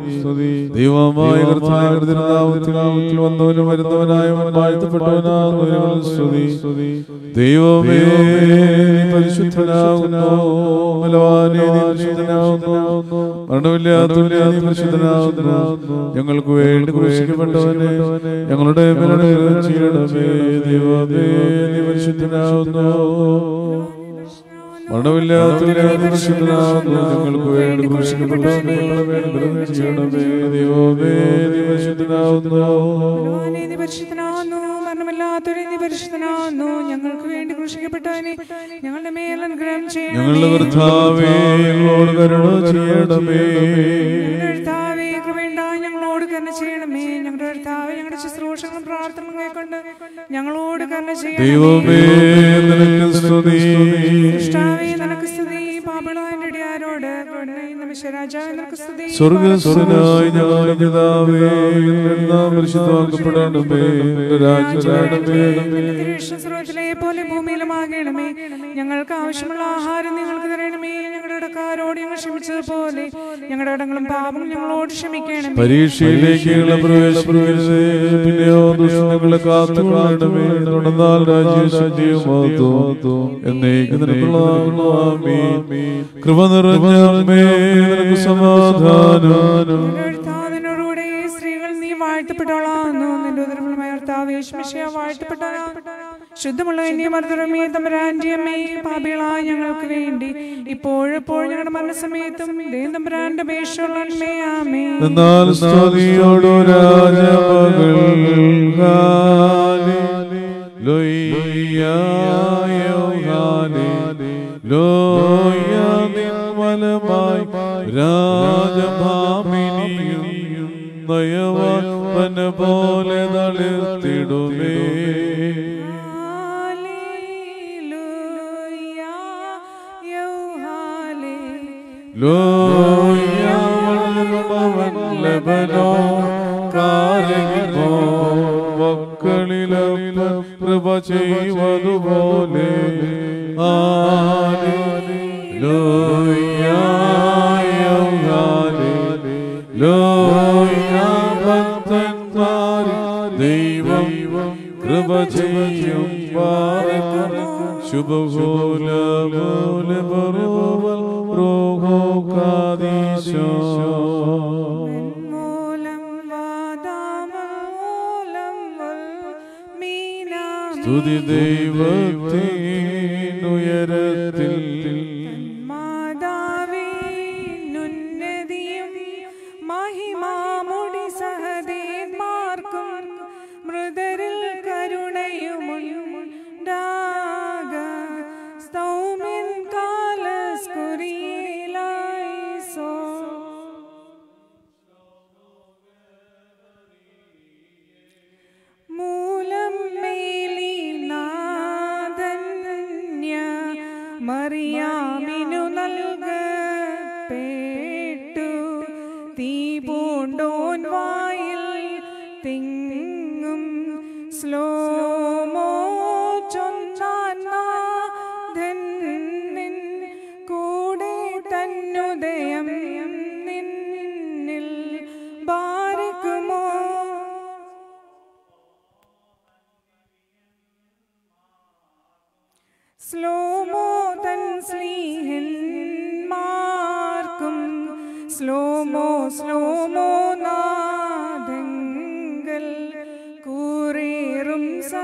ദൈവമായ കർത്താവിൽ വന്നവനും വരുന്നവനായ വാഴ്ത്തപ്പെട്ടവനാകുന്നു സ്തുതി ദൈവമേ നീ പരിശുദ്ധനാകുന്നു ബലവാനേ നീ പരിശുദ്ധനാകുന്നു മരണമില്ലാത്തവനെ നീ പരിശുദ്ധനാകുന്നു ഞങ്ങൾക്ക് വേണ്ടി ക്രൂശിക്കപ്പെട്ടവനെ ഞങ്ങളുടെ മേലെ കരുണ ചെയ്യണമേ ദൈവമേ നീ പരിശുദ്ധനാകുന്നു മരണമില്ലാത്തവനെ നീ പരിശുദ്ധനാകുന്നു ഞങ്ങൾക്ക് വേണ്ടി ക്രൂശിക്കപ്പെട്ടവനെ ഞങ്ങളുടെ മേലെ കരുണ ചെയ്യണമേ ദൈവമേ നീ പരിശുദ്ധനാകുന്നു ഭഗവാനേ, നീ പരിശുദ്ധനാകുന്നു മരണമില്ലാത്തവരെ നീ പരിശുദ്ധനാകുന്നു ഞങ്ങൾക്ക് വേണ്ടി കൃഷിക്കപ്പെട്ടവനെ ഞങ്ങളുടെ മേൽ അനുഗ്രഹം ചെയ്യണമേ ഞങ്ങളുടെ കർത്താവേ ഞങ്ങളോട് കരുണ ചെയ്യണമേ ഞങ്ങളുടെ കർത്താവേ, കൃപയുണ്ടായി ഞങ്ങളോട് കരുണ ചെയ്യണമേ ഞങ്ങളുടെ കർത്താവേ ഞങ്ങളുടെ ശുശ്രൂഷകളും പ്രാർത്ഥനകളും കൈക്കൊണ്ട് ഞങ്ങളോട് കരുണ ചെയ്യണമേ ദൈവമേ നിനക്ക് സ്തുതി കർത്താവേ, നിനക്ക് സ്തുതി പാപികളായ ഇടിയാരോട് രാജാവേ നിനക്ക് സ്തുതി സ്വർഗസ്വനായ ഞങ്ങളുടെ പിതാവേ എന്നാ പരിശുദ്ധമാക്കപ്പെടണമേ നിന്റെ രാജ്യം വരണമേ സർവത്തിലെ പോലെ ഭൂമിയിലുമാകണമേ ഞങ്ങൾക്ക് ആവശ്യമുള്ള ആഹാരം നിങ്ങൾക്ക് തരണമേ ഞങ്ങളുടെ ഇടക്കാരോട് ഞങ്ങൾ ക്ഷമിച്ചതുപോലെ ഞങ്ങളുടെ ഇടങ്ങളും പാപങ്ങളും ഞങ്ങളോട് ക്ഷമിക്കണമേ പരീക്ഷയിലേക്ക് ഞങ്ങളെ പ്രവേശിപ്പിക്കരുതേ പിന്നെയോ ദുഷ്ടങ്ങളെ കാത്തുകൊള്ളണമേ തുടർന്നാൽ രാജ്യശക്തിയും മഹത്വവും എന്നേക്കും നിനക്കുള്ളതാകുന്നു. ആമീൻ. കൃപ നിറഞ്ഞ അമ്മേ, നിനക്ക് സമാധാനം കർത്താവിനോടുകൂടെ സ്ത്രീകൾ നീ വാഴ്ത്തപ്പെട്ടവളാകുന്നു നിന്റെ ഉദരഫലമായ കർത്താവ് യേശുമിശിഹ വാഴ്ത്തപ്പെട്ടവനാ ശുദ്ധമുള്ള എന്നെ മറുതരമേ തമ്പരാന്റെ അമ്മേ പാപികളായ ഞങ്ങൾക്ക് വേണ്ടി ഇപ്പോഴെപ്പോഴും ഞങ്ങളുടെ മരണസമയത്തും ദൈവം തമ്പരാന്റെ അപേക്ഷയുള്ള അമ്മേ ആമേ എന്നാൽ സ്തുതിയോടു രാജമകൾ ലോയനിർമ്മലമായി രാജഭാമിനിയും നയവന പോലെ തളിർത്തിടുമേ ഹല്ലേലൂയ യൗഹാലേ ലോയമവൻ ലബനോ കാരകിപ്പോ മക്കളിലപ്പ കൃപ ചെയ്യുവതുപോലെ ദൈവം കൃപ ചെയ്യും ശുഭകൂല മൂല ബറുവൽ റോഹോ കാദീശോ മൂലം വാദാമൂലം മീനാമി സ്തുതി ദൈവത്തിനുയരത്തിൽ മാതാവിനുന്നതിയും മഹിമാമുടി സഹദേന്മാർക്കും മൃദരിൽ കരുണയുമുണ്ടാക സ്തൗമ്യൻ കാലസ്കുരിയിലായിസോ മൂലം മേലിനാഥന്യ മറിയാമിനു നൽകപ്പെട്ടു തീ പൂണ്ടോൻ വായിൽ തിങ്ങും സ്ലോമോ ചൊന്നാൻ നാഥൻ കൂടെ തന്നുദയം നിന്നിൽ ബാരക്കുമോ സ്ലോമോ തൻ സ്ലീഹന്മാർക്കും സ്ലോമോ സ്ലോമോ നാദങ്ങൾ കൂറേറും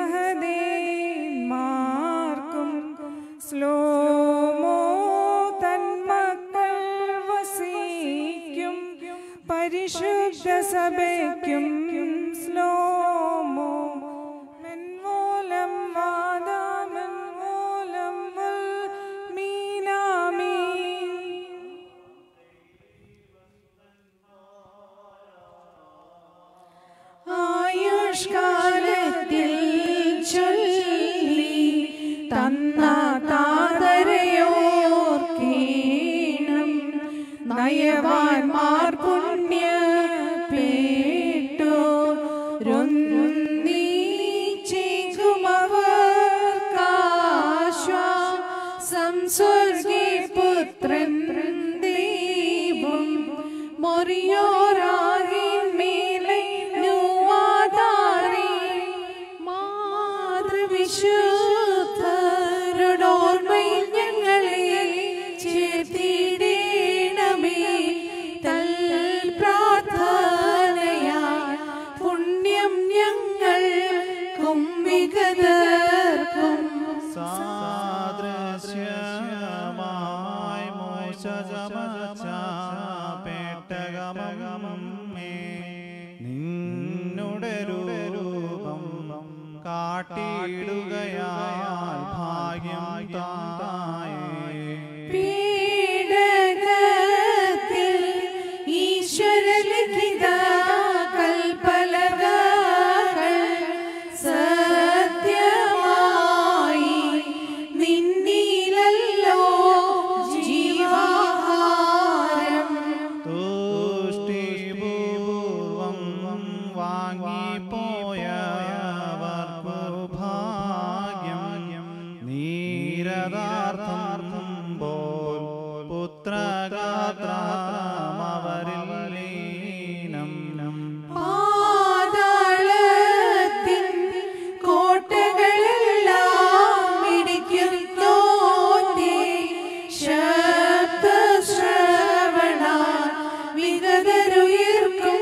സഹദേന്മാർക്കും സ്ലോമോ തൻ മക്കൾ വസിക്കും പരിശുദ്ധ സഭയ്ക്കും സ്ലോമോ മെൻമൂലം വാദാമെൻമൂലം മീനാമീ ആയുഷ്കാലത്തിൽ ചൊല്ലി തന്ന താതരയോർക്കീണം നയവാൻമാർ പുണ്യ പേട്ടോ സ്വർഗീ പുത്രൻ ദൈവം മൊറിയോരാ ചമച്ച പേട്ടകമേ നിന്നുടെ രൂപം കാട്ടിയിടുകയാൽ ഭാഗ്യം തായേ പീഡകത്തിൽ ഈശ്വരലിഖിത കൽപ്പലകകൾ സത്യമായി നിന്നിലല്ലോ ജീവാഹാരം തുഷ്ടിപൂർവം വാങ്ങിപ്പോയവർക്കു ഭാഗ്യം നീരദാർത്ഥം പോൽ പുത്രഗാത്രമവരിൽ ലീനം പാതാളത്തിൻ കോട്ടകളെല്ലാം ഇടിക്കുന്നോന്റെ ശബ്ദശ്രവണ വിഗതരുയർക്കും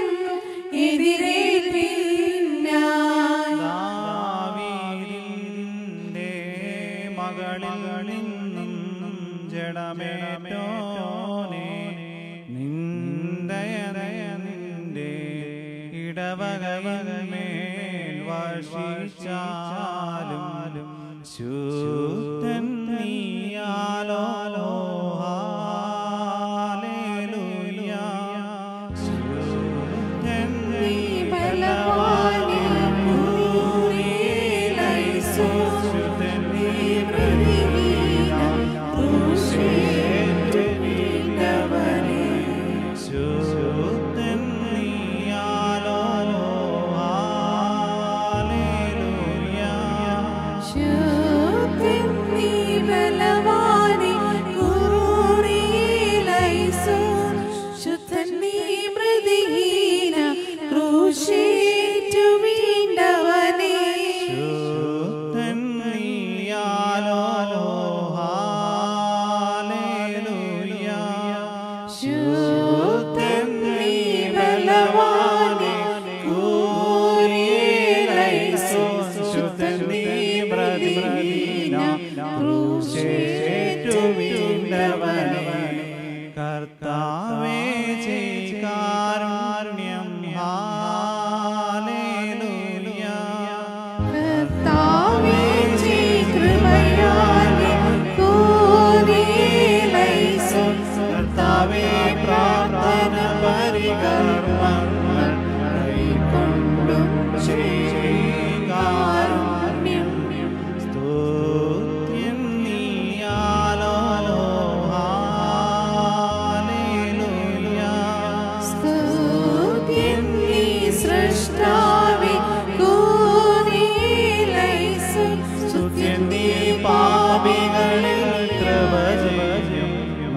എതിരേൽപ്പിന്നായി ദാവീദിന്റെ മകളിൽ നിന്നും ജഡമേറ്റോനെ നിന്ദയനയനിന്റെ ഇടവകയിന്മേൽ വർഷിച്ചാലും ശുദ്ധൻ നീയാലോ ഹാലേലൂയ ശുദ്ധൻ നീ ബലവാനേ, ഭൂമിയിലൈസോ, നീ പ്രതിവീന, ക്രൂശേറ്റുവിട്ടവനേ. ശുദ്ധൻ നീയാലോ ഹാലേലൂയ ശുദ്ധൻ നീ ബലവാനേ, ക്രൂരിയിലൈസോ, ശുദ്ധൻ നീ മൃതിഹീന, ക്രൂശേറ്റുവീണ്ടവനേ. ശുദ്ധൻ നീയാലോ ഹാലേലൂയ ശുദ്ധൻ നീ ബലവാനേ, ക്രൂരിയിലൈസോ, ശുദ്ധൻ നീ മൃതിഹീന, ക്രൂശേറ്റുവീണ്ടവനേ. കർത്താവേ കാരുണ്യം ഹാലേലൂയ കർത്താവേ, കൃപയാലെ കോരിയിലൈസോ, കർത്താവേ പ്രാർത്ഥന പരികർമ്മങ്ങൾ കൈക്കൊണ്ടും കാരുണ്യം സ്തുത്യം നീയാലോ ഹാലേലൂയ സ്തുതിൻ നീ സൃഷ്ടാവേ, കോരിയിലൈസോ, സ്തുത്യം നീ പാപികളിൽ കൃപ ചെയ്യും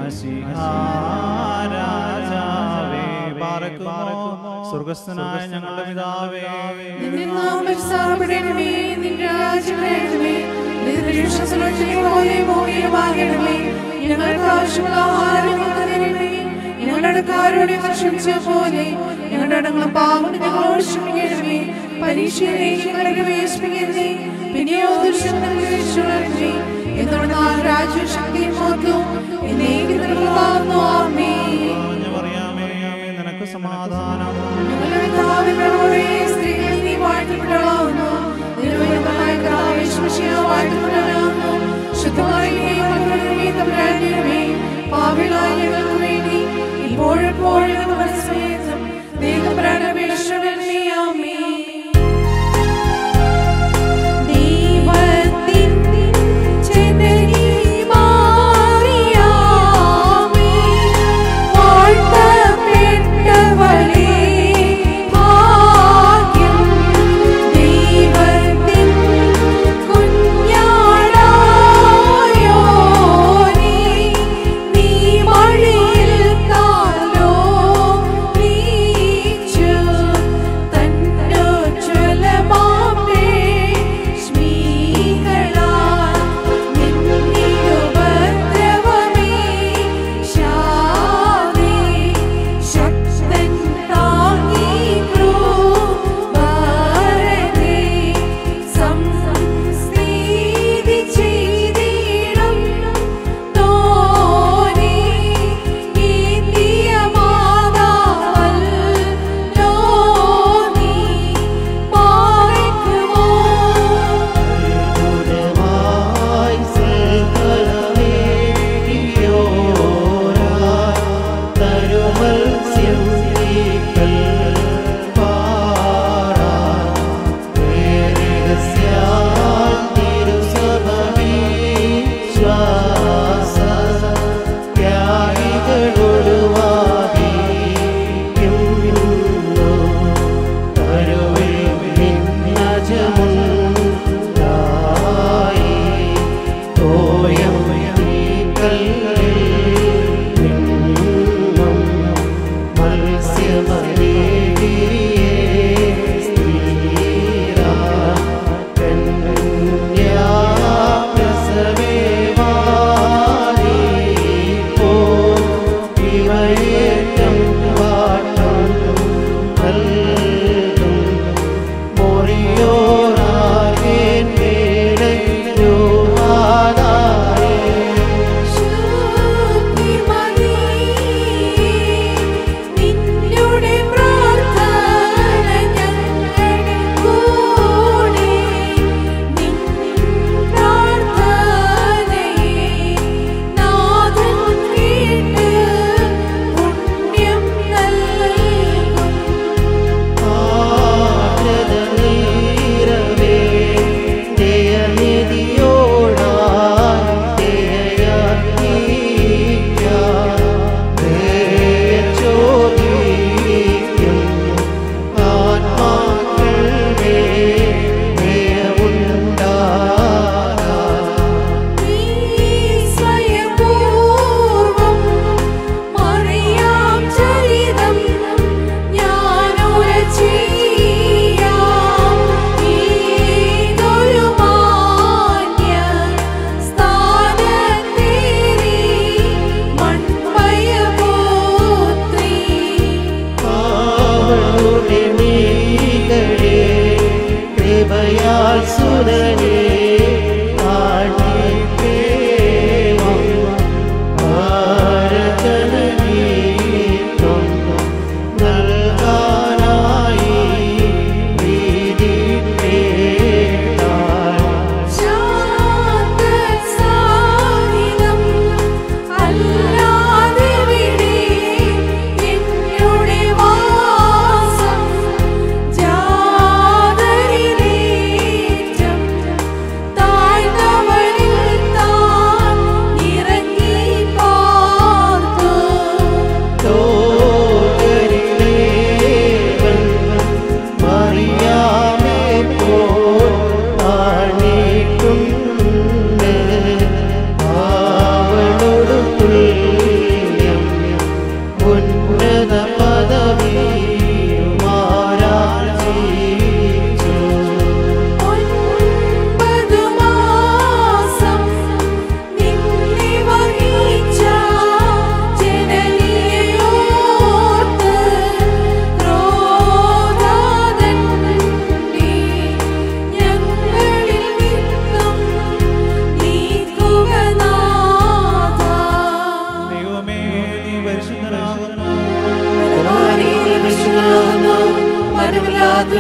മസിഹാരാജാവേ പാർക്കുമോ സ്വർഗസ്ഥനായ ഞങ്ങളുടെ പിതാവേ നിന്റെ നാമം സ്ഥാപനമേ, നിന്റെ രാജ്യം വരണമേ, നിന്റെ തിരുവിഷ്ടം സുലോചനയെ പോലെ ഭൂമിയിലുമാകണമേ. ഞങ്ങൾക്ക് ആവശ്യമുള്ള ആഹാരം ഞങ്ങൾക്ക് തരണമേ. ഞങ്ങളുടെ അടക്കാരോട് ഞങ്ങൾ ക്ഷമിച്ച പോലെ ഞങ്ങളുടെ അടങ്ങളും പാവം ഞങ്ങളോട് ക്ഷമിക്കണമേ പരീക്ഷയിലേക്ക് ഞങ്ങളെ പ്രവേശിപ്പിക്കരുതേ പിന്നെയോ ദുഷ്ടങ്ങളെ എന്തുകൊണ്ട് രാജ്യവും ശക്തിയും മഹത്വവും എന്നേക്കും നിനക്കുള്ളതാകുന്നു. ആമേൻ. പറഞ്ഞു പറയാമേ നിനക്ക് സമാധാനം ഞങ്ങളുടെ പിതാവേ, ഞങ്ങളുടെ സ്ത്രീകളിൽ നീ വാഴ്ത്തപ്പെട്ടവളാകുന്നു. നിരുപയോഗമായ കർത്താവേ, യേശുമിശിഹാ വാഴ്ത്തപ്പെട്ടവനാകുന്നു. ശുദ്ധമായ ദൈവമേ, തമ്പുരാന്റെ ദൈവമേ, പാപികളായ ഞങ്ങൾക്ക് വേണ്ടി ഇപ്പോഴും എപ്പോഴും ഞങ്ങളുടെ സമയത്തും ദൈവതമ്പുരാന്റെ അപേക്ഷിക്കണമേ. ആമേൻ. ദൈവത്തിൻ ജനനി മാറിയാമേ, വാഴ്ത്തപ്പെട്ടവളേ, ഭാഗ്യം. ദൈവത്തിൻ കുഞ്ഞാടായോനേ, നീ മഴയിൽ കാലോ നീച്ചു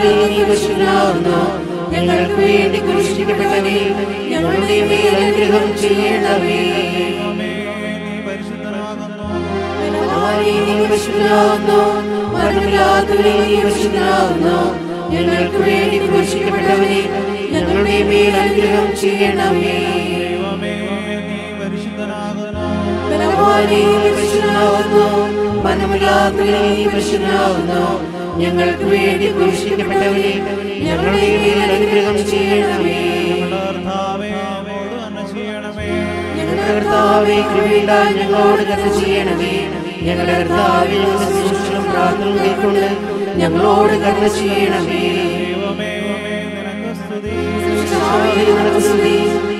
മനമില്ലാത്തവരിൽ നീ പരിശുദ്ധനാകുന്നു ഞങ്ങൾക്ക് വേണ്ടി കുരിശിക്കപ്പെട്ടവനെ ഞങ്ങളുടെ മേൽ അനുഗ്രഹം ചെയ്യണമേ ദൈവമേ, നീ പരിശുദ്ധനാകുന്നു ബലവാനേ, നീ പരിശുദ്ധനാകുന്നു മനമില്ലാത്തവരിൽ നീ പരിശുദ്ധനാകുന്നു ഞങ്ങൾക്ക് വേണ്ടി കുരിശിക്കപ്പെട്ടവനെ ഞങ്ങളുടെ മേൽ അനുഗ്രഹം ചെയ്യണമേ ദൈവമേ നീ പരിശുദ്ധനാകുന്നു ബലവാനേ, നീ പരിശുദ്ധനാകുന്നു മനമില്ലാത്തവരിൽ നീ പരിശുദ്ധനാകുന്നു ഞങ്ങൾക്ക് വേണ്ടി കുരിശിക്കപ്പെട്ടവനെ ഞങ്ങളുടെ മേൽ അനുഗ്രഹം ചെയ്യണമേ ഞങ്ങളുടെ കർത്താവേ നമ്മോട് തന്നെ ചെയ്യണമേ ഞങ്ങളുടെ കർത്താവേ കൃപയില്ലാൽ ഞങ്ങളോട് കരുണ ചെയ്യണമേ ഞങ്ങളുടെ കർത്താവേ ഞങ്ങളുടെ ശുശ്രൂഷകളും പ്രാർത്ഥനകളും കൈക്കൊണ്ട് ഞങ്ങളോട് കരുണ ചെയ്യണമേ ദൈവമേ നിനക്ക് സ്തുതി കർത്താവേ, നിനക്ക് സ്തുതി.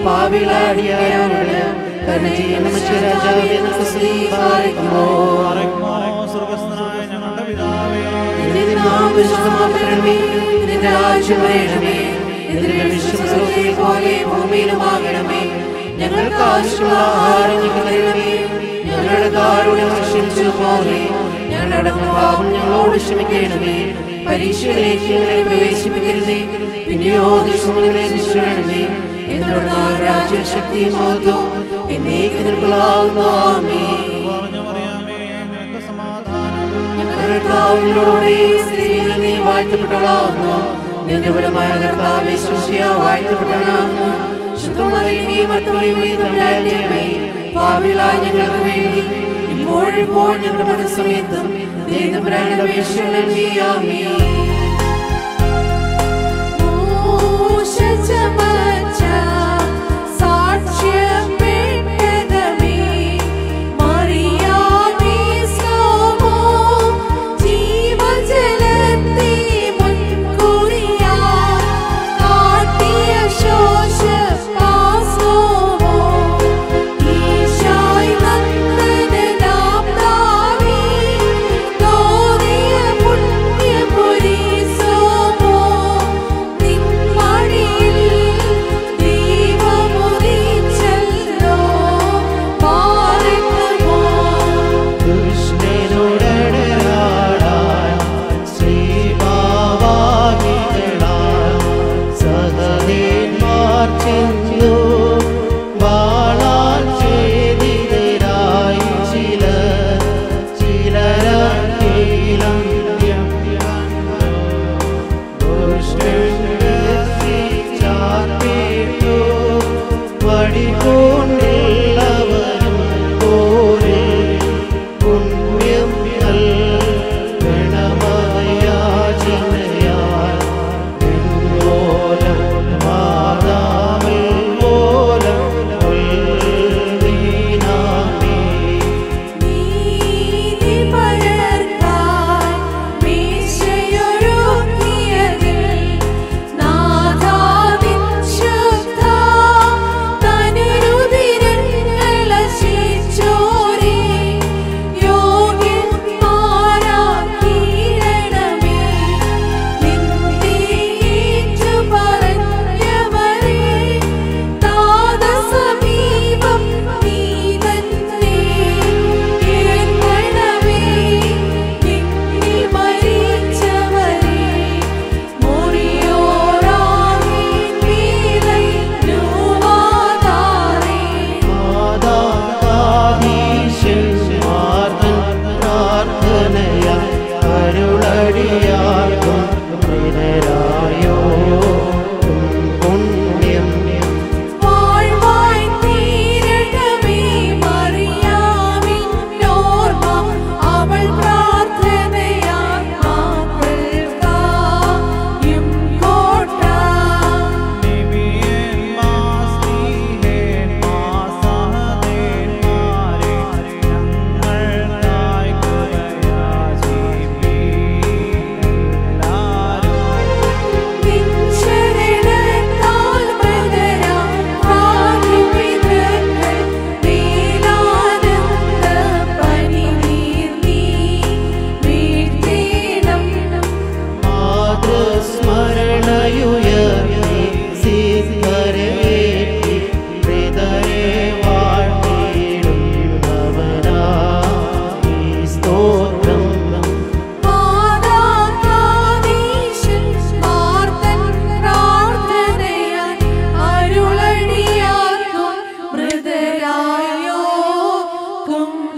പാപികളാടിയായോട് കരുണ ചെയ്യണമേ രാജാവേ നിനക്ക് സ്തുതി പാലിക്കുമോ പാറയ്ക്കുമോ സ്വർഗസ്ഥനായ ഞങ്ങളുടെ പിതാവേ നിന്റെ നാമം വിശുദ്ധമാക്കണമേ നിന്റെ രാജ്യം വരണമേ നിന്റെ വിശ്വസത്തെ പോലെ ഭൂമിയിലുമാകണമേ ഞങ്ങൾക്ക് ആവശ്യമുള്ള ആഹാരം ഞങ്ങൾ തരണമേ ഞങ്ങളുടെ കാരുണ്യം ക്ഷമിച്ചു പോലെ ഞങ്ങളുടെ പാപം ഞങ്ങളോട് ക്ഷമിക്കണമേ പരീക്ഷയിലേക്ക് ഞങ്ങളെ പ്രവേശിപ്പിക്കരുതേ പിന്നെയോ ദുഷ്ടങ്ങളെ ശിക്ഷണമേ എന്നുള്ള രാജ്യശക്തി മോദോ എന്നേക്ക് നിൽക്കൊള്ളാവുന്ന ആമേ പറഞ്ഞു പറയാമേ നിനക്ക് സമാധാനം കർത്താവിനോടുകൂടി സ്ത്രീയിൽ നീ വാഴ്ത്തപ്പെട്ടവളാകുന്നു നിത്യപരമായ കർത്താവ് ശുശ്യ വാഴ്ത്തപ്പെട്ടവനാകുന്നു ശുദ്ധമായി നീ മറ്റുള്ളവേ പാവിലായ ഞങ്ങൾക്ക് വേണ്ടി ഇപ്പോഴിപ്പോൾ ഞങ്ങളുടെ മനസ്സമയത്തും ദൈവപരായുടെ അപേക്ഷകളിൽ നീ ആമേ പുണ്യപുരീസോമോ നിൻ മടിയിൽ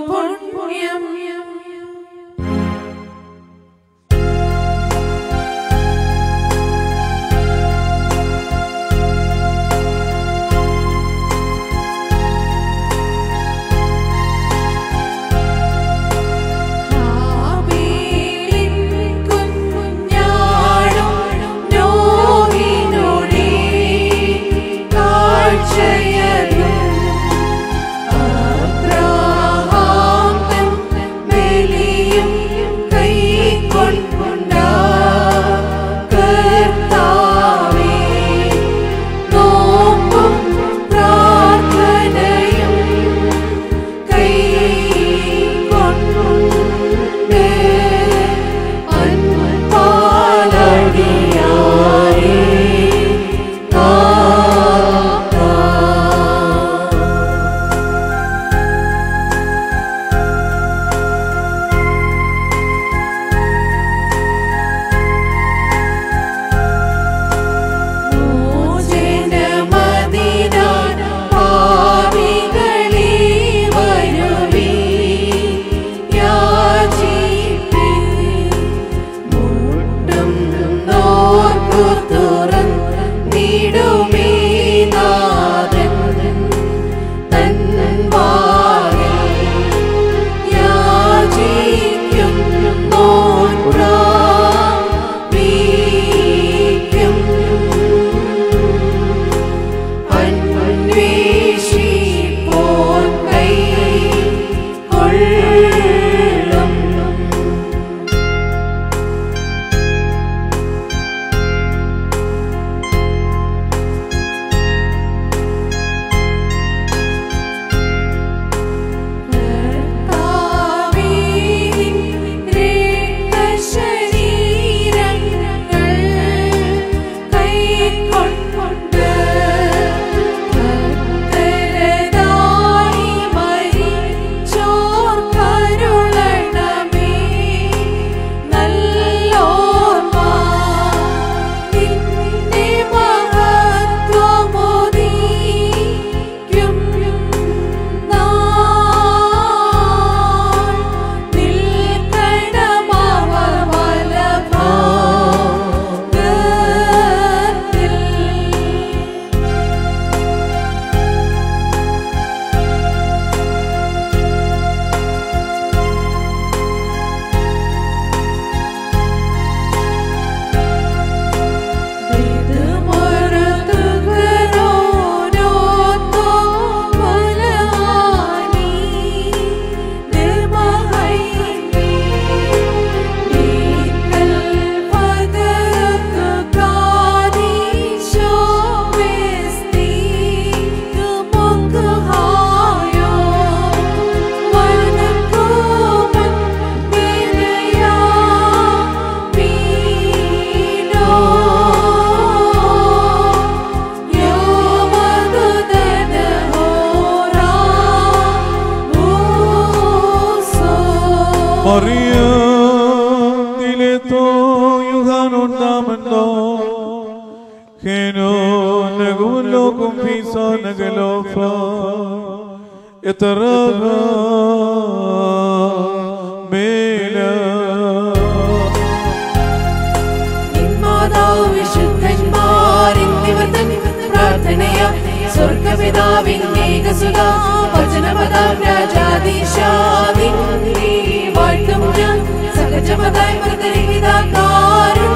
പുണ്യം ഹാബീലിൻ കുഞ്ഞാടും നോഹിനോടേ കാഴ്ചയതും അബ്രഹാം തൻ ബലിയും കൈക്കൊണ്ട കർത്താവേ നോമ്പും പ്രാർത്ഥനയും കൈക്കൊണ്ടു അൻപാലടിയാരേ കാക്കാം മോചനമതിനാൻ പാപികളെ വരുവീ യാചിപ്പിൻ മുട്ടും നോർക്കു തുറന്നിടുമേ നാഥൻ തൻ വാതിൽ യാചിക്കും നോൻപ്രാപിക്കും അന്വേഷിപ്പോൻ കൈ കൊള്ളും മറിയത്തിലെ തോയുഹാനുണ്ടാമല്ലോ ഹേനോ നഗുലോകും ഫീസോ നഗലോഫ എത്ര മേല മാതാവ് വിശുദ്ധന്മാരെന്നിവർ തൻ പ്രാർത്ഥനയ സ്വർഗപിതാവിൻ ഏകസുത വചനപദാം രാജാദീശാദിൻ വാഴ്ത്തും ഞാൻ സഹജപദായി മൃതരഹിതാകാരും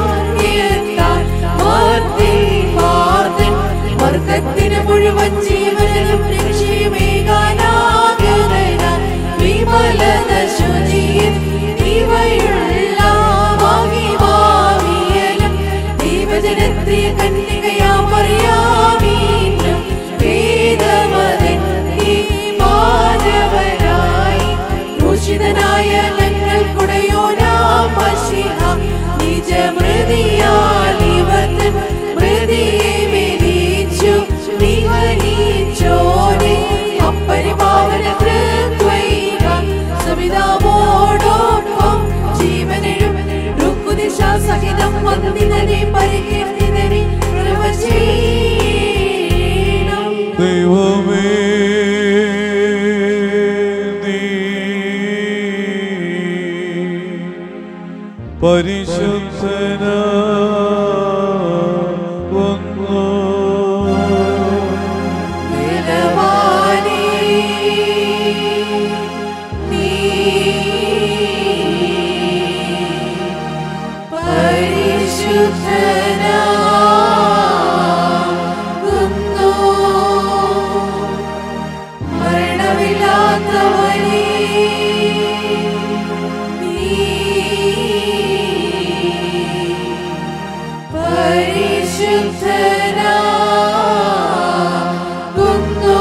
വർഗത്തിന് മുഴുവൻ ജീവനും രക്ഷയുമേകാനാകുന്ന വിമലത ശുചിയിൽ ഇവയുള്ള ഭാവിഭാവിയലും ദൈവജനത്തെ കന്യകയാമറിയാമീനും വേദവതൻ ഈ മാനവരായി ക്രൂശിതനായ ഞങ്ങൾ കുടയോനാം മഷിഹ നിജമൃതിയാൽ ഇവത്തൻ മൃതിയെ വിരിച്ചു നിഹനിച്ചോനെ അപ്പരിപാവന കൃത്വൈക സവിതാവോടൊപ്പം ജീവനും രുക്കുദിശ സഹിതം വന്നിതനെ പരികീർത്തിതനെ പ്രവചീനം ദൈവമേ നീ പരിശുദ്ധന വന്നു ബലവാനേ, നീ പരിശുദ്ധനാകുന്നു. മരണമില്ലാത്തവനേ, നീ പരിശുദ്ധനാകുന്നു.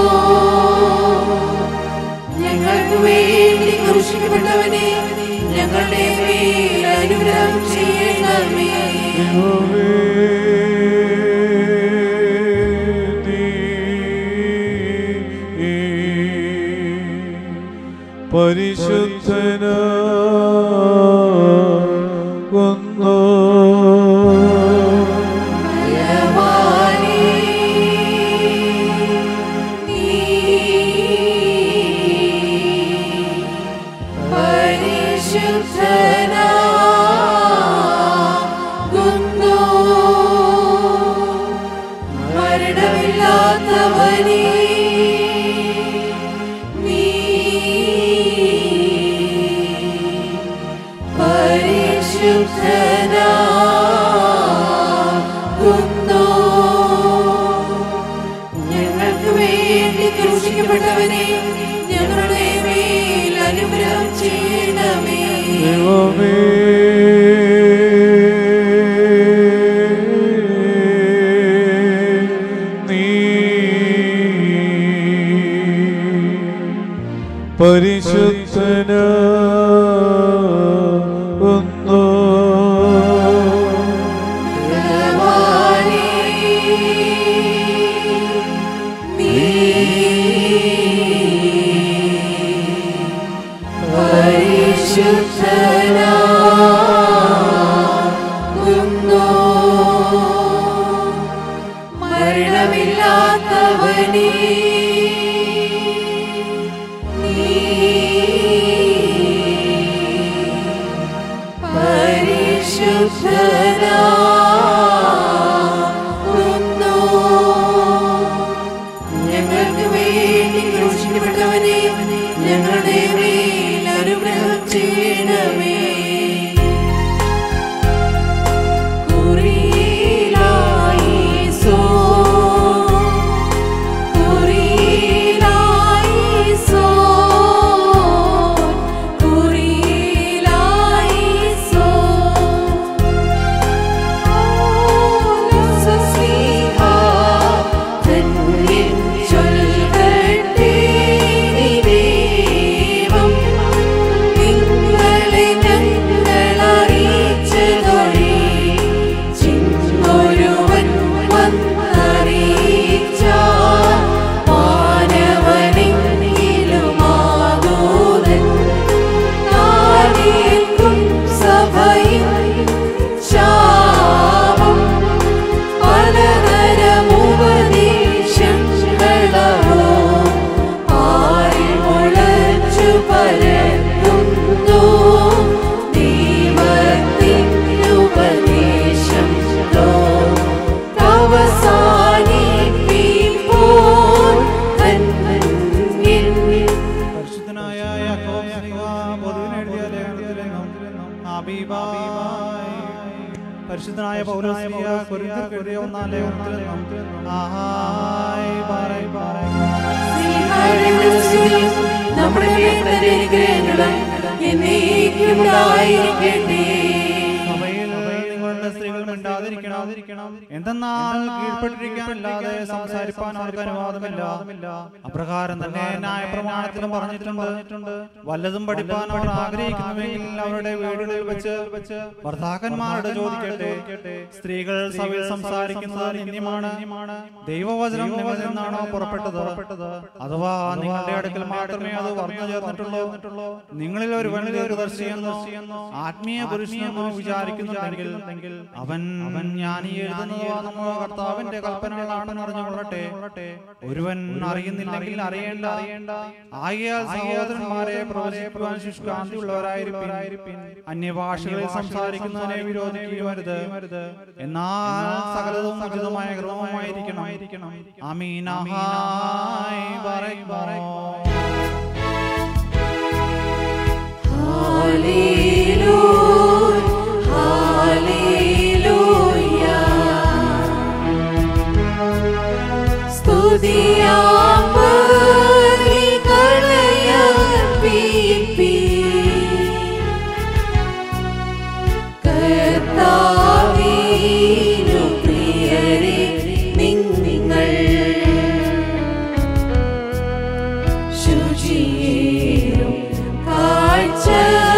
ഞങ്ങൾക്ക് വേണ്ടി ക്രൂശിക്കപ്പെട്ടവനെ ഞങ്ങളുടെ മേൽ അനുഗ്രഹം ചെയ്യണമേ ദൈവമേ, നീ പരിശുദ്ധന വന്നു ബലവാനേ, നീ പരിശുദ്ധനാകുന്നു. മരണമില്ലാത്തവനേ, നീ പരിശുദ്ധനാകുന്നു. ഞങ്ങൾക്ക് വേണ്ടി ക്രൂശിക്കപ്പെട്ടവനെ ഞങ്ങളുടെ മേൽ അനുഗ്രഹം ചെയ്യണമേ ദൈവമേ നീ പരിശുദ്ധന വന്നു ബലവാനേ, നീ പരിശുദ്ധനാകുന്നു. മരണമില്ലാത്തവനേ നീ പരിശുദ്ധനാകുന്നു. ഞങ്ങൾക്ക് വേണ്ടി ക്രൂശിക്കപ്പെട്ടവനെ ഞങ്ങളുടെ മേൽ അനുഗ്രഹം ചെയ്യണമേ കുറിയിലായിസോ, കുറിയിലായിസോ, കുറിയിലായിസോ. ഓലസസ്നേഹാ, തന്നിൽ ചൊല്ലട്ടെ നീ ദൈവം. നിങ്ങളെ ഞങ്ങളറിയിച്ചതൊഴി ചിന്നൊരുവൻ വന്നറിയിച്ചാൽ മാനവനെങ്കിലുമാതൂതൻ നാടേക്കും സഭയിൽ ശാപം പലതരമുപദേശങ്ങളോ ആരിൽ മുളച്ചു പരത്തുന്നു ദൈവത്തിൻ ഉപദേശം അവസാനിപ്പിപ്പോൾ തന്നിൽ പരിശുദ്ധനായ യാക്കോബ് ശ്ലീഹ പൊതുവിന് എഴുതിയ ലേഖനത്തിലെങ്ങും ഹബീബായി. പരിശുദ്ധനായ പൗലോസ് ശ്ലീഹ കൊരിന്ത്യർക്ക് എഴുതിയ ഒന്നാം ലേഖനത്തിലെങ്ങും ആഹായ് ബാറേ ബാറേ. നമ്മുടെ മേൽ അനുഗ്രഹങ്ങളും എന്നേക്കും ഉണ്ടായിരിക്കട്ടെ സഭയിൽ നിങ്ങളുടെ സ്ത്രീകൾ മിണ്ടാതിരിക്കണം എന്തെന്നാൽ കീഴ്പ്പെട്ടിരിക്കാനല്ലാതെ സംസാരിപ്പാൻ അവർക്ക് അനുവാദമില്ല അപ്രകാരം തന്നെ ന്യായപ്രമാണത്തിലും പറഞ്ഞിട്ടുണ്ട് വല്ലതും പഠിപ്പാൻ അവർ ആഗ്രഹിക്കുന്നുവെങ്കിൽ അവരുടെ വീടുകളിൽ വെച്ച് വെച്ച് ഭർത്താക്കന്മാരുടെ ചോദിക്കട്ടെ സ്ത്രീകൾ സഭയിൽ സംസാരിക്കുന്നത് നിന്ദ്യമാണ് ദൈവവചനം നിങ്ങളിൽ നിന്നാണോ പുറപ്പെട്ടത് അഥവാ നിങ്ങളുടെ അടുക്കൽ മാത്രമേ അത് വന്നു ചേർന്നിട്ടുള്ളൂ നിങ്ങളിൽ ഒരു ദീർഘദർശിയെന്നോ ആത്മീയ പുരുഷനെന്നോ വിചാരിക്കുന്നുണ്ടെങ്കിൽ അവൻ അവൻ ജ്ഞാനി ഈ എഴുതുന്നതുവാ നമ്മുടെ കർത്താവിന്റെ കൽപ്പനകളാണെന്ന് അറിഞ്ഞുകൊള്ളട്ടെ ഒരുവൻ അറിയുന്നില്ലെങ്കിൽ അറിയേണ്ട അറിയേണ്ട ആകിയാൽ സഹോദരന്മാരെ പ്രവചിക്കുവാൻ ശുഷ്കാന്തിയുള്ളവരായിരിക്കും അന്യഭാഷകളിൽ സംസാരിക്കുന്നതിനെ വിരോധിക്കുകയുമരുത് എന്നാൽ സകലതും ഉചിതമായ ക്രമമായിരിക്കണം അമീനായി പറയുമോ ശുചിയേറും കാഴ്ചകളോടെ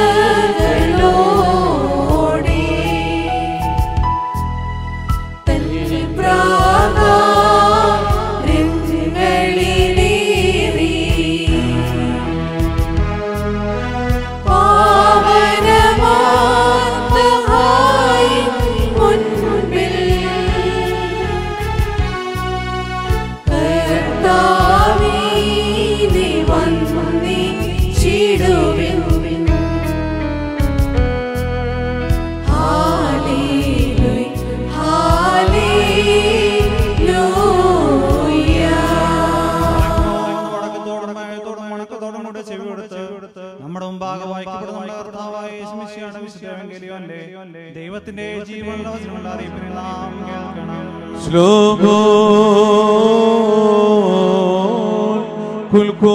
തൽപ്രാകാരങ്ങളിലേറി പാവനമാർത്തഹായി മുൻപിൽ കർത്താവീനെ വന്ദിച്ചിടുവിൻ. Hallelujah, hallelujah. വടക്കത്തോടും മേലത്തോടും വടക്കത്തോടും കൂടെ ചെവി കൊടുത്ത് നമ്മുടെ മുമ്പാകെ വായിക്കപ്പെടുന്ന നമ്മുടെ കർത്താവായ യേശുമിശിഹായുടെ വിശുദ്ധ എവങ്കേലിയോനിലെ ദൈവത്തിന്റെ ജീവനുള്ള വചനങ്ങളുടെ അറിയിപ്പിനെ നാം കേൾക്കണം ശ്ലോമോ കുൽക്കോ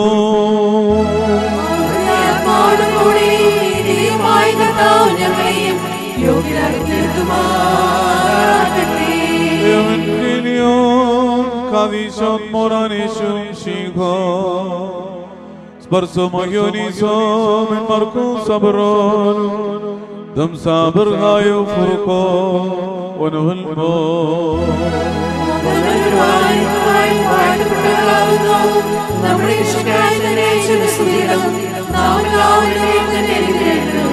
ആത്മാവോടുകൂടി ദൈവമായ കർത്താവ് ഞങ്ങളെയും യോഗ്യരാക്കി തീർക്കുമാറാകട്ടെ. Evangelio Kadishon Moranishum Shigo Sparso Magionisom en Marcos Sabron Dam Sabr Hayo Furko Onulmo ഒന്നൊരുവായി വാഴ്ത്തപ്പെട്ടവളാകുന്നു. നമ്മുടെ രക്ഷകനായ തന്നെ യേശുവിന്റെ സ്തുതികളും നാം എല്ലാവരുടെയും തന്നെ അനുഗ്രഹങ്ങളും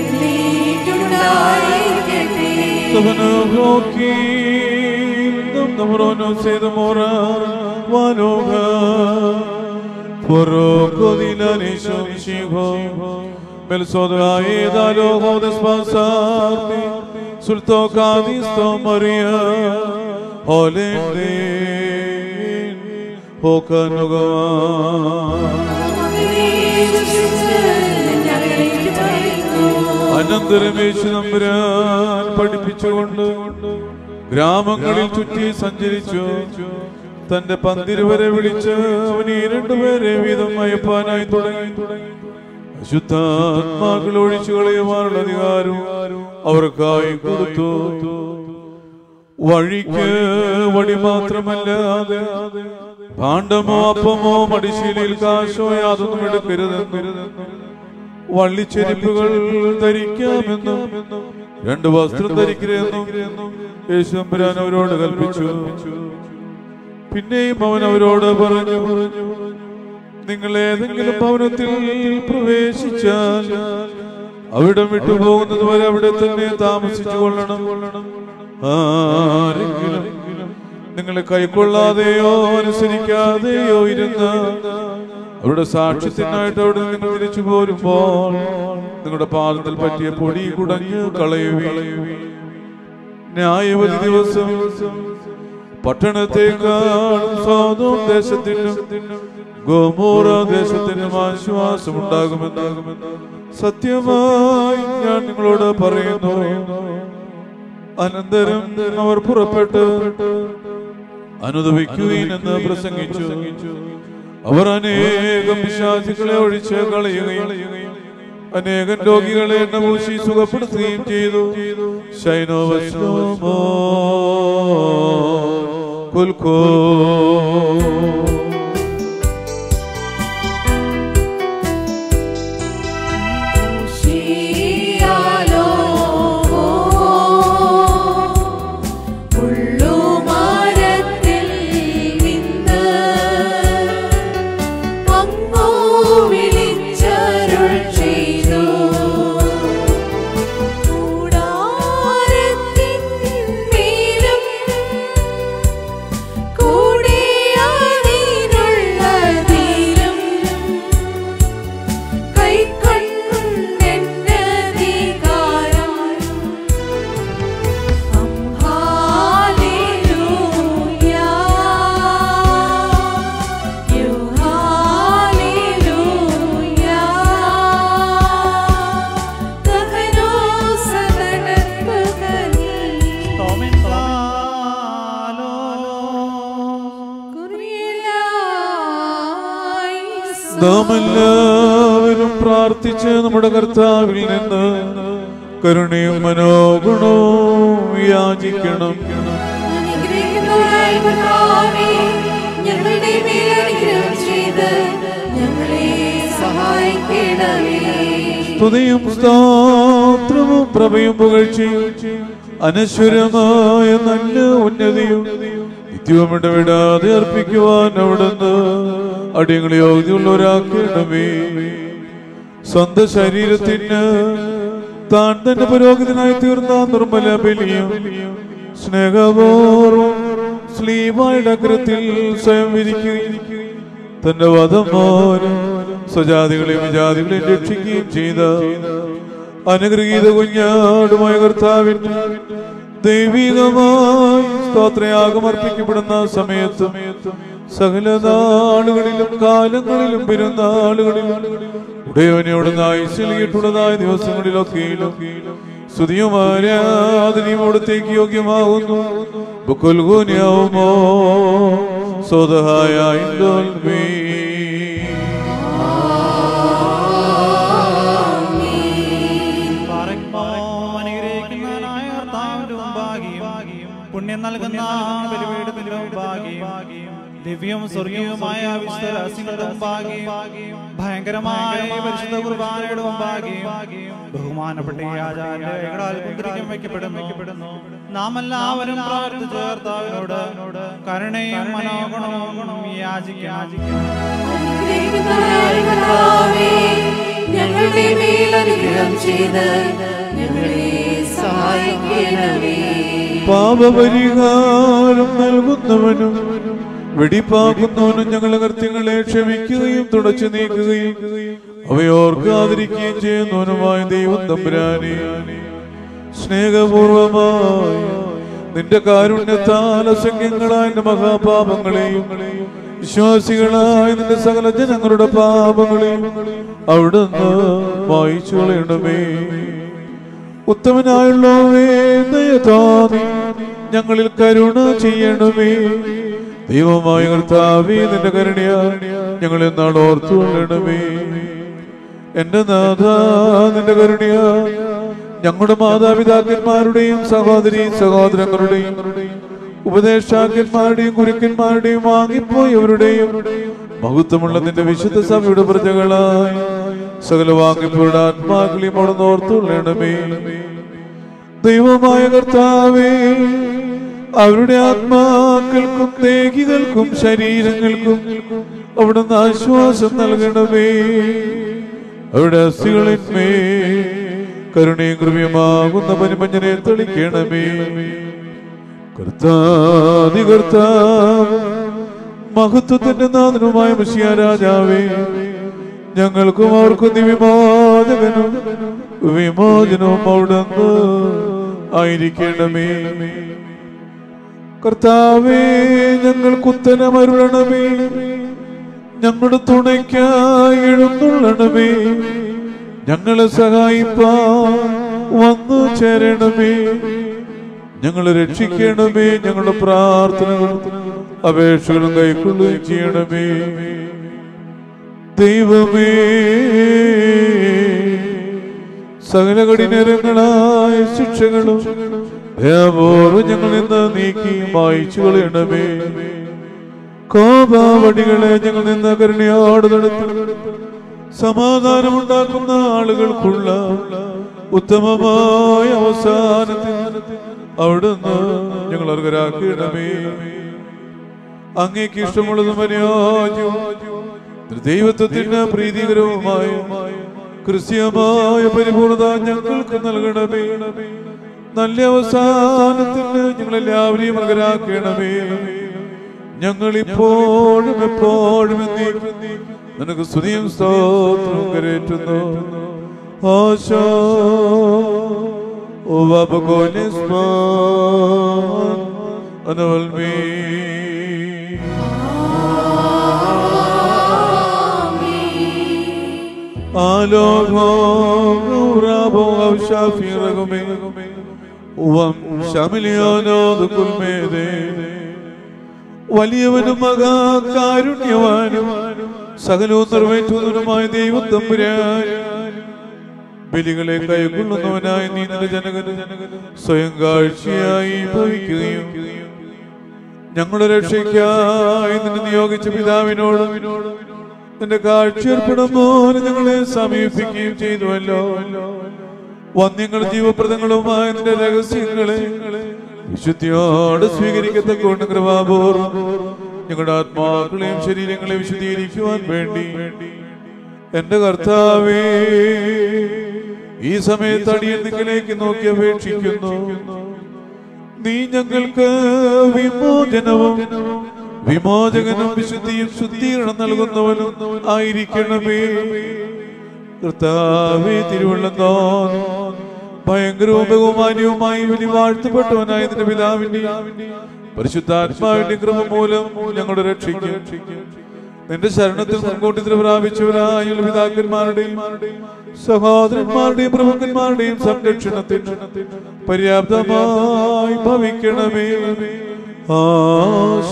എന്നേക്കുമുണ്ടായിരിക്കട്ടെ. Sabana Hoki Dam Namrono Sedamora Vanoga Poroko Dilanishum Shigo Melsodrae Dalo Hodes Pasarti Sulto Cadisto Maria Holendin Hokanuga അങ്ങനെ യേശുക്രിസ്തു ഞങ്ങളെ ഏറ്റുപറയുന്നു. അനന്തരം യേശു നമ്പുരാൻ പഠിപ്പിച്ചുകൊണ്ട് ഗ്രാമങ്ങളിൽ ചുറ്റി സഞ്ചരിച്ചു തന്റെ പന്തിരുവരെ വിളിച്ച് അവൻ ഈ രണ്ടുപേരെ വീതം അയപ്പാനായി തുടങ്ങി അശുദ്ധാത്മാക്കൾ ഒഴിച്ചു കളയുവാനുള്ള അധികാരം അവർക്കായി കൊടുത്തു വഴിക്ക് വടി മാത്രമല്ലാതെ ഭാണ്ഡമോ അപ്പമോ മടിശീലയിൽ കാശോ യാതൊന്നും എടുക്കരുതെന്നും വള്ളിച്ചെരിപ്പുകൾ ധരിക്കാമെന്നും രണ്ട് വസ്ത്രം ധരിക്കരുതെന്നും യേശുമ്പരാൻ അവരോട് കൽപ്പിച്ചു പിന്നെയും അവൻ അവരോട് പറഞ്ഞു നിങ്ങൾ ഏതെങ്കിലും ഭവനത്തിൽ പ്രവേശിച്ചാൽ അവിടം വിട്ടുപോകുന്നത് വരെ അവിടെ തന്നെ താമസിച്ചു കൊള്ളണം ആരെങ്കിലും നിങ്ങളെ കൈക്കൊള്ളാതെയോ അനുസരിക്കാതെയോ ഇരുന്ന് അവരുടെ സാക്ഷ്യത്തിനായിട്ട് അവിടെ നിങ്ങൾ തിരിച്ചു പോരുമ്പോൾ നിങ്ങളുടെ പാദത്തിൽ പറ്റിയ പൊടി കുടഞ്ഞ് കളയുവി ന്യായവധി ദിവസം പട്ടണത്തെക്കാളും സ്വന്തം ദേശത്തിനും ഗോമൂറ ദേശത്തിനും ആശ്വാസം ഉണ്ടാകുമെന്നാകുമെന്ന് സത്യമായി ഞാൻ നിങ്ങളോട് പറയുന്നു അനന്തരം അവർ പുറപ്പെട്ട് അനുദവിക്കുവീൻ എന്ന് പ്രസംഗിച്ചു അവർ അനേകം വിശ്വാസികളെ ഒഴിച്ച് കളയുകയും അനേകം രോഗികളെ എണ്ണപൂശി സുഖപ്പെടുത്തുകയും ചെയ്തു ശൈനോവസ്നോമോ കുൽക്കോ ശിയാലോ ഉള്ളുമരത്തിൽ നിന്ന് അങ്ങോ വിളിച്ചരുൾ ചെയ്തു കൂടാരത്തിൻ മേലും നാം എല്ലാവരും പ്രാർത്ഥിച്ച് നമ്മുടെ കർത്താവിൽ നിന്ന് കരുണയും മനോഗുണവും യാചിക്കണം അനുഗ്രഹിക്കുന്നവനായ കർത്താവേ, ഞങ്ങളുടെ മേൽ അനുഗ്രഹം ചെയ്ത് ഞങ്ങളെ സഹായിക്കണമേ സ്തുതിയും സ്തോത്രവും പ്രഭയും പുകഴ്ചയും അനശ്വരമായ നല്ല ഉന്നതിയും നിത്യവും ഇടവിടാതെ അർപ്പിക്കുവാൻ അവിടുന്ന് അടിയങ്ങളെ യോഗ്യമുള്ളവരാക്കണമേ സ്വന്തം ശരീരത്തിന് താൻ തന്നെ പുരോഹിതനായി തീർന്ന നിർമ്മല ബലിയും സ്നേഹപൂർവം സ്ലീവായുടെ അഗ്രത്തിൽ സ്വയം വിരിക്കുകയും തന്റെ വധം മൂലം സ്വജാതികളെയും വിജാതികളെയും രക്ഷിക്കുകയും ചെയ്ത അനുഗ്രഹീത കുഞ്ഞാടുമായ കർത്താവിന് ദൈവികമായി സ്തോത്രയാഗം അർപ്പിക്കപ്പെടുന്ന സമയത്തും സകല നാളുകളിലും കാലങ്ങളിലും പെരുന്നാളുകളിലും ഉടയവനോട് ആയുസിലിയിട്ടുള്ളതായ ദിവസങ്ങളിലൊക്കെയിലും സ്തുതിയും ആരാധനയും അവിടത്തേക്ക് യോഗ്യമാകുന്നു ബുക്കുൽഗുനിയാവുമോ സ്വതഹായ ഇൻഡോൽമീ പാറയ്ക്കോം അനുഗ്രഹിക്കുന്നവനായ കർത്താവിന്റെ മുമ്പാകെയും പുണ്യം നൽകുന്ന ബലിപീഠത്തിന്റെ മുമ്പാകെയും ദിവ്യവും സ്വർഗീയവുമായ വിശുദ്ധ രഹസ്യങ്ങളുടെ മുമ്പാകെയും ഭയങ്കരമായ പരിശുദ്ധ കുർബാനയുടെ മുമ്പാകെയും ബഹുമാനപ്പെട്ട ഈ ആചാര്യ കൈകളാൽ കുന്തിരിക്കം വയ്ക്കപ്പെടുന്നു നാം എല്ലാവരും പ്രാർത്ഥിച്ച കർത്താവിനോട് കരുണയും മനോഗുണവും യാചിക്കണം അനുഗ്രഹിക്കുന്നവനായ കർത്താവേ, ഞങ്ങളുടെ മേൽ അനുഗ്രഹം ചെയ്ത് ഞങ്ങളെ സഹായിക്കണമേ പാപപരിഹാരം നൽകുന്നവനും വെടിപ്പാക്കുന്നവനും ഞങ്ങളുടെ കൃത്യങ്ങളെ ക്ഷമിക്കുകയും തുടച്ചു നീക്കുകയും അവയോർക്കാതിരിക്കുകയും ചെയ്യുന്നവനുമായ ദൈവം തമ്പുരാനെ സ്നേഹപൂർവമായി നിന്റെ കാരുണ്യത്താൽ അസംഖ്യങ്ങളായ എന്റെ മഹാപാപങ്ങളെയും വിശ്വാസികളായ നിന്റെ സകല ജനങ്ങളുടെ പാപങ്ങളെയും അവിടുന്ന് വായിച്ചു കളയണമേ ഉത്തമനായുള്ളവേ ദയതോന്നി ഞങ്ങളിൽ കരുണ ചെയ്യണമേ ദൈവമായ കർത്താവേ നിന്റെ കരുണയ ഞങ്ങളെ നാൾ ഓർത്തുകൊള്ളണമേ എന്റെ നാഥ നിന്റെ കരുണയ ഞങ്ങളുടെ മാതാപിതാക്കന്മാരുടെയും സഹോദരി സഹോദരങ്ങളുടെയും ഉപദേഷ്ടാക്കന്മാരുടെയും ഗുരുക്കന്മാരുടെയും വാങ്ങിപ്പോയവരുടെയും മഹത്വമുള്ള നിന്റെ വിശുദ്ധ സഭയുടെ പ്രജകളായി സകല വാങ്ങിപ്പോയുടെ ആത്മാക്കളെയും അവിടെ ഓർത്തുള്ളണമേ ദൈവമായ കർത്താവേ അവരുടെ ആത്മാക്കൾക്കും ദേഹികൾക്കും ശരീരങ്ങൾക്കും അവിടുന്ന് ആശ്വാസം നൽകണമേ അവരുടെ അസ്ഥികളിന്മേ കരുണയും കൃപയുമാകുന്ന പരിമഞ്ഞനെ തെളിക്കണമേ കർത്താതി കർത്താവ് മഹത്വത്തിന്റെ നാഥനുമായ മുഷിയ രാജാവേ ഞങ്ങൾക്കും അവർക്കും നീ വിമോചകനും വിമോചനവും അവിടുന്ന് ആയിരിക്കണമേ കർത്താവേ ഞങ്ങൾക്ക് ഉത്തരമരുളണമേ ഞങ്ങളുടെ തുണയ്ക്കായി എഴുന്നള്ളണമേ ഞങ്ങളെ സഹായിപ്പാ വന്നു ചേരണമേ ഞങ്ങളെ രക്ഷിക്കണമേ ഞങ്ങളുടെ പ്രാർത്ഥനകളും അപേക്ഷകളും കൈക്കൊള്ളുകയും ചെയ്യണമേ ദൈവമേ സകല കഠിനരങ്ങളായ ശിക്ഷകളും ദയാപൂർവ്വം ഞങ്ങൾ നിന്ന് നീക്കി മായിച്ചു കളയണമേ കോപാവടികളെ ഞങ്ങൾ നിന്ന് കരുണയോട് നടത്തി സമാധാനമുണ്ടാക്കുന്ന ആളുകൾക്കുള്ള ഉത്തമമായ അവസാനത്തിൽ അവിടുന്ന് ഞങ്ങൾ അർഹരാക്കിയിടമേ അങ്ങേക്ക് ഇഷ്ടമുള്ളതും അനുയോജ്യവും ദൈവത്വത്തിന് പ്രീതികരവുമായ ക്രിസ്ത്യമായ പരിപൂർണത ഞങ്ങൾക്ക് നൽകണമേ നല്ല അവസാനത്തിന് ഞങ്ങളെല്ലാവരെയും അർഹരാക്കണമേ ഞങ്ങൾ ഇപ്പോഴും എപ്പോഴും എന്നേക്കും നിനക്ക് സ്തുതിയും സ്തോത്രവും കരേറ്റുന്നു ആശോ ഓ ബാബകോലിസ്മാൻ അനവൽമീ ആലോകോ ഗൗരവോ ഔഷാഫി റഗമേ വം ശമിലിയോനോ ദുൽമേദേ വലിയവനും മഹാകാരുണ്യവാനും സകലവും നിറവേറ്റുന്നതുമായ ദൈവം തമ്പുരാൻ ബലികളെ കൈക്കൊള്ളുന്നവനായ നീ നിന്റെ ജനകന് സ്വയം കാഴ്ചയായി ഭവിക്കുകയും ഞങ്ങളുടെ രക്ഷയ്ക്കായി നിന്നെ നിയോഗിച്ച പിതാവിനോട് നിന്റെ കാഴ്ച ഏർപ്പെടുമ്പോൾ ഞങ്ങളെ സമീപിക്കുകയും ചെയ്തുവല്ലോ വന്യങ്ങൾ ജീവപ്രദങ്ങളുമായ നിന്റെ രഹസ്യങ്ങളെ വിശുദ്ധിയോട് സ്വീകരിക്കത്തക്കൊണ്ട് കൃപാപൂർവം ഞങ്ങളുടെ ആത്മാക്കളെയും ശരീരങ്ങളെയും വിശുദ്ധീകരിക്കുവാൻ വേണ്ടി എന്റെ കർത്താവേ ഈ സമയത്ത് അടിയൻ നിങ്ങളിലേക്ക് നോക്കി അപേക്ഷിക്കുന്നു നീ ഞങ്ങൾക്ക് വിമോചനവും വിമോചകനും വിശുദ്ധിയും ശുദ്ധീകരണം നൽകുന്നവനും ആയിരിക്കണമേ കർത്താവേ തിരുവള്ളത്തോ ഭയങ്കരവും ബഹുമാന്യവുമായി വലിയ വാഴ്ത്തപ്പെട്ടവനായ നിന്റെ പിതാവിന്റെ പരിശുദ്ധാത്മാവിന്റെ കൃപ മൂലം ഞങ്ങളുടെ രക്ഷിക്കും നിന്റെ ശരണത്തിൽ മുൻകൂട്ടി പ്രാപിച്ചവരായ പിതാക്കന്മാരുടെയും സഹോദരന്മാരുടെയും പ്രമുഖന്മാരുടെയും സംരക്ഷണത്തിന് പര്യാപ്തമായി ഭവിക്കണമേ ആശ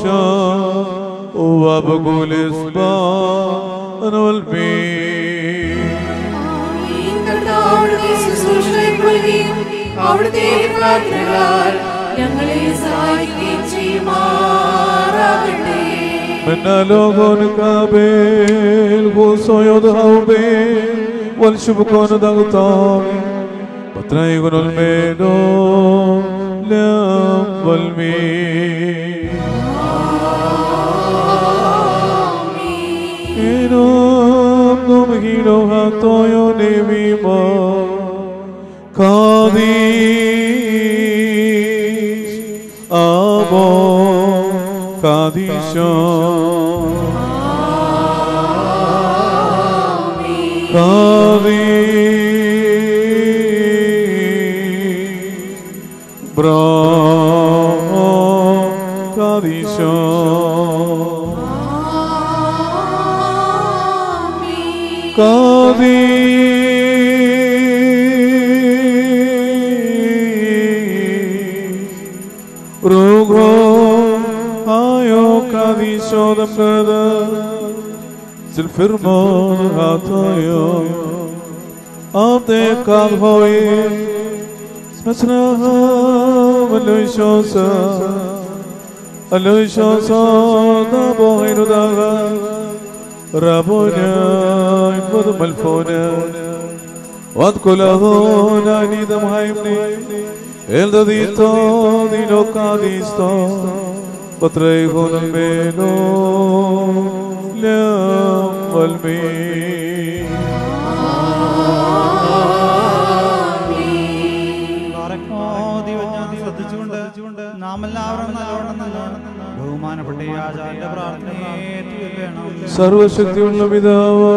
ആമീൻ. കർത്താവിന്റെ ശുശ്രൂഷകൾക്കുകയും അവിടുത്തെ പ്രാർത്ഥനകളാൽ ഞങ്ങളെ സഹായിക്കുകയും ചെയ്യുമാറാകട്ടെ Menalogon kabel husoyo daube wal shubkon dagtam patraygon al meno lam wal mi Inom nom hiro hatoyo nevimo Kadis Abo Kadisho Kadis Bro Kadisho Kadis Rugo ayo kadishodam kada Zilfirmon hatayo Abde kadhoy Smesna Aloyshosa Aloyshosa Da bohinu daga Rabbona Infod malfona Wadkulahu Nanidam haimni El dadito di lo cadisto Potrei con el meno Le almi പാറയ്ക്കോ ദൈവജ്ഞാനം ശ്രദ്ധിച്ചുകൊണ്ട് നാം എല്ലാവരും നല്ലവണ്ണം നല്ലവണ്ണം ബഹുമാനപ്പെട്ട ഈ ആചാര്യ പ്രാർത്ഥനയെ ഏറ്റുചൊല്ലണം. സർവശക്തിയുള്ള പിതാവ്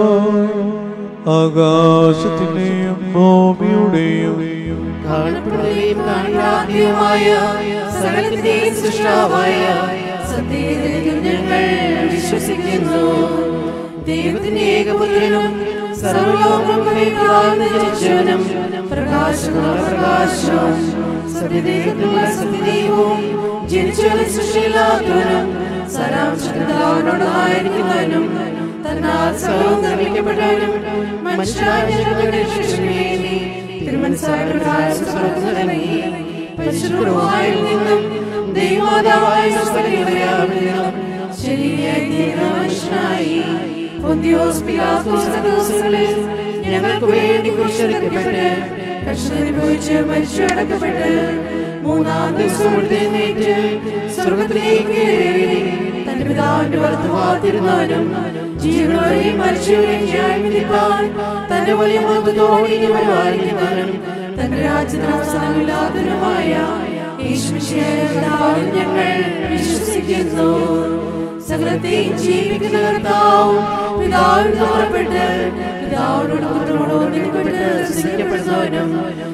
ആകാശത്തിന്റെയും ഭൂമിയുടെയും കാണപ്പെടുകയും കാണാതെയുമായ സകലത്തിന്റെയും സൃഷ്ടാവായ സത്യത്തിൽ ഞങ്ങൾ വിശ്വസിക്കുന്നു ദൈവത്തിന്റെ ഏകപുത്രനും സർവലോകങ്ങളും ജനിച്ചവനും പ്രകാശമുള്ള പ്രകാശവും സത്യദൈവത്തിലുള്ള സത്യദൈവവും ജനിച്ചവനും സൃഷ്ടിയില്ലാത്തവനും സാരാംശത്തിലായിരിക്കുന്നവനും തന്നാൽ സർവവും നിർമ്മിക്കപ്പെട്ടവനും മനുഷ്യരായ ഞങ്ങളുടെ രക്ഷയ്ക്ക് വേണ്ടി തിരുമനസ്സായ പ്രകാശം സ്വർഗ്ഗത്തിൽ ഇറങ്ങി പരിശുദ്ധമായ നിന്നും ദൈവമാതാവായ നിന്നും ശരീരയായി തീർന്ന മനുഷ്യനായി പൊന്തിയോസ് പിലാത്തോസ് ദിവസങ്ങളിൽ ഞങ്ങൾക്ക് വേണ്ടി കുരിശിറക്കപ്പെട്ട് കഷ്ടനുഭവിച്ച് മരിച്ചു അടക്കപ്പെട്ട് മൂന്നാം ദിവസം എഴുന്നേറ്റ് സ്വർഗത്തിലേക്ക് കയറി തന്റെ പിതാവിന്റെ വലത്ത് വാതിരുന്നവനും ജീവനവരെയും മരിച്ചവരെയും ന്യായം വിധിപ്പാൻ തന്റെ വലിയ മുഖത്തോടെ പരിപാലിക്കുന്നവനും തന്റെ രാജ്യത്തിന് അവസാനമില്ലാത്തവനുമായ യേശുമിശിഹായിൽ ഞങ്ങൾ വിശ്വസിക്കുന്നു സകലത്തെയും ജീവിക്കുന്ന കർത്താവും പിതാവിൽ പുറപ്പെട്ട് പിതാവിനോട് പുത്രനോട് ഒന്നിപ്പെട്ട് സ്നേഹിക്കപ്പെടുന്നവനും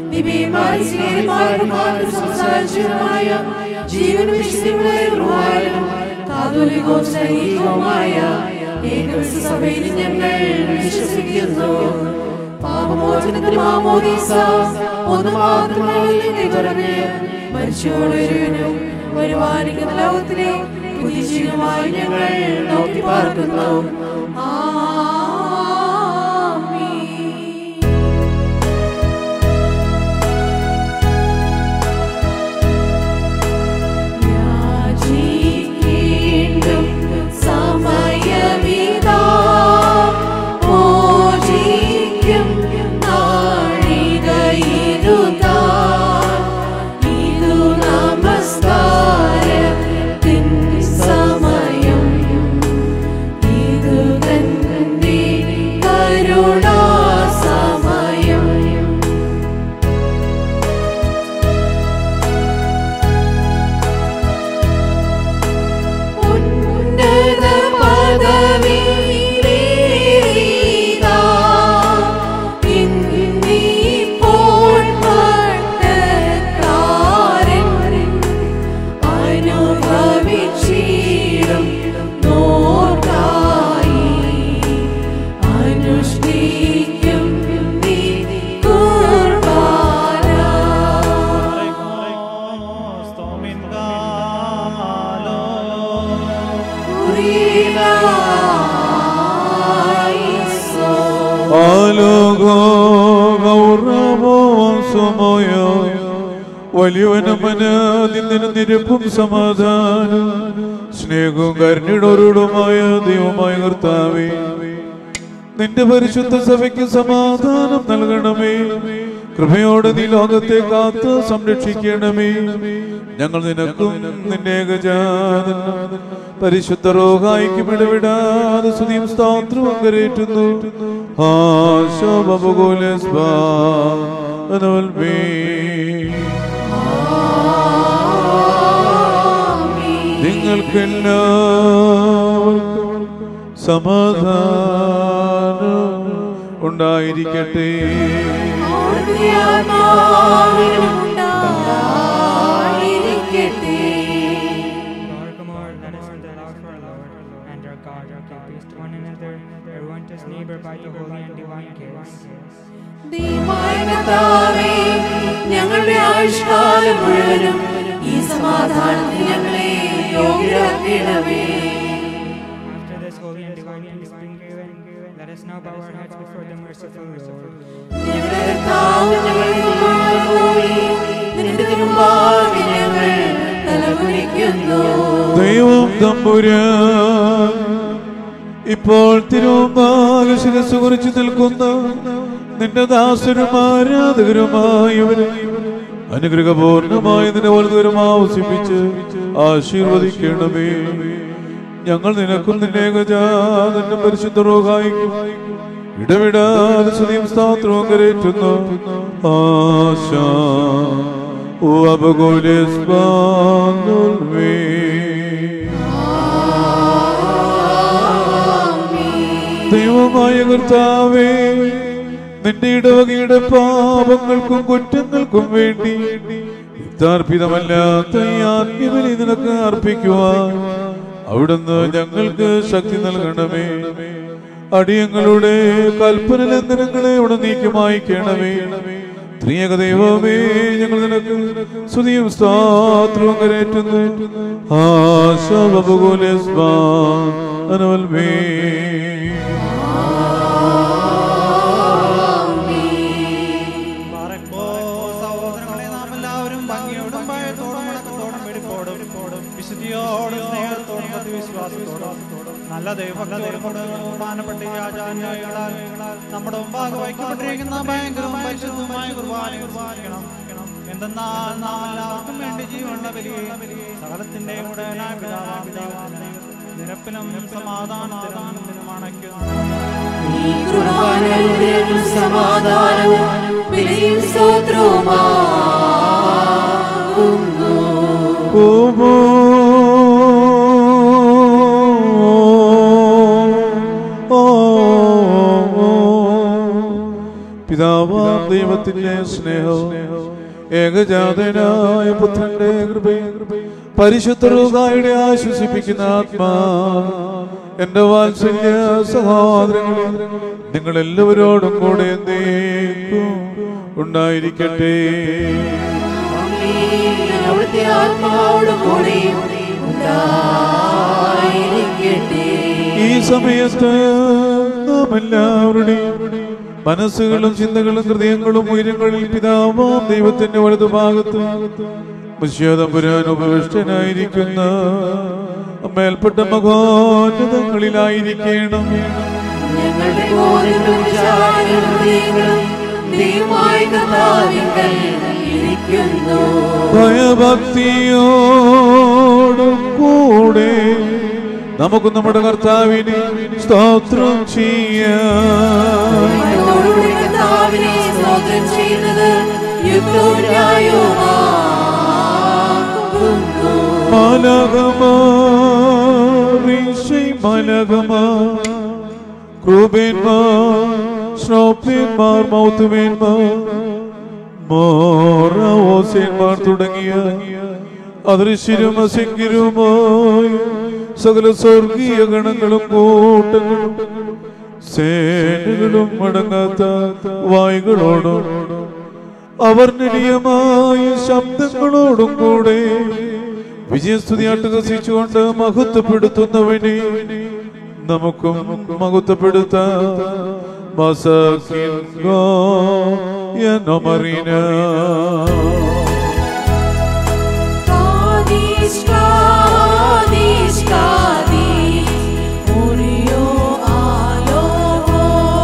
ദിവ്യമായ സംസാരിച്ചതുമായ ജീവനും വിശുദ്ധിയുമായും കാതോലികവും ശരീരവുമായ ഏകസഭയിൽ ഞങ്ങൾ വിശ്വസിക്കുന്നു പാപമോചനത്തിന് മാമോദീസ ഒന്ന് മാത്രമായി പറഞ്ഞ് മരിച്ചോടൊരുവനും വരുവാനിക്കുന്ന ലോകത്തിലെ പുതിയ ജീവിതമായി ഞങ്ങൾ നോക്കി പാർക്കുന്നു ആ ഗൗരവോസമയോ വലിയവനമനാദിന്ദനും നിരപ്പും സമാധാനം സ്നേഹവും കരുണിടോരോടുമായ ദൈവമായ കർത്താവേ നിന്റെ പരിശുദ്ധ സഭയ്ക്ക് സമാധാനം നൽകണമേ കൃപയോടെ നീ ലോകത്തെ കാത്ത് സംരക്ഷിക്കണമേ ഞങ്ങൾ നിനക്കും നിന്റെ ഏകജാതൻ പരിശുദ്ധ റോഹായിക്കും ഇടവിടാതെ സ്തുതിയും സ്തോത്രവും കരേറ്റുന്നു നിങ്ങൾക്കെല്ലാവർക്കും സമാധാനം ഉണ്ടായിരിക്കട്ടെ Lord, come on, let us the love for our Lord and our God, our give peace to one another, everyone to his neighbor by the holy and divine gifts. ദൈവമായ കർത്താവേ, ഞങ്ങളുടെ ആയുഷ്കാലം മുഴുവനും ഈ സമാധാനത്തിൽ ഞങ്ങളെ യോഗ്യരാക്കണമേ After this holy and divine peace being given, let us now bow our heads before the merciful Lord. ഞങ്ങളുടെ കർത്താവ് ഞങ്ങളിൽ നിന്ന് പോയി നിന്റെ തിരുമുമ്പാകെ ഞങ്ങൾ തലകുനിക്കുന്നു ദൈവം തമ്പുരാൻ ഇപ്പോൾ തിരുവമ്പാകെ ശിരസ് കുറിച്ച് നിൽക്കുന്ന നിന്റെ ദാസരും ആരാധകരുമായവരെ അനുഗ്രഹപൂർണമായി നിന്നെ വലുതരും ആവസിപ്പിച്ച് ആശീർവദിക്കണമേ ഞങ്ങൾ നിനക്കും നിന്റെ ഏകജാതന്റെ പരിശുദ്ധ റോഹായിക്കും ഇടവിടാതെ സ്തുതിയും സ്തോത്രവും കരേറ്റുന്നു ആശ ദൈവമായ കർത്താവേ നിന്റെ ഇടവകയുടെ പാപങ്ങൾക്കും കുറ്റങ്ങൾക്കും വേണ്ടി യുദ്ധാർപ്പിതമല്ലാത്ത ഈ ആത്മീയബലി നിനക്ക് അർപ്പിക്കുവാൻ അവിടുന്ന് ഞങ്ങൾക്ക് ശക്തി നൽകണമേ അടിയങ്ങളുടെ കൽപ്പന ലംഘനങ്ങളെ ഇവിടെ നീക്കി മായ്ക്കണമേ ത്രിയേക ദൈവമേ ഞങ്ങൾ നിനക്ക് സ്തുതിയും സ്തോത്രവും കരേറ്റുന്നു ആശാബുലേ പാറപ്പോ സഹോദരങ്ങളെ നാം എല്ലാവരും ഭംഗിയോടും ഭയത്തോടും വണക്കത്തോടും വെടിപ്പോടും വിശുദ്ധിയോടും സ്നേഹത്തോടും വിശ്വാസത്തോടും നല്ല ദൈവത്തോട് ബഹുമാനപ്പെട്ട ഈ ആചാര്യായികളാൽ നമ്മുടെ മുമ്പാകെ വയ്ക്കപ്പെട്ടിരിക്കുന്ന ഭയങ്കരവും പരിശുദ്ധവുമായ കുർബാന കുർബാനിക്കണം എന്തെന്നാൽ നാം എല്ലാവർക്കും വേണ്ടി ജീവനുള്ള വലിയ സകലത്തിന്റെയും ഉടനായ പിതാവാം ദൈവത്തിന്റെ നിരപ്പിലും സമാധാനത്തിനും അണയ്ക്കുന്നു ഈ കുർബാനയുടെ സമാധാനവും വിലയും സ്തോത്രവുമാകുന്നു പിതാവാം ദൈവത്തിന്റെ സ്നേഹവും ഏകജാതനായ പുത്രന്റെ കൃപയും പരിശുദ്ധ റൂഹായുടെ ആശ്വസിപ്പിക്കുന്ന ആത്മാ എന്റെ വാത്സല്യ സഹോദരങ്ങളെ നിങ്ങൾ എല്ലാവരോടും കൂടെ എന്നേക്കും ഉണ്ടായിരിക്കട്ടെ അവിടുത്തെ ആത്മാവോടും കൂടി ഉണ്ടായിരിക്കട്ടെ ഈ സമയത്ത് നാം എല്ലാവരുടെയും മനസ്സുകളും ചിന്തകളും ഹൃദയങ്ങളും ഉയരങ്ങളിൽ പിതാവാം ദൈവത്തിന്റെ വലതുഭാഗത്ത് മുശ്യതപുരാൻ ഉപവിഷ്ടനായിരിക്കുന്ന മേൽപ്പെട്ട മകോന്നതങ്ങളിലായിരിക്കണം ഞങ്ങളുടെ ബോധങ്ങളും വിചാരങ്ങളും ഹൃദയങ്ങളും ദൈവമായ കർത്താവിങ്കൽ ഇരിക്കുന്നു ഭയഭക്തിയോടും കൂടെ നമുക്ക് നമ്മുടെ കർത്താവിനെ സ്തോത്രം ചെയ്യാം ഭയത്തോടുകൂടി കർത്താവിനെ സ്തോത്രം ചെയ്യുന്നത് യുക്തവും ന്യായവുമാകുന്നു. മലകമാറിശൈ മലകമാർ ക്രൂബേന്മാർ ശ്രോപ്യന്മാർ മൗത്തുമേന്മാർ മോറോസേന്മാർ തുടങ്ങിയ അദൃശ്യരും അസിംഗിരുമായി സകല സ്വർഗീയ ഗണങ്ങളും കൂട്ടങ്ങളും സേനകളും അടങ്ങാത്ത വായുകളോടും അവർണ്ണനീയമായ ശബ്ദങ്ങളോടും കൂടെ വിജയസ്തുതി അട്ടഹസിച്ചുകൊണ്ട് മഹത്വപ്പെടുത്തുന്നവനെ നമുക്കും മഹത്വപ്പെടുത്താം മസക്കിൻ no marina. Kadis, Kadis, Kadis, Urio aloho.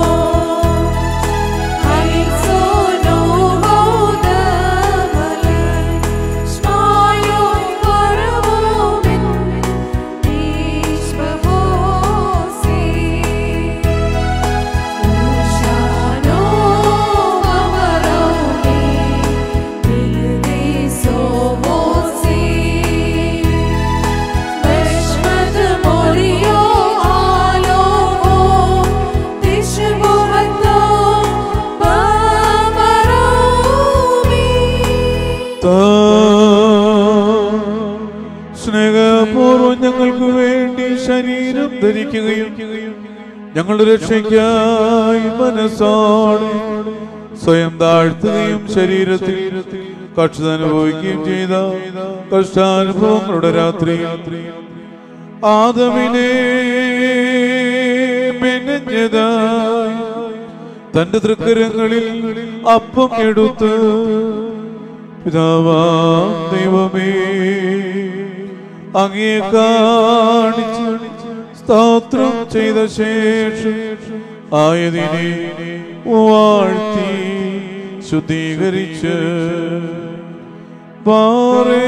Halitzono hodamale, Smayo varvomin, Ishbahosi. Ushano amaroni, Mildi sovosi. Meshmed morio aloho, Tishbohato bamaromi. സ്നേഹപൂർവ്വം ഞങ്ങൾക്ക് വേണ്ടി ശരീരം ധരിക്കുകയും ഞങ്ങളുടെ രക്ഷയ്ക്കായി മനസ്സോടെ സ്വയം താഴ്ത്തുകയും ശരീരത്തിൽ കക്ഷത അനുഭവിക്കുകയും ചെയ്ത കഷ്ടാനുഭവങ്ങളുടെ രാത്രി ആദമിനെ മെനഞ്ഞതായി തന്റെ തൃക്കരങ്ങളിൽ അപ്പം എടുത്ത് പിതാവാ ദൈവമേ അങ്ങേ കാണിച്ച് സ്തോത്രം ചെയ്ത ശേഷം ആയതിനെ വാഴ്ത്തി ശുദ്ധീകരിച്ച് പാറേ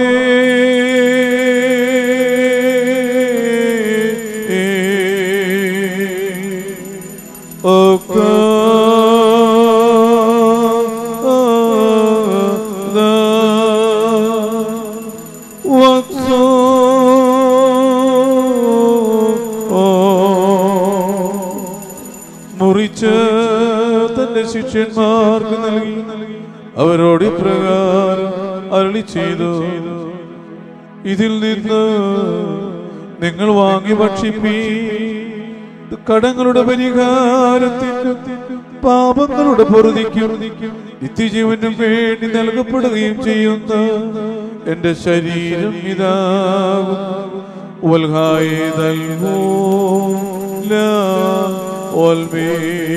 മുറിച്ച് തന്റെ ശിഷ്യന്മാർക്ക് നൽകി അവരോട് ഇപ്രകാരം അരളി ചെയ്തു ഇതിൽ നിന്ന് നിങ്ങൾ വാങ്ങി ഭക്ഷിപ്പീ ഇത് കടങ്ങളുടെ പരിഹാരത്തിനും പാപങ്ങളുടെ പൊറുതിക്കും നിത്യജീവനും വേണ്ടി നൽകപ്പെടുകയും ചെയ്യുന്ന എന്റെ ശരീരം ഇതാകും വൽഹായതൽമൂല ഓൽമേ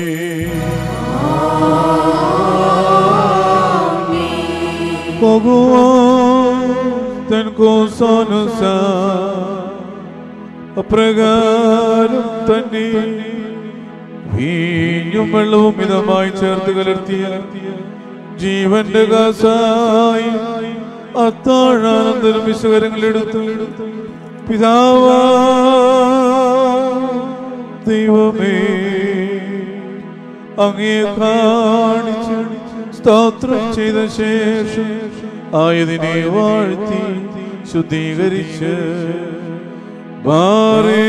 ഭഗവാൻ കോസാനുസ അപ്രകാരം തന്നെ വീഞ്ഞും വെള്ളവും മിതമായി ചേർത്ത് കലർത്തിയ ജീവന്റെ കാസായി അത്താഴാനന്തരം വിശകരങ്ങളെടുത്തു പിതാവാ ദൈവമേ അങ്ങേ കാണിച്ച് സ്തോത്രം ചെയ്ത ശേഷം ആയതിനെ വാഴ്ത്തി ശുദ്ധീകരിച്ച് മാറേ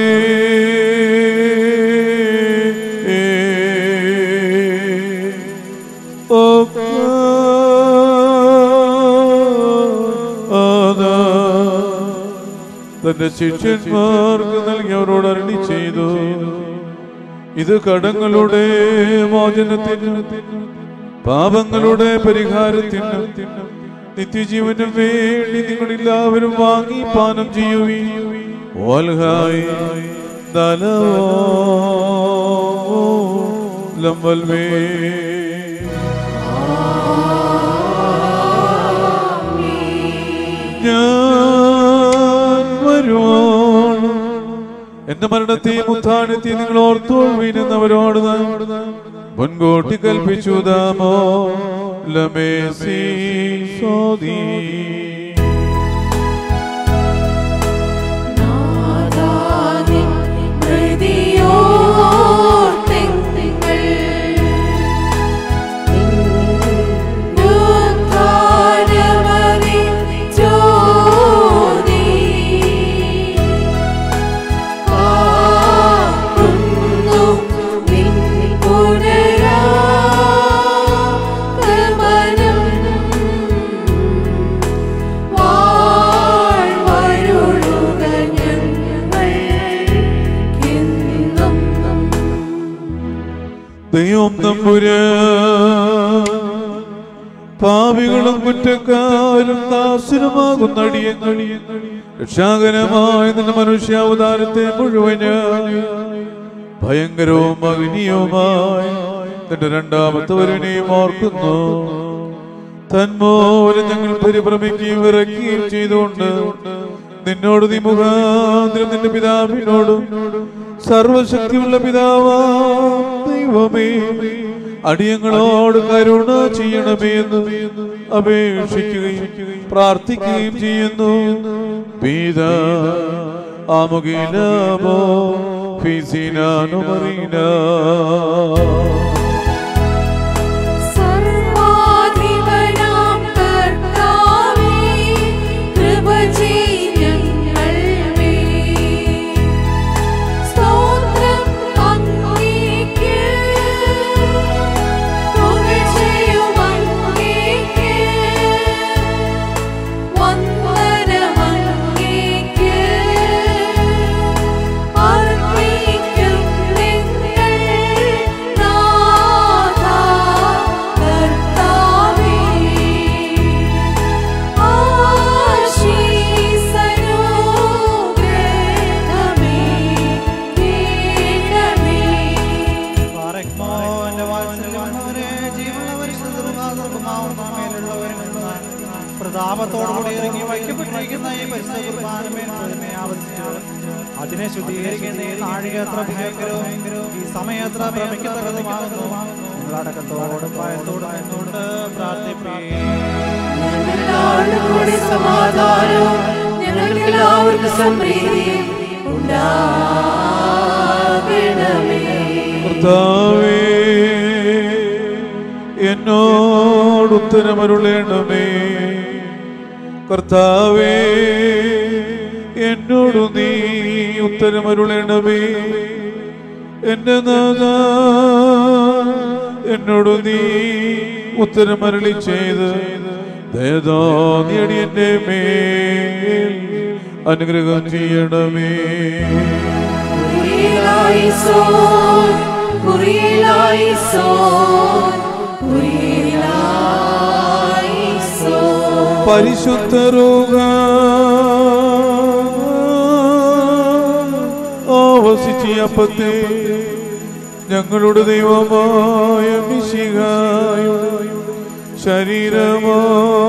തന്റെ ശിഷ്യന്മാർക്ക് നൽകി അവരോട് അരളി ചെയ്തു ഇത് കടങ്ങളുടെ മോചനത്തിനും പാപങ്ങളുടെ പരിഹാരത്തിനും നിത്യജീവനും വേണ്ടി നിങ്ങൾ എല്ലാവരും വാങ്ങി പാനം ചെയ്യുവീ ഓൽഹായി ദലവോ ലംബൽവേ ഞാൻ വരുവാണ് എന്റെ മരണത്തെയും ഉത്ഥാനത്തെയും നിങ്ങൾ ഓർത്തോൾവീനെന്നവരോട് മുൻകൂട്ടി കൽപ്പിച്ചു ദാമോ ലമേസി സോദീ നാദാനിൻ ഹൃദയോർത്തിങ്കൾ യുദ്ധാരവരി ജ്യോതി കാക്കുന്നു നിൻ പുനരാഗമനം വാഴ്വരുളുക ഞങ്ങൾക്കെന്നും. ദൈവം നമ്പുര പാപികളും കുറ്റക്കാരും ദാസനുമാകുന്ന അടിയങ്ങൾ രക്ഷാകരമായ നിന്റെ മനുഷ്യാവതാരത്തെ മുഴുവന് ഭയങ്കരവും അഗ്നിയുമായി നിന്റെ രണ്ടാമത്തെ വരനെയും ഓർക്കുന്നു തന്മൂലം ഞങ്ങൾ പരിഭ്രമിക്കുകയും വിറയ്ക്കുകയും ചെയ്തുകൊണ്ട് നിന്നോട് നീ മുഖാന്തരം നിന്റെ പിതാവിനോടും സർവശക്തിയുള്ള പിതാവാ ദൈവമേ അടിയങ്ങളോട് കരുണ ചെയ്യണമേ എന്ന് അപേക്ഷിക്കുകയും പ്രാർത്ഥിക്കുകയും ചെയ്യുന്നു പീത ആമുഖിലമോ ഫിസിനാനുമറീന സർവാധിപനാം കർത്താവേ കൃപ ചെയ്യങ്ങൾ സ്തോത്രം അങ്ങേക്ക് പുകഴ്ചയും അങ്ങേക്ക് വന്ദനം അങ്ങേക്ക് അർപ്പിക്കും നിങ്ങൾ നാഥാ കർത്താവേ ആശീസനുഗ്രഹമേ കേണമേ പാറയ്ക്കുമോ എന്റെ വാത്സല്യമുള്ളവരെ, ജീവനുള്ള പരിശുദ്ധ കുർബാനർക്കുമാവുന്ന മേലുള്ളവരിൽ നിന്ന് പ്രതാപത്തോടുകൂടി ഇറങ്ങി വയ്ക്കപ്പെട്ടിരിക്കുന്ന ഈ പരിശുദ്ധ കുർബാനമേൽ പൊഴുതിനെ ആവർത്തിച്ചു അതിനെ ശുദ്ധീകരിക്കുന്ന ഈ നാഴിക എത്ര ഭയങ്കരവും ഈ സമയം എത്ര ഭ്രമിക്കത്തക്കതുമാകുന്നു നിങ്ങളടക്കത്തോടും ഭയത്തോടും നിന്നുകൊണ്ട് പ്രാർത്ഥിപ്പേ ഞങ്ങളോട് കൂടി സമാധാനവും ഞങ്ങൾക്കെല്ലാവർക്കും സമൃദ്ധിയും ഉണ്ടാകണമേ കർത്താവേ എന്നോട് ഉത്തരമരുളേണമേ കർത്താവേ എന്നോട് നീ ഉത്തരമരുളേണമേ എന്റെ നാഥ എന്നോട് നീ ഉത്തരമരളി ചെയ്ത് ദയതോന്നിയടി എന്റെ മേൽ അനുഗ്രഹം ചെയ്യണമേ കുറിയലായിസോൻ കുറിയലായിസോൻ കുറിയലായിസോൻ പരിശുദ്ധരുക ആവസിച്ചപ്പത്തെ ഞങ്ങളുടെ ദൈവമായ മിശിഹായുടെ ശരീരമോ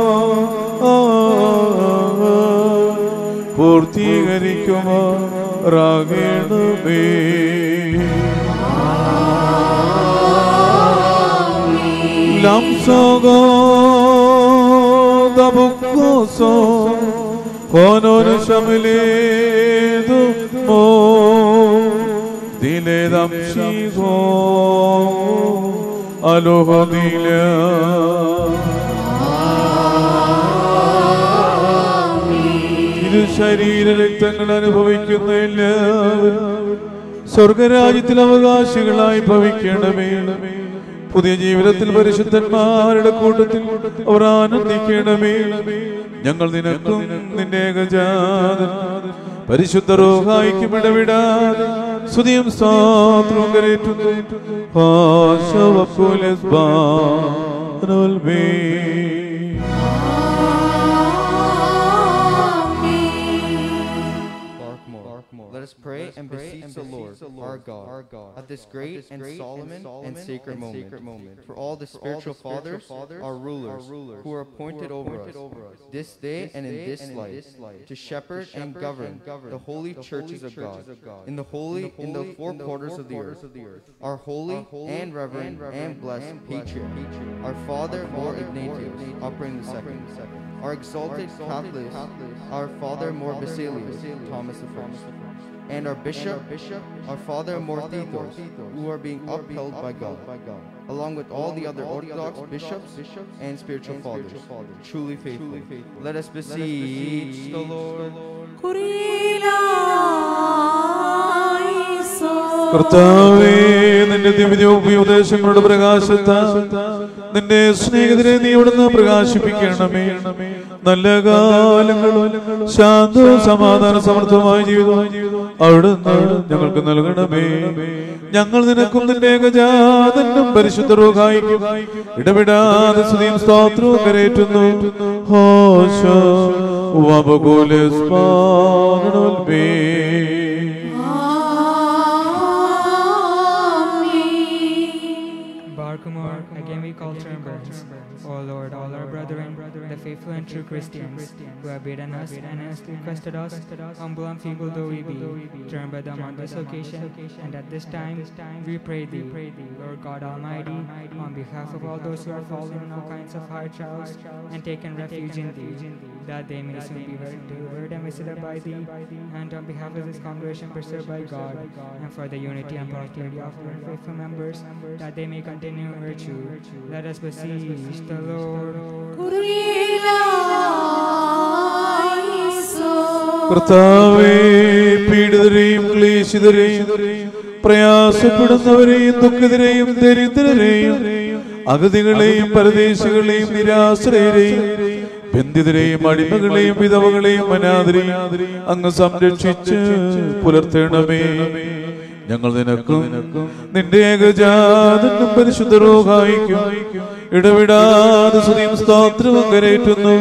പൂർത്തീകരിക്കുമോ റാകേണമേ Lamsogo da bucoso con un shameledu mo dile dam shigo aloha dile ഇത് ശരീര രക്തങ്ങൾ അനുഭവിക്കുന്ന എല്ലാവരും സ്വർഗരാജ്യത്തിൽ അവകാശികളായി ഭവിക്കണമേ പുതിയ ജീവിതത്തിൽ പരിശുദ്ധന്മാരുടെ കൂട്ടത്തിൽ അവർ ആനന്ദിക്കണമേ ഞങ്ങൾ നിനക്കും നിന്റെ ഏകജാതൻ പരിശുദ്ധ റോഹായിക്കും ഇടവിടാതെ സ്തുതിയും സ്വാത്രവും കരേറ്റുന്നു Barkmore. Let us pray and beseech the Lord, our God, at this great and solemn and sacred moment, for all the spiritual fathers, our rulers, who are appointed over us, this day and in this life, to shepherd and govern the holy churches of God, in the holy, in the four quarters of the earth, our holy and reverend and blessed patriarch, our father, More Ignatius, Operating the second, our exalted Catholics, our father, More Basilius, Thomas I, and our bishop, our father, More Titos, who are being upheld by God, along with all the other Orthodox bishops and spiritual fathers, truly faithful. Let us beseech the Lord. കർത്താവേ നിന്റെ ദിവ്യോപദേശങ്ങളുടെ പ്രകാശത്താൽ നിന്റെ സ്നേഹിതരെ നീ ഇവിടുന്ന് പ്രകാശിപ്പിക്കണമേ നല്ല കാലങ്ങളും ശാന്തവും സമാധാന സമൃദ്ധമായ ജീവിതവും അവിടുന്ന് ഞങ്ങൾക്ക് നൽകണമേ ഞങ്ങൾ നിനക്കും നിന്റെ ഏകജാതനും പരിശുദ്ധ റോഹായിക്കും ഇടപെടാതെ സ്തുതിയും സ്തോത്രവും കരേറ്റുന്നു ഹോശോ വബകുലസ്മാനോൽമേ O Lord, all our brethren, the faithful and true Christians, who have bidden us and earnestly requested us, humble and feeble though we be, turn by them on this occasion, and at this time, we pray thee, Lord God Almighty, on behalf of all those who are fallen in all kinds of hard trials and taken refuge in thee, that they may soon be heard, delivered and visited by thee, and on behalf of this congregation preserved by God, and for the unity and prosperity of our faithful members, that they may continue in virtue, let us beseech the Lord. കർത്താവേ പീഡിതരെയും ക്ലേശിതരെയും പ്രയാസപ്പെടുന്നവരെയും ദുഃഖിതരെയും ദരിദ്രരെയും അഗതികളെയും പരദേശികളെയും നിരാശ്രയരെയും ബന്ധിതരെയും അടിമകളെയും വിധവകളെയും അനാഥരെയും അങ്ങ് സംരക്ഷിച്ച് പുലർത്തണമേ ഞങ്ങൾ നിനക്കും നിന്റെ ഏകജാതനും പരിശുദ്ധ റോഹായിക്കും ഇടവിടാതെ സ്തുതിയും സ്തോത്രവും കരേറ്റുന്നു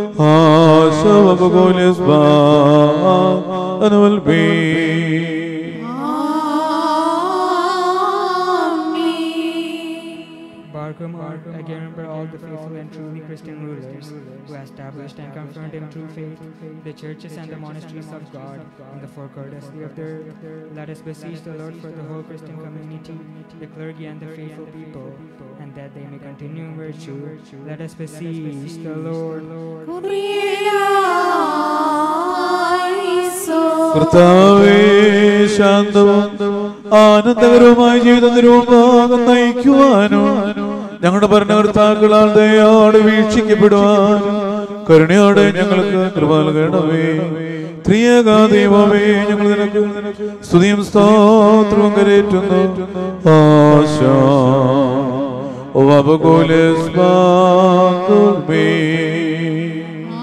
ആശവകോലസ്ബാ Barkum art again remember all the faithful and truly Christian rulers who established and confirmed in true faith the churches and the monasteries of God in the four courtesy of the earth. Let us beseech the Lord for the whole Christian community, the clergy and the faithful people, and that they may continue in virtue. Let us beseech the Lord. കർത്താവേ ശാന്തവും ആനന്ദകരവുമായ ജീവിതം നിരൂപമാകം നയിക്കുവാനോ ഞങ്ങളുടെ ഭരണകർത്താക്കളാൽ ദയോടെ വീക്ഷിക്കപ്പെടുവാനും കരുണയോടെ ഞങ്ങൾക്ക് കൃപ നൽകണമേ ത്രിയേക ദൈവമേ ഞങ്ങൾ നിനക്ക് സ്തുതിയും സ്തോത്രവും കരേറ്റുന്നു ആശ വപകുലസ്മാ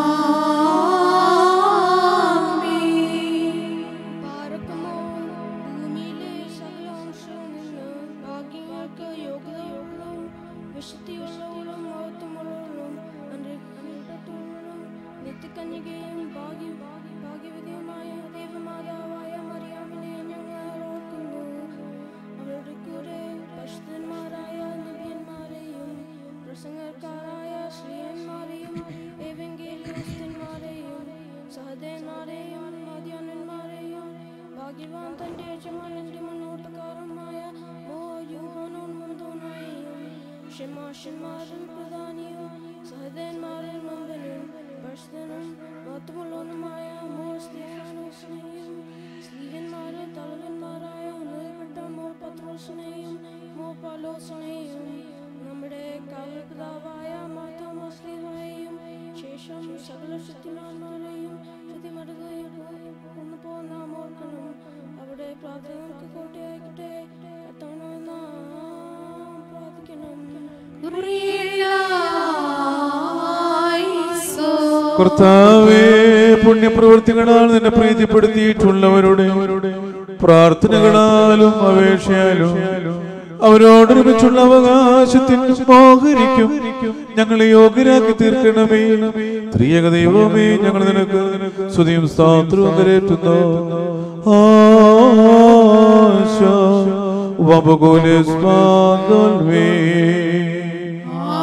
പാർക്കുമോ ഭൂമിയിലെ സകലാംശവും നിന്ന് ഭാഗ്യങ്ങൾക്ക് യോഗ്യതയുള്ളതും വിശുദ്ധിയുള്ളവളും മഹത്വമുള്ളവളും അനുഗ്രഹിക്കപ്പെട്ടവളും നിത്യകന്യകയും ഭാഗ്യ ഭാഗ്യവതിയുമായ ദൈവമാതാവായ മറിയാമിനെ ഞങ്ങൾ ഓർക്കുന്നു അവരുടെ കൂടെ പരിശുദ്ധന്മാരായ നബിയന്മാരെയും പ്രസംഗക്കാരായ ശ്രീയന്മാരെയും ഏവെങ്കേലിയസ്തന്മാരെയും സഹദേന്മാരെയും മദ്യാനന്മാരെയും ഭാഗ്യവാൻ തന്റെ യജമാനന്റെ മുന്നോട്ടുകാരമായ മോയൂഹനോന്മന്തോനായും ക്ഷമാഷന്മാരിൽ പ്രധാനിയും സഹദേന്മാരിൽ മമ്പനും ഭർഷനും മഹത്വമുള്ളവനുമായ മോ സ്തീഫാനോസിനെയും സ്ത്രീയന്മാരിൽ തലവന്മാരായ ഉന്നതപ്പെട്ട മോ പത്രോസിനെയും മോ പലോസിനെയും നമ്മുടെ കാവൽപിതാവായ മാതാമസ്ലിഹായെയും ശേഷം സകല ശക്തിമാന്മാരെയും ശുദ്ധിമടുകയും ഒന്ന് പോന്ന ഓർക്കണം അവിടെ പ്രാർത്ഥനകൾക്ക് കോട്ടയായിക്കട്ടെ കത്തോണോ നാം പ്രാർത്ഥിക്കണം കർത്താവേ പുണ്യപ്രവൃത്തികളാൽ നിന്നെ പ്രീതിപ്പെടുത്തിയിട്ടുള്ളവരുടെ പ്രാർത്ഥനകളാലും അപേക്ഷയാലും അവരോടൊരുമിച്ചുള്ള അവകാശത്തിന് മോഹരിക്കും ഞങ്ങളെ യോഗ്യരാക്കി തീർക്കണമേ ത്രിയക ദൈവമേ ഞങ്ങൾ നിനക്ക് സ്തുതിയും സ്താത്രവും കരേറ്റുന്നു ആശ വപകുലസ്മാ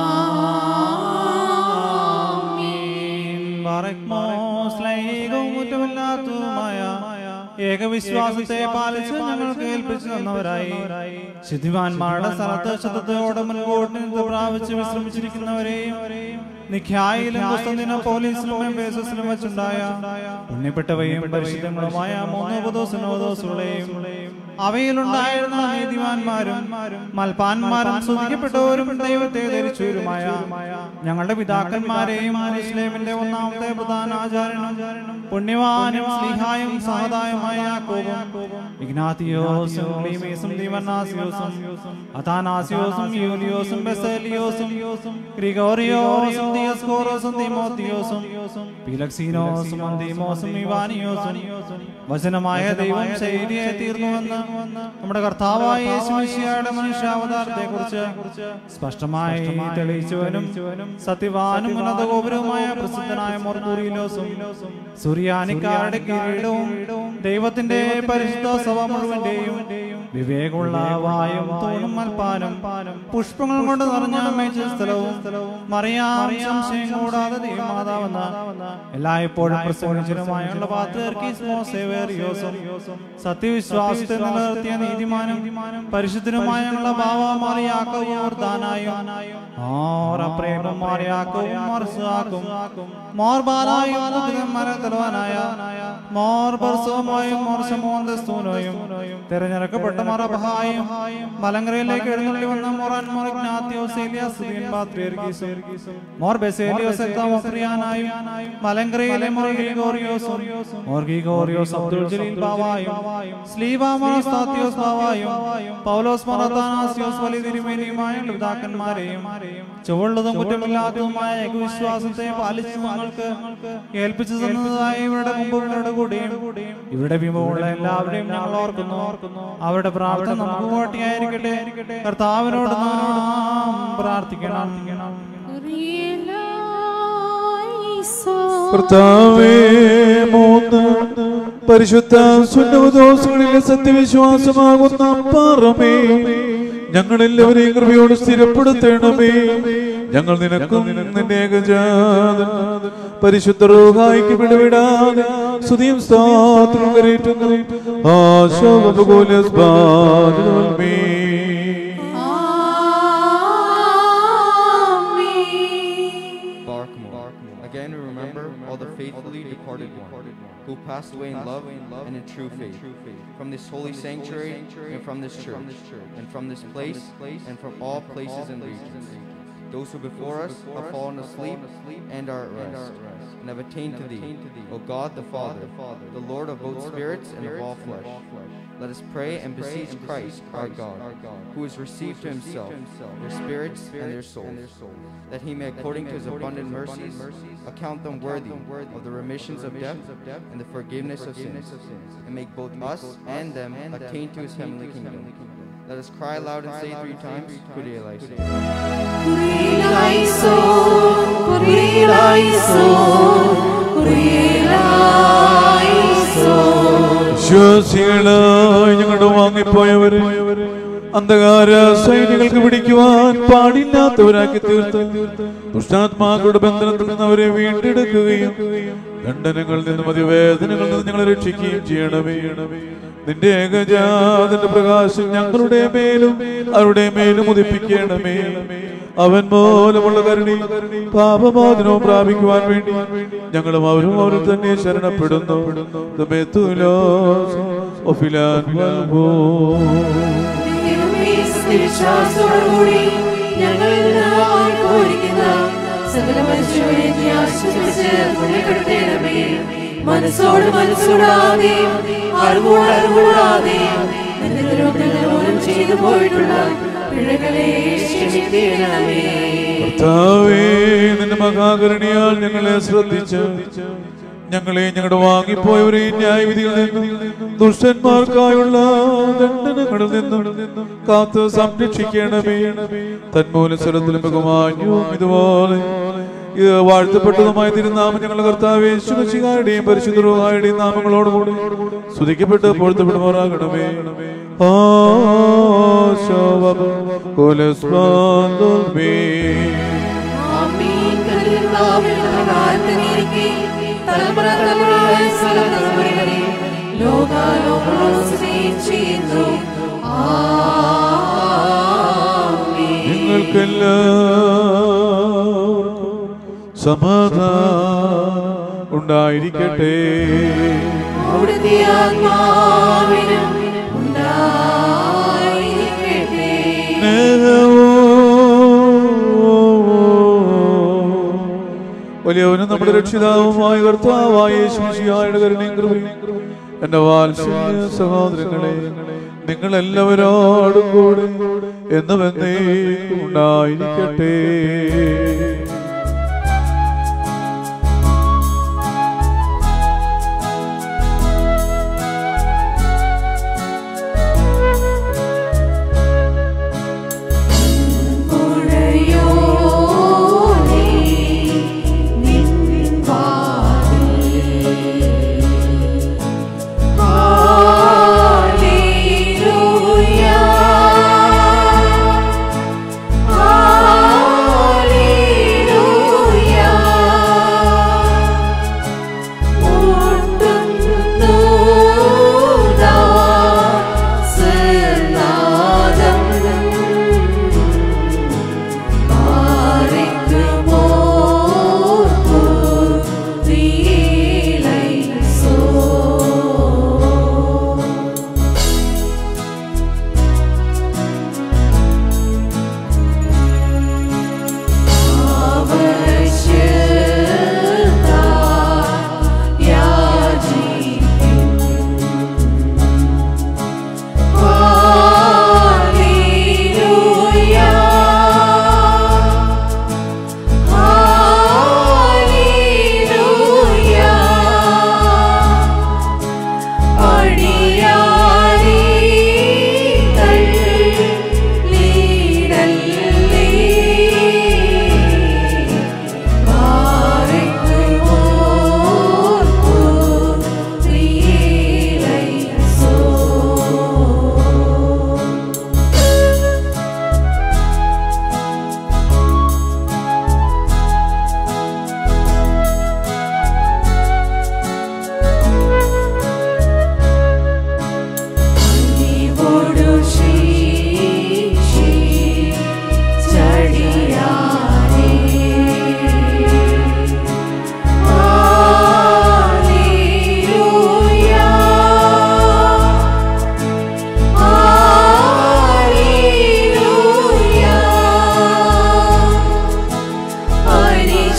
സ്ലൈകവുമുറ്റമില്ലാത്തതുമായ ഏകവിശ്വാസത്തെ പാലിച്ച് ഞങ്ങൾക്ക് ഏൽപ്പിച്ചു തന്നവരായി ശുദ്ധിമാന്മാരുടെ സ്ഥലത്ത് ശുദ്ധത്തോടെ മുൻപോട്ട് നിന്ന് പ്രാപിച്ച് വിശ്രമിച്ചിരിക്കുന്നവരെയും നിഖ്യായിലും കുസ്തന്തിനും പോലീസിലും എംബേസസിലും വെച്ചുണ്ടായ പുണ്യപ്പെട്ടവയും പരിശുദ്ധങ്ങളുമായ മൂന്ന് ഉപദോസനോദോസുകളെയും അവയിലുണ്ടായിരുന്ന നീതിമാന്മാരും മൽപ്പാന്മാരും സ്തുതിക്കപ്പെട്ടവരും ദൈവത്തെ ധരിച്ചവരുമായ ഞങ്ങളുടെ പിതാക്കന്മാരെയും മുസ്ലിമിന്റെ ഒന്നാമത്തെ പ്രധാന ആചാരനും പുണ്യവാനും സ്ലിഹായും സഹതായുമായ യാക്കോബും ഇഗ്നാത്തിയോസും ക്ലീമീസും ദീവനാസിയോസും അഥാനാസിയോസും യൂലിയോസും ബെസേലിയോസും ഗ്രിഗോറിയോസും ദിയസ്കോറോസും തിമോത്തിയോസും പീലക്സീനോസും അന്തീമോസും ഇവാനിയോസും വചനമായ ദൈവം ശൈലിയെ തീർന്നുവെന്ന് നമ്മുടെ കർത്താവായ യേശുമിശിയുടെ മനുഷ്യാവതാരത്തെ കുറിച്ച് സ്പഷ്ടമായി തെളിയിച്ചവനും സത്യവാനും ഉന്നത ഗോപുരവുമായ പ്രസിദ്ധനായ മൊർദൂരിലോസും സുറിയാനിക്കാരുടെ കിരീടവും ദൈവത്തിന്റെ പരിശുദ്ധ സഭ മുഴുവന്റെയും വിവേകമുള്ള വായും തൂണും മൽപ്പാനും പുഷ്പങ്ങൾ കൊണ്ട് നിറഞ്ഞ മേച്ച സ്ഥലവും മറിയാം സംശയം കൂടാതെ ദൈവമാതാവെന്ന എല്ലായ്പ്പോഴും പ്രസംഗിച്ചതുമായുള്ള പാത്രയോസും സത്യവിശ്വാസത്തെ നിലനിർത്തിയ നീതിമാനും പരിശുദ്ധനുമായ ഞങ്ങളുടെ ഭാവമാറിയാക്കവും ഓർ അപ്രേമം മാറിയാക്കവും മർസാക്കും മോർ ബാലായും മരത്തലവാനായ മോർ ബർസവുമായും മോർ ശമോന്തസ്തൂനോയും തിരഞ്ഞെടുക്കപ്പെട്ട മറബഹായും മലങ്കരയിലേക്ക് എഴുന്നള്ളി വന്ന മൊറാൻ മൊറഗ്നാത്തിയോസ് ഏലിയാസ് സുബിയൻ പാത്രിയർഗീസും മോർ ബെസേലിയോസ് എത്താമോഫ്രിയാനായും മലങ്കരയിലെ മോർ ഗീഗോറിയോസും മോർ ഗീഗോറിയോസ് അബ്ദുൽ ജലീൽ ബാവായും സ്ലീബ മറസ്താത്തിയോസ് ബാവായും പൗലോസ് മറത്താനാസിയോസ് വലിയ തിരുമേനിയുമായ പിതാക്കന്മാരെയും ചുവള്ളതും കുറ്റമില്ലാത്തതുമായ ഏകവിശ്വാസത്തെ പാലിച്ച് ഞങ്ങൾക്ക് ഏൽപ്പിച്ചു തന്നതായി ഇവരുടെ മുമ്പ് ഇവരുടെ കൂടെയും ഇവിടെ വിമുള്ള എല്ലാവരെയും ഞങ്ങൾ ഓർക്കുന്നു അവരുടെ പ്രാർത്ഥന നമുക്ക് കോട്ടിയായിരിക്കട്ടെ കർത്താവിനോട് നാം പ്രാർത്ഥിക്കണം കർത്താവേ മൂന്ന് പരിശുദ്ധ സുന്നതോസുകളിലെ സത്യവിശ്വാസമാകുന്ന പാറമേ ഞങ്ങളെല്ലാവരെയും കൃപയോട് സ്ഥിരപ്പെടുത്തണമേ ഞങ്ങൾ നിനക്കും നിന്റെ ഏകജാതൻ പരിശുദ്ധ റോഹായിക്ക് വിടവിടാതെ സ്തുതിയും സ്തോത്രം കരയിട്ടുന്നു ആശോഭകൂലസ്ബാദമേ Barkmore. Again, we remember all the faithfully departed ones who passed away in love and in true faith. From this holy sanctuary and from this church and from this place and from all places and regions. Those who before us have fallen asleep and are at rest and have attained to thee, O God the Father, the Lord of both spirits and of all flesh. Let us pray and beseech Christ, our God, who has received to himself their spirits and their souls, that he may, according to his abundant mercies, account them worthy of the remissions of debt and the forgiveness of sins, and make both us and them attain to his heavenly kingdom. Let us cry aloud and say three times, Kyrie eleison. വിശ്വാസികളായി ഞങ്ങളുടെ വാങ്ങിപ്പോയവരെ അന്ധകാര സൈനികൾക്ക് പിടിക്കുവാൻ പാടില്ലാത്തവരാക്കി തീർത്ത് ദുഷ്ടാത്മാക്കളുടെ ബന്ധനത്തിൽ നിന്ന് അവരെ വീണ്ടെടുക്കുകയും ദണ്ഡനങ്ങളിൽ നിന്നും അതിവേദനകളിൽ നിന്ന് ഞങ്ങളെ രക്ഷിക്കുകയും ചെയ്യണമേ നിന്റെ ഏകജാതന്റെ പ്രകാശം ഞങ്ങളുടെ മേലും അവരുടെ മേലും ഉദിപ്പിക്കണമേ അവൻ മൂലമുള്ള കരുണി പാപമോചനവും പ്രാപിക്കുവാൻ വേണ്ടി ഞങ്ങളും അവരും അവരും തന്നെ ശരണപ്പെടുന്നു ദബേത്തുലോസ് ഒഫിലാൻ വൽബോ. വിശ്വാസത്തോടുകൂടി ഞങ്ങൾ പോയിരിക്കുന്ന സകല മനുഷ്യരെ നീ ആശ്വസിച്ച് പുണ്യപ്പെടുത്തേണമേ മനസ്സോട് മനസ്സോടാതെ അറിവോട് അറിവോടാതെ നിന്റെ തിരുവനന്തപുരം മൂലം ചെയ്തു പോയിട്ടുള്ള പിഴകളെ ക്ഷമിക്കണമേ കർത്താവേ നിന്റെ മഹാകരുണിയാൽ ഞങ്ങളെ ശ്രദ്ധിച്ച് ഞങ്ങളെ ഞങ്ങളുടെ വാങ്ങിപ്പോയവരെയും ന്യായവിധിയിൽ നിന്നും ദുഷ്ടന്മാർക്കായുള്ള ദണ്ഡനങ്ങളിൽ നിന്നും കാത്ത് സംരക്ഷിക്കണമേ തന്മൂല സ്ഥലത്തിലും ബഹുമാന്യവും ഇതുപോലെ ഇത് വാഴ്ത്തപ്പെട്ടതുമായ തിരുനാമം ഞങ്ങളുടെ കർത്താവേ ശുഭശികാരുടെയും പരിശുദ്ധരുമായുടെയും നാമങ്ങളോടുകൂടി സ്തുതിക്കപ്പെട്ട് പൊഴുത്തപ്പെടുമാറാകണമേ ആ ശോഭ കുലസ്മാതുൽമേ ആമീൻ കരുണാവിൻ പ്രാർത്ഥനയിലേക്ക് തലമുറ തലമുറയായി സകല തലമുറകളെ ലോകാലോകങ്ങളോട് സ്നേഹം ചെയ്യുന്നു ആമീൻ നിങ്ങൾക്കെല്ലാവർക്കും സമാധാനം ഉണ്ടായിരിക്കട്ടെ അവിടുത്തെ ആത്മാവിനും ഉണ്ടായിരിക്കട്ടെ വലിയവനും നമ്മുടെ രക്ഷിതാവുമായ കർത്താവായ യേശുമിശിഹായുടെ കരുണയും കൃപയും എന്റെ വാത്സല്യ സഹോദരങ്ങളെ നിങ്ങൾ എല്ലാവരോടും കൂടെ എന്നും എന്നേക്കും ഉണ്ടായിരിക്കട്ടെ പുഴയോനേ നിൻ വാതിൽ ഹല്ലേലൂയ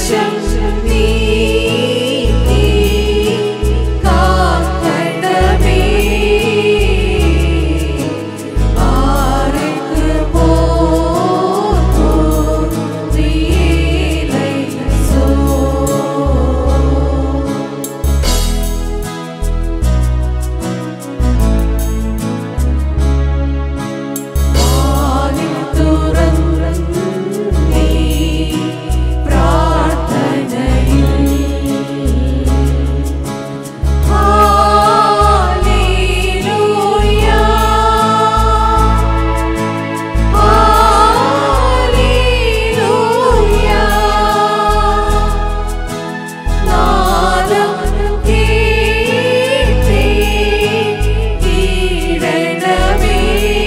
ദേശം നീക്കി കാക്കണമേ ആർക്ക് പോകൂ നീലൈസോ വാതിൽ തുറന്നീ പ്രാർത്ഥനയിൽ ഹല്ലേലൂയ ഹല്ലേലൂയ നാദം കേട്ടേ കീഴടമേ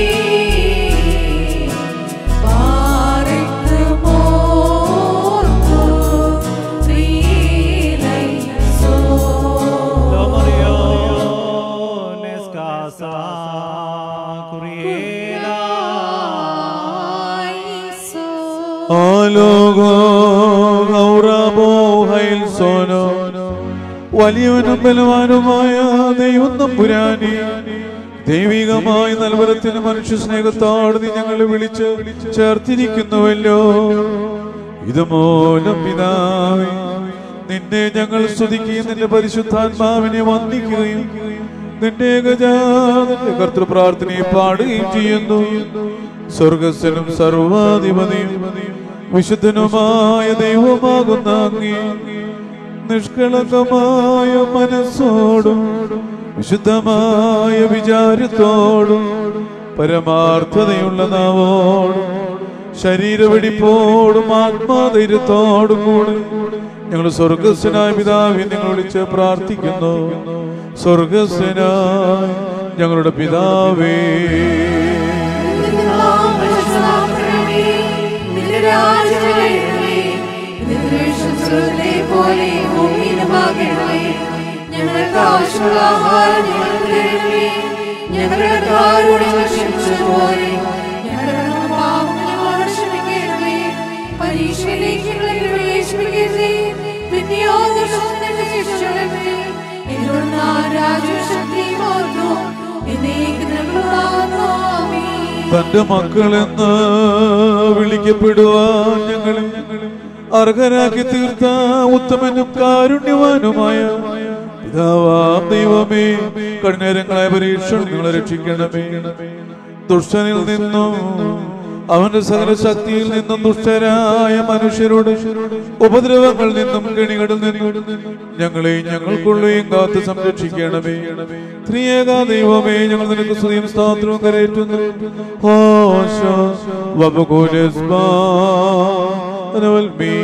പാറയ്ക്ക് പോർക്കു ശ്രീലൈസോ Gloriones casa curiela. ആലോകോ ഗൗരവോ ഹൈൽസോനോ വലിയവനും ബലവാനുമായ ദൈവം തമ്പുരാനി ദൈവികമായ നൽവരത്തിന് മനുഷ്യ സ്നേഹത്തോട് നീ ഞങ്ങളെ വിളിച്ച് ചേർത്തിരിക്കുന്നുവല്ലോ ഇതുമൂലം പിതാവേ നിന്നെ ഞങ്ങൾ സ്തുതിക്കുകയും നിന്റെ പരിശുദ്ധാത്മാവിനെ വന്ദിക്കുകയും നിന്റെ ഏകജാതന്റെ കർത്തൃ പ്രാർത്ഥനയെ പാടുകയും ചെയ്യുന്നു സ്വർഗസ്ഥനും സർവാധിപതിയും വിശുദ്ധനുമായ ദൈവമാകുന്ന അങ്ങേ നിഷ്കളങ്കമായ മനസ്സോടും വിശുദ്ധമായ വിചാരത്തോടും പരമാർത്ഥതയുള്ള നാവോടും ശരീരവെടിപ്പോടും ആത്മാധൈര്യത്തോടും കൂടെ ഞങ്ങൾ സ്വർഗസ്വനായ പിതാവിനെ ഞങ്ങൾ വിളിച്ച് പ്രാർത്ഥിക്കുന്നു സ്വർഗസ്വനായ ഞങ്ങളുടെ പിതാവേ നിന്റെ നാമം പരിശുദ്ധമാക്കണമേ. നിന്റെ രാജ്യം വരണമേ. നിന്റെ ഇഷ്ടം സ്വർഗ്ഗത്തിലെ പോലെ ഭൂമിയിലുമാകണമേ. ഞങ്ങൾക്ക് ആവശ്യമുള്ള ആഹാരം ഞങ്ങൾക്ക് തരണമേ. ഞങ്ങളുടെ കടക്കാരോട് ഞങ്ങൾ ക്ഷമിച്ചതുപോലെ ഞങ്ങളുടെ പാപങ്ങൾ ഞങ്ങളോട് ക്ഷമിക്കണമേ. പരീക്ഷയിലേക്ക് ഞങ്ങളെ പ്രവേശിപ്പിക്കരുതേ. പിന്നെയോ ദുഷ്ടത്തിൽ നിന്ന് രക്ഷിക്കണമേ. എന്തുകൊണ്ടാ രാജ്യവും ശക്തിയും മഹത്വവും എന്നേക്കും നിനക്കുള്ളതാകുന്നു. ആമേൻ. തന്റെ മക്കളെന്ന് വിളിക്കപ്പെടുവാൻ ഞങ്ങളെ അർഹരാക്കി തീർത്ത ഉത്തമനും കാരുണ്യവാനുമായ പിതാവാം ദൈവമേ കണ്ണേരങ്ങളായ പരീക്ഷണം നിങ്ങളെ രക്ഷിക്കണമേ ദുഷ്ടനിൽ നിന്നും അവന്റെ സകല ശക്തിയിൽ നിന്നും ദുഷ്ടരായ മനുഷ്യരുടെ ഉപദ്രവങ്ങളിൽ നിന്നും കെണികളിൽ നിന്നും ഞങ്ങളെയും ഞങ്ങൾക്കുള്ളയും കാത്ത് സംരക്ഷിക്കണമേ ത്രിയേക ദൈവമേ ഞങ്ങൾ നിനക്ക് സ്തുതിയും സ്തോത്രവും കരയേറ്റുന്നു ഹോശോ വബകുലസ്മാ അനവൽമീ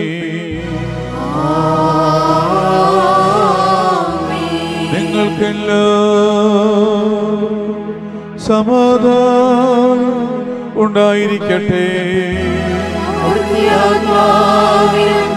നിങ്ങൾക്കെല്ലാം സമാധാനം ഉണ്ടായിരിക്കട്ടെ അവിടുത്തെ ആത്മാവിനും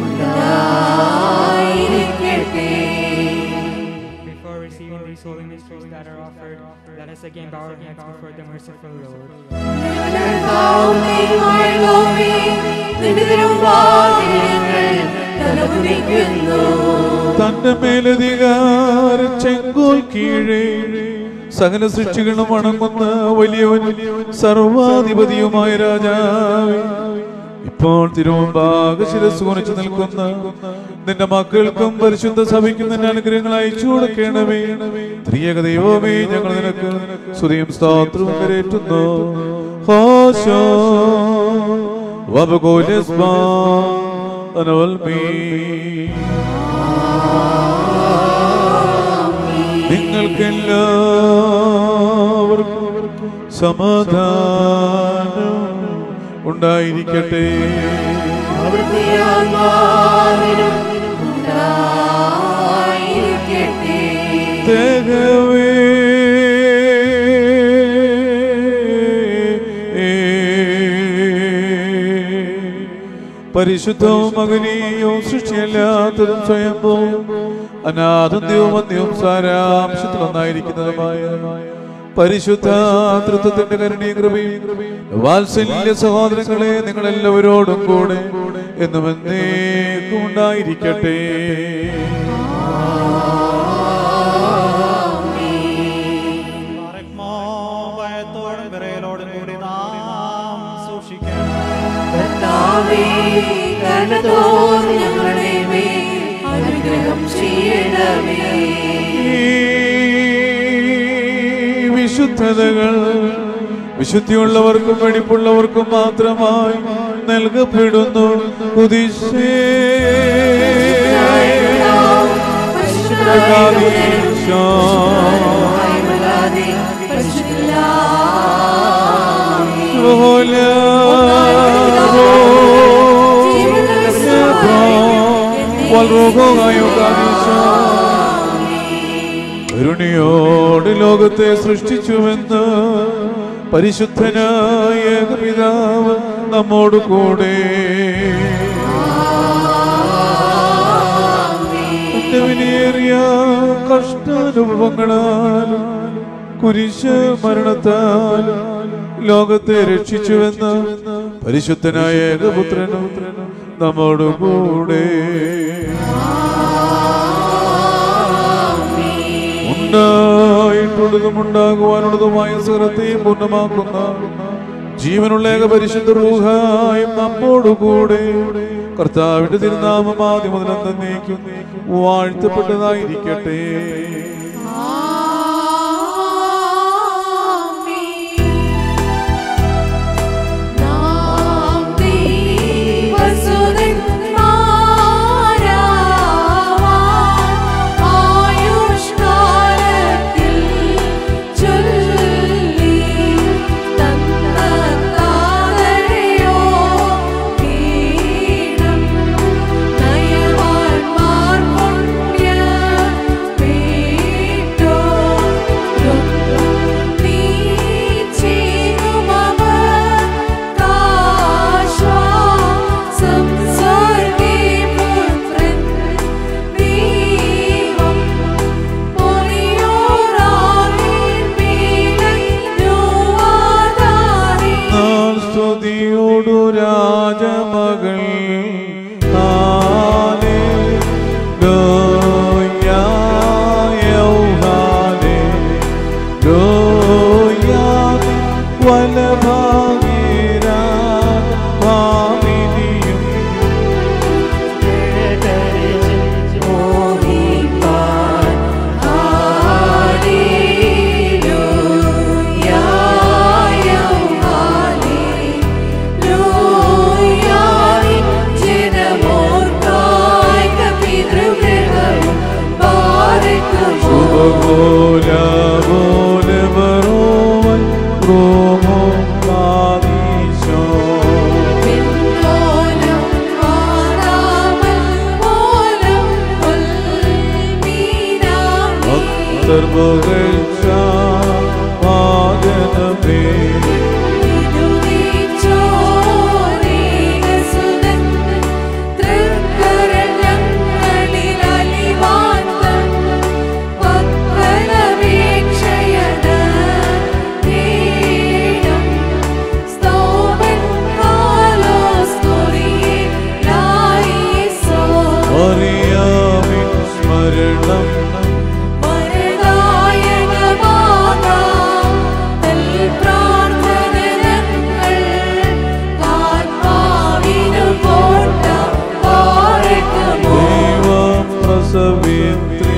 ഉണ്ടായിരിക്കട്ടെ. Before receiving these holy mysteries that are offered, let us again bow our heads before the merciful Lord. ഞങ്ങളുടെ കർത്താവും ദൈവമായ യഹോവേ, നിന്റെ തിരുമുമ്പാകെ ഞങ്ങൾ തലകുനിക്കുന്നു. തന്റെ മേലധികാര ചെങ്കോൽ കീഴേ സകല സൃഷ്ടികളും വണങ്ങുന്ന വലിയവൻ സർവാധിപതിയുമായ രാജാവേ ഇപ്പോൾ തിരുമുമ്പാക ശിരസ് കുറിച്ച് നിൽക്കുന്ന നിന്റെ മക്കൾക്കും പരിശുദ്ധ സഭയ്ക്കും നിന്റെ അനുഗ്രഹങ്ങൾ അയച്ചു കൊടുക്കണമേ ത്രിയക ദൈവമേ ഞങ്ങൾ നിനക്ക് സ്തുതിയും സ്തോത്രവും കരേറ്റുന്നു ഹോശോ വബകോലസ്മാ അനവൽമീ നിങ്ങൾക്കെല്ലാവർക്കും സമാധാനം ഉണ്ടായിരിക്കട്ടെ അവിടുത്തെ ആത്മാവിനും ഉണ്ടായിരിക്കട്ടെ. തേകവേ പരിശുദ്ധവും മകനീയവും സൃഷ്ടിയല്ലാത്തതും സ്വയംഭവും അനാഥന്യവും വന്യവും സാരാംശത്തിൽ ഒന്നായിരിക്കുന്നതുമായ പരിശുദ്ധ തൃത്വത്തിന്റെ കരുണയും കൃപയും വാത്സല്യ സഹോദരങ്ങളെ നിങ്ങൾ എല്ലാവരോടും കൂടെ എന്നും എന്നേക്കും ഉണ്ടായിരിക്കട്ടെ പാറയ്ക്കുമോ ഭയത്തോടും വിറയലോടും കൂടി നാം സൂക്ഷിക്കണം കർത്താവേ, കരുണതോറും ഞങ്ങളുടെ മേൽ അനുഗ്രഹം ചെയ്യണമേ ഈ വിശുദ്ധതകൾ വിശുദ്ധിയുള്ളവർക്കും വെടിപ്പുള്ളവർക്കും മാത്രമായി നൽകപ്പെടുന്നു കുതിശേ ഭയമല്ലാതെ പരിശുദ്ധില്ല കരുണയോട് ലോകത്തെ സൃഷ്ടിച്ചുവെന്ന് പരിശുദ്ധനായ പിതാവ് നമ്മോട് കൂടെ തന്റെ വിലയേറിയ കഷ്ടാനുഭവങ്ങളാലും കുരിശ് മരണത്താൽ ലോകത്തെ രക്ഷിച്ചുവെന്ന് പരിശുദ്ധനായ ഏകപുത്രനും നമ്മോട് കൂടെ ഉണ്ടായിട്ടുള്ളതും ഉണ്ടാകുവാനുള്ളതുമായ സ്വരത്തെയും പൂർണ്ണമാക്കുന്ന ജീവനുള്ള ഏക പരിശുദ്ധ റൂഹായും നമ്മോടുകൂടെ കർത്താവിന്റെ തിരുനാമം ആദ്യം മുതൽ എന്നേക്കും വാഴ്ത്തപ്പെട്ടതായിരിക്കട്ടെ നാം ദൈവസുതന്മാരാവാൻ ആയുഷ്കാലത്തിൽ ചൊല്ലി തന്ന താതരയോ പീഠം നയവാൻമാർ പുണ്യ പീഠോ നീ ചെയ്യുമവർ കാശ്വാസം സ്വർഗീപുത്രൻ ദൈവം പൊറിയോറാവിൻ മേലയ്യുവാതാരി നാൾ സ്തുതിയോടു രാജമകൾ വലഭാഗീരാമിനിയും മോഹിപ്പാൻ ഹല്ലേലൂയ ജനമോർക്കായി കപിതൃഗൃഹം പാർക്കുമോ ശുഭകോല പോലെ ബറോവൻ റോമോ കാദീശോ പിന്നോലം മാറാമൽ പോലം ഉൽമീനാമി അന്തർമുഖ വാദനമേ ഇതുദീച്ചോരേകസുതൻ തൃക്കരഞ്ഞങ്ങളിലലിവാന്തം പത്മലവീക്ഷയന നേടം സ്തോമൻ കാലോസ്തുതിയെ ലായിസോ അറിയാമിൻ സ്മരണം വരദായകമാകാം തൽ പ്രാർത്ഥനകൾ ആത്മാവിനു കോട്ട പാർക്കുമോ ദൈവം പ്രസവിത്രീ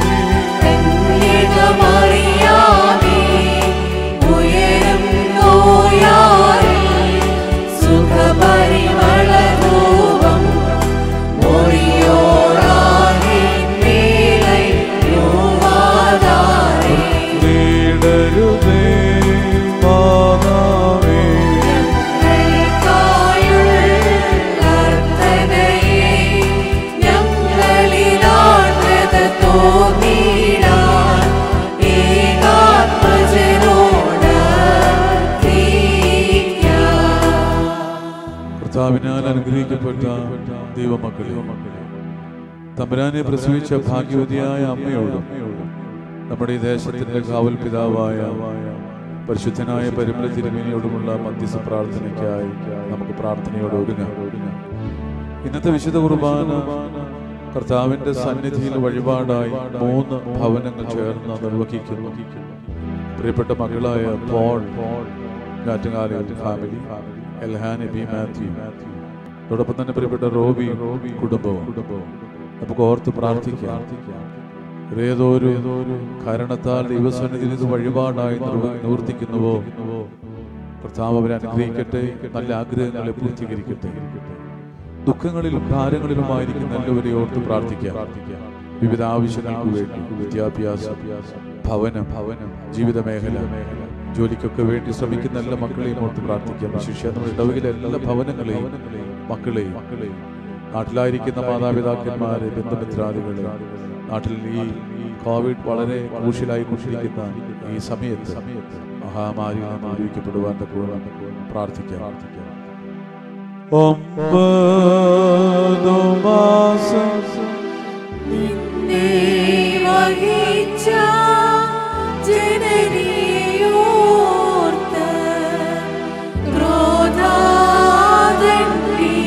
കന്യകമറിയാമേ ഉയരും നോയാറിൽ സുഖപരിമളധൂപം മൊഴിയോറാകെ മേലയ്യുവാതാരേ നേടരുതേ മാതാവേ കർത്താവിനാൽ അനുഗ്രഹിക്കപ്പെട്ട ദൈവമക്കളെ തമ്പുരാനെ പ്രസവിച്ച ഭാഗ്യവതിയായ അമ്മയോടും നമ്മുടെ ഈ ദേശത്തിന്റെ കാവൽ പിതാവായ പരിശുദ്ധനായ പരിമല തിരുമേനിയോടുമുള്ള മധ്യസ്ഥ പ്രാർത്ഥനയ്ക്കായി നമുക്ക് പ്രാർത്ഥനയോട് ഒരുങ്ങാം ഇന്നത്തെ വിശുദ്ധ കുർബാന കർത്താവിന്റെ സന്നിധിയിൽ വഴിപാടായി മൂന്ന് ഭവനങ്ങൾ ചേർന്ന് നിർവഹിക്കുന്നു പ്രിയപ്പെട്ട മകളായ Paul Njattukala family Elhan B Mathew അതോടൊപ്പം തന്നെ പ്രിയപ്പെട്ട റോബി കുടുംബവും നമുക്ക് ഓർത്ത് പ്രാർത്ഥിക്കാം ഏതോ ഒരു കാരണത്താൽ ദൈവസന്നിധിയിൽ ഇത് വഴിപാടായി നിർവ- നിവർത്തിക്കുന്നുവോ കർത്താവ് അവരെ അനുഗ്രഹിക്കട്ടെ നല്ല ആഗ്രഹങ്ങളെ പൂർത്തീകരിക്കട്ടെ ദുഃഖങ്ങളിലും ഭാരങ്ങളിലുമായിരിക്കുന്ന എല്ലാവരെയും ഓർത്ത് പ്രാർത്ഥിക്കാം വിവിധ ആവശ്യങ്ങൾക്ക് വേണ്ടി വിദ്യാഭ്യാസം ഭവനം ഭവനം ജീവിത മേഖല മേഖല ജോലിക്കൊക്കെ വേണ്ടി ശ്രമിക്കുന്ന എല്ലാ മക്കളെയും ഓർത്ത് പ്രാർത്ഥിക്കാം ശിഷ്യ നമ്മുടെ ഇടവകിലെ എല്ലാ ഭവനങ്ങളെയും മക്കളെയും മക്കളെയും നാട്ടിലായിരിക്കുന്ന മാതാപിതാക്കന്മാരെ ബന്ധുമിത്രാദികളെ നാട്ടിൽ ഈ കോവിഡ് വളരെ ക്രൂഷ്യലായി കൊണ്ടിരിക്കുന്ന ഈ സമയത്ത് സമയത്ത് മഹാമാരി അനുഭവിക്കപ്പെടുവാൻ തക്കോളം പ്രാർത്ഥിക്കാം പ്രാർത്ഥിക്കാം ഒമ്പതു മാസം വഹിച്ച ജനനിയോർത്ത് ക്രോധാദണ്ഡി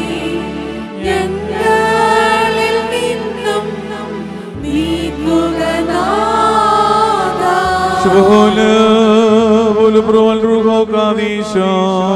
ഞങ്ങളിൽ നിന്നും നീക്കുക നാഥാ. ശുഭോല ബുലുബ്രുവൽ റുഹോ കാദീശോ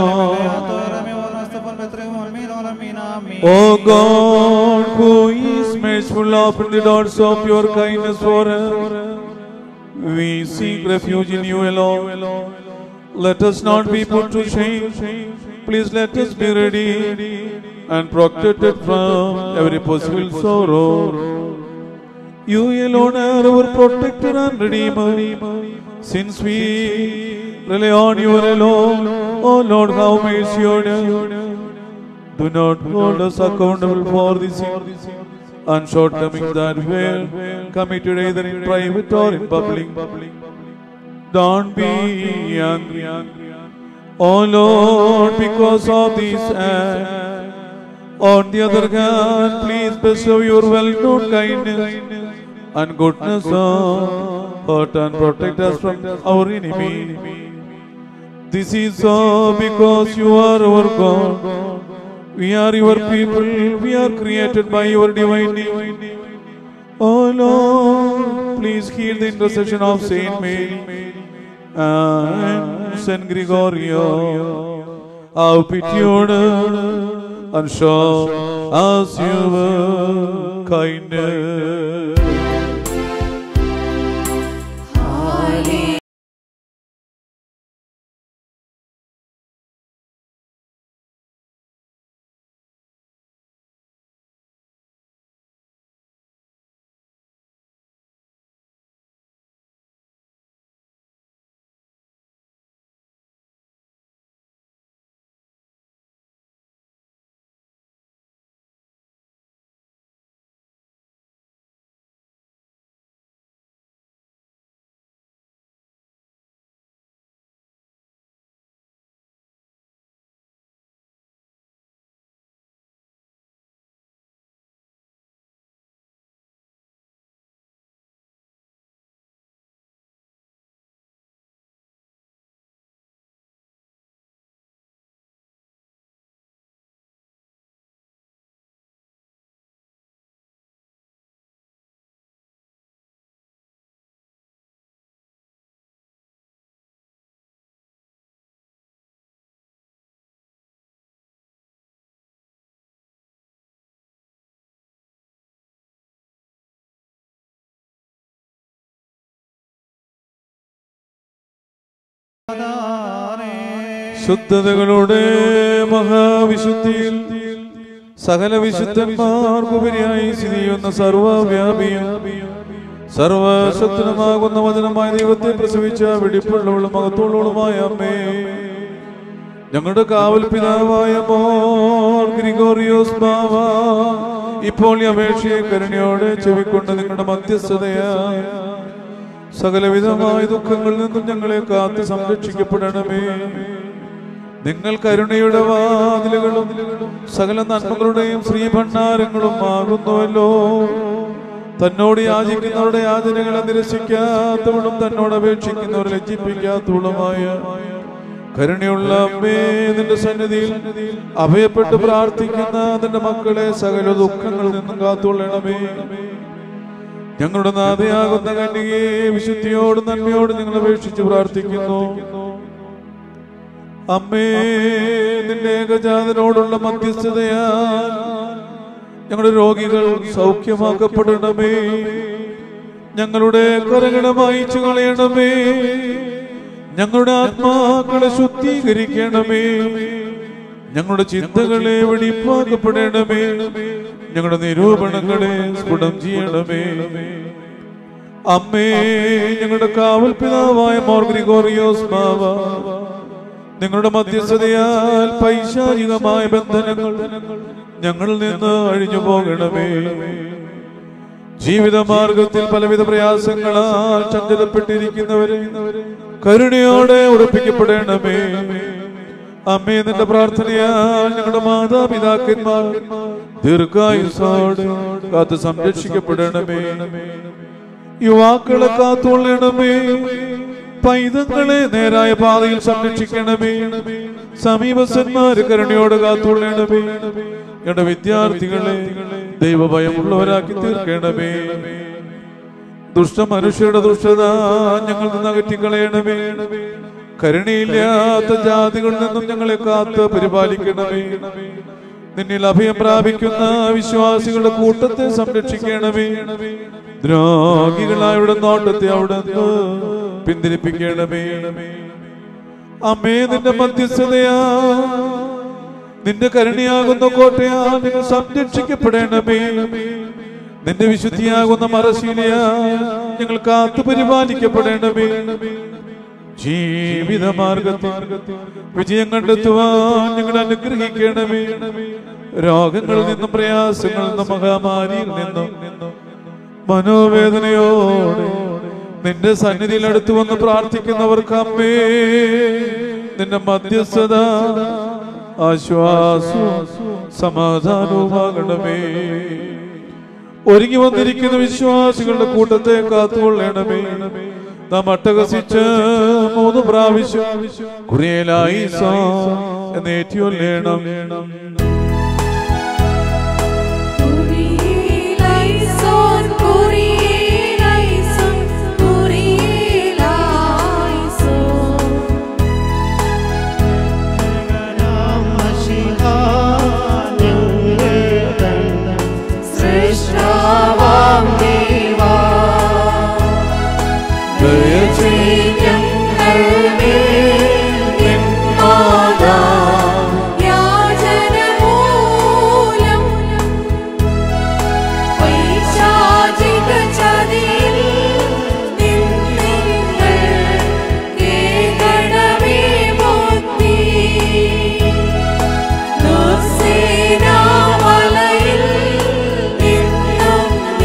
O God, who is merciful, open the doors of your kindness for us. We seek refuge in you alone. Let us not be put to shame. Please let us be ready and protected from every possible sorrow. You alone are our protector and redeemer. Since we rely on you alone, oh Lord, have mercy on us. Do not hold us accountable for the sins and shortcomings that were committed either in private or in public. Don't be angry, oh Lord, because of this act. On the other hand, please bestow your well-known kindness and goodness on hurt and protect us from our enemy. This is so because you are our God. We are your people. We are created by your divine name. Oh Lord, please hear the intercession of Saint Mary and Saint Gregorio. Have pity on us and show us your kindness. ശുദ്ധതകളുടെ മഹാവിശുദ്ധിയിൽ സകല വിശുദ്ധന്മാർക്കുപരിയായി സ്ഥിതി ചെയ്യുന്ന സർവവ്യാപിയും സർവശക്തനുമാകുന്ന വചനമായ ദൈവത്തെ പ്രസവിച്ച വെടിപ്പുള്ളവളും മഹത്തുള്ളവളുമായ അമ്മേ ഞങ്ങളുടെ കാവൽ പിതാവായ more Gregorios ബാവ ഇപ്പോൾ ഈ അപേക്ഷയെ കരുണയോടെ ചെവിക്കൊണ്ട് നിങ്ങളുടെ മധ്യസ്ഥതയായ സകലവിധമായ ദുഃഖങ്ങളിൽ നിന്നും ഞങ്ങളെ കാത്ത് സംരക്ഷിക്കപ്പെടണമേ നിങ്ങൾ കരുണയുടെ വാതിലുകളും സകല നന്മകളുടെയും ശ്രീഭണ്ഡാരങ്ങളും ആകുന്നുവല്ലോ തന്നോട് യാചിക്കുന്നവരുടെ യാചനകളെ നിരസിക്കാത്തവളും തന്നോട് അപേക്ഷിക്കുന്നവരെ ലജ്ജിപ്പിക്കാത്തവളുമായ കരുണയുള്ള അമ്മേ നിന്റെ സന്നിധിയിൽ അഭയപ്പെട്ട് പ്രാർത്ഥിക്കുന്ന നിന്റെ മക്കളെ സകല ദുഃഖങ്ങളിൽ നിന്നും കാത്തുകൊള്ളണമേ ഞങ്ങളുടെ നാഥയാകുന്ന കന്യകയെ വിശുദ്ധിയോടും നന്മയോടും ഞങ്ങൾ അപേക്ഷിച്ച് പ്രാർത്ഥിക്കുന്നു അമ്മേ നിന്റെ ഏകജാതനോടുള്ള മധ്യസ്ഥതയാൽ ഞങ്ങളുടെ രോഗികൾ സൗഖ്യമാക്കപ്പെടണമേ ഞങ്ങളുടെ കരങ്ങളെ മായിച്ചു കളയണമേ ഞങ്ങളുടെ ആത്മാക്കളെ ശുദ്ധീകരിക്കണമേ ഞങ്ങളുടെ ചിന്തകളെ വെടിപ്പാക്കപ്പെടണമേ ഞങ്ങളുടെ നിരൂപണങ്ങളെ സ്ഫുടം ചെയ്യണമേ അമ്മേ ഞങ്ങളുടെ കാവൽ പിതാവായ മോർ ഗ്രിഗോറിയോസ് മാവ നിങ്ങളുടെ മധ്യസ്ഥതയാൽ പൈശാചികമായ ബന്ധനങ്ങൾ ഞങ്ങളിൽ നിന്ന് അഴിഞ്ഞു പോകണമേ ജീവിതമാർഗത്തിൽ പലവിധ പ്രയാസങ്ങളാൽ ചഞ്ചലപ്പെട്ടിരിക്കുന്നവരെ കരുണയോടെ ഉറപ്പിക്കപ്പെടണമേ അമ്മേ നിന്റെ പ്രാർത്ഥനയാൽ ഞങ്ങളുടെ മാതാപിതാക്കന്മാർ ദീർഘായുസോടെ കാത്ത് സംരക്ഷിക്കപ്പെടണമേ യുവാക്കളെ കാത്തുകൊള്ളണമേ പൈതങ്ങളെ നേരായ പാതയിൽ സംരക്ഷിക്കണമേ സമീപസ്ഥന്മാര് കരുണയോട് കാത്തുകൊള്ളണമേ ഞങ്ങളുടെ വിദ്യാർത്ഥികളെ ദൈവഭയമുള്ളവരാക്കി തീർക്കണമേ ദുഷ്ട മനുഷ്യരുടെ ദുഷ്ടത ഞങ്ങൾ നിന്ന് അകറ്റിക്കളയണമേ കരുണയില്ലാത്ത ജാതികളിൽ നിന്നും ഞങ്ങളെ കാത്ത് പരിപാലിക്കണമേ നിന്നിൽ അഭയം പ്രാപിക്കുന്ന വിശ്വാസികളുടെ കൂട്ടത്തെ സംരക്ഷിക്കണമേ ദ്രോഹികളായുടെ നോട്ടത്തെ അവിടെ നിന്ന് പിന്തിരിപ്പിക്കണമേ അമ്മേ നിന്റെ മധ്യസ്ഥതയാ നിന്റെ കരുണയാകുന്ന കോട്ടയാ നിങ്ങൾ സംരക്ഷിക്കപ്പെടണമേ നിന്റെ വിശുദ്ധിയാകുന്ന മറശീലയ ഞങ്ങൾ കാത്തു പരിപാലിക്കപ്പെടണമേ ജീവിത മാർഗത്തിൽ വിജയം കണ്ടെത്തുവാൻ ഞങ്ങൾ അനുഗ്രഹിക്കണമേ രോഗങ്ങളിൽ നിന്നും പ്രയാസങ്ങളിൽ നിന്നും മഹാമാരിയിൽ നിന്നും മനോവേദനയോടെ നിന്റെ സന്നിധിയിൽ അടുത്ത് വന്ന് പ്രാർത്ഥിക്കുന്നവർക്ക് അമ്മേ നിന്റെ മധ്യസ്ഥത ആശ്വാസവും സമാധാനവുമാകണമേ ഒരുങ്ങി വന്നിരിക്കുന്ന വിശ്വാസികളുടെ കൂട്ടത്തെ കാത്തുകൊള്ളണമേ നാം അട്ടഹസിച്ച് മൂന്ന് പ്രാവശ്യം കുറിയലായി എന്നേറ്റിയൊല്ലേണം Kurielaison, Kurielaison, Kurielaison. സൃഷ്ടാവാം ദേവാ, ദയചെയ്യും നൽകേൻ നിൻ മാതാ, യാചന മൂലം പൈശാചിക ചതിയിൽ നിന്നിങ്ങൾ കേകണമേ ബുദ്ധി. ദുർസേനാവലയിൽ നിന്നും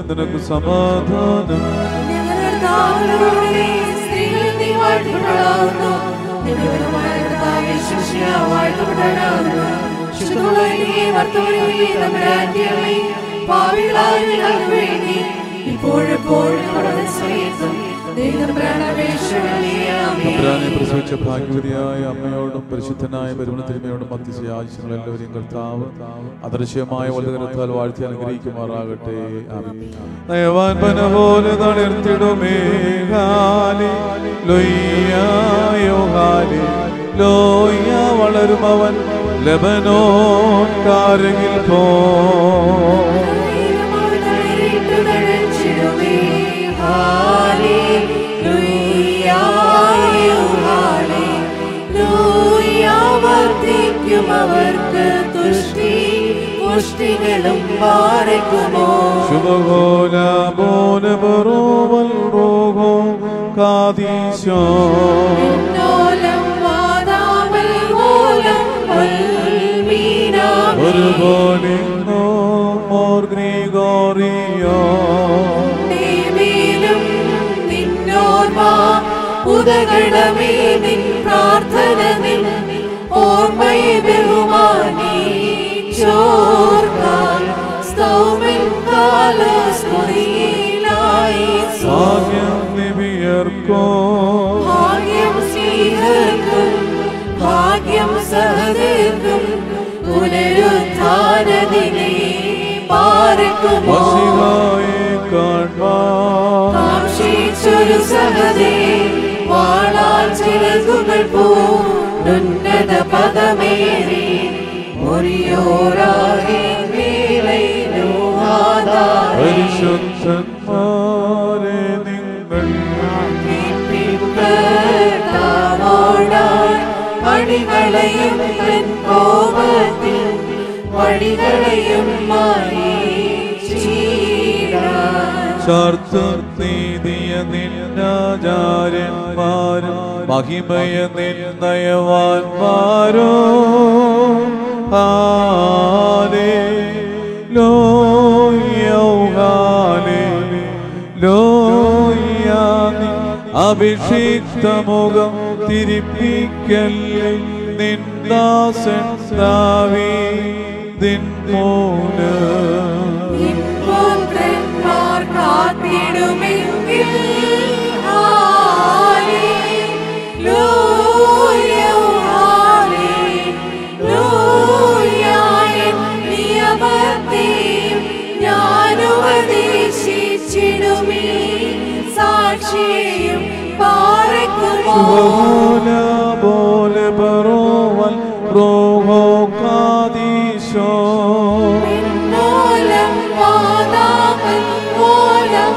നിനക്ക് സമാധാനം ഞങ്ങളുടെ കർത്താവിനോടുകൂടി സ്ത്രീകളിൽ നീ വാഴ്ത്തപ്പെട്ടവളാകുന്നു. നിന്റെ ഫലമായ കർത്താവേ, ശിഷ്യ വാഴ്ത്തപ്പെട്ടവനാകുന്നു. ശുദ്ധമുള്ള നീ വർത്തമാനമേ, തമ്പുരാന്റെ അമ്മേ, പാപികളായ ഞങ്ങൾക്ക് വേണ്ടി ഇപ്പോഴെപ്പോഴും ഞങ്ങളുടെ സമയത്തും ദൈവതമ്പുരാന്റെ അപേക്ഷകളേ. ആമേൻ. തമ്പുരാനെ പ്രസവിച്ച ഭാഗ്യവതിയായ അമ്മയോടും പരിശുദ്ധനായ പെരുമണത്തിരുമയോടും മധ്യസ്ഥ ആവശ്യങ്ങൾ എല്ലാവരെയും കർത്താവ് അദൃശ്യമായ വലുതരത്താൽ വാഴ്ത്തി അനുഗ്രഹിക്കുമാറാകട്ടെ ആമേൻ. നയവാൻ പന പോലെ തളിർത്തിടുമേ ഹാലി ലൊയ്യായോ ഹാലി ലോയ്യ വളരും അവൻ ലബനോൻ കാരകിൽ പോ അവർക്ക് തുഷ്ടി പുഷ്ടികളും പാറയ്ക്കുമോ ശുഭകോല പോലെ ബറോവൽ റോഹോ കാദീശോ എന്നോലം വാതാമൽ മൂലം വൽമീനാമേ. ഒരുപോലെ മോർ ഗ്രിഗോറിയോ നീമേലും നിന്നോർമ്മ ഉദകണമേ നിൻ പ്രാർത്ഥന നിൻ ഓർമ്മയെ ബഹുമാനിച്ചോർക്കാൻ സ്തോമൻ കാലസ്തുതിയിലായി ഭാഗ്യം നിബിയർക്കോ ഭാഗ്യം സ്നേഹർക്കും ഭാഗ്യം സഹതർക്കും പുനരുദ്ധാനദിനെ പാർക്കുമോ മസിഹായെ കാൺമാൻ കാക്ഷിച്ചൊരു സഹതേ വാളാൽ ചിലകുകൾ പൂന്നുന്നത പദമേറി മുറിയോരാകെ മേലൈനോ ആധാരേ പരിശുദ്ധന്മാരെ നിങ്ങൾ കേൾപ്പിക്കർത്താവോടായി അടികളെയും തൻ കോപത്തിൽ വഴികളെയും മായിച്ചീടാൻ. ചാർത്തീതിയ നിന്നാചാര്യന്മാരും മഹിമയ നിന്നയവാന്മാരോ ഹാലേ ലോയൗഹാലേ ലോയാനി അഭിഷിക്തമുഖം തിരിപ്പിക്കല്ലേ നിന്ദാസൻ ദാവീ ദിൻമൂലം പുത്രന്മാർ കാത്തിടുമെങ്കിൽ ഹാലേലൂയ, എൻ നിയമത്തെയും ഞാനുപദേശിച്ചിടുമേ സാക്ഷിയും പാറയ്ക്കുമോ ബോല ബോലെ ബറോവൽ റോഹോ കാദീശോ മൂലം വാദാമൽ മൂലം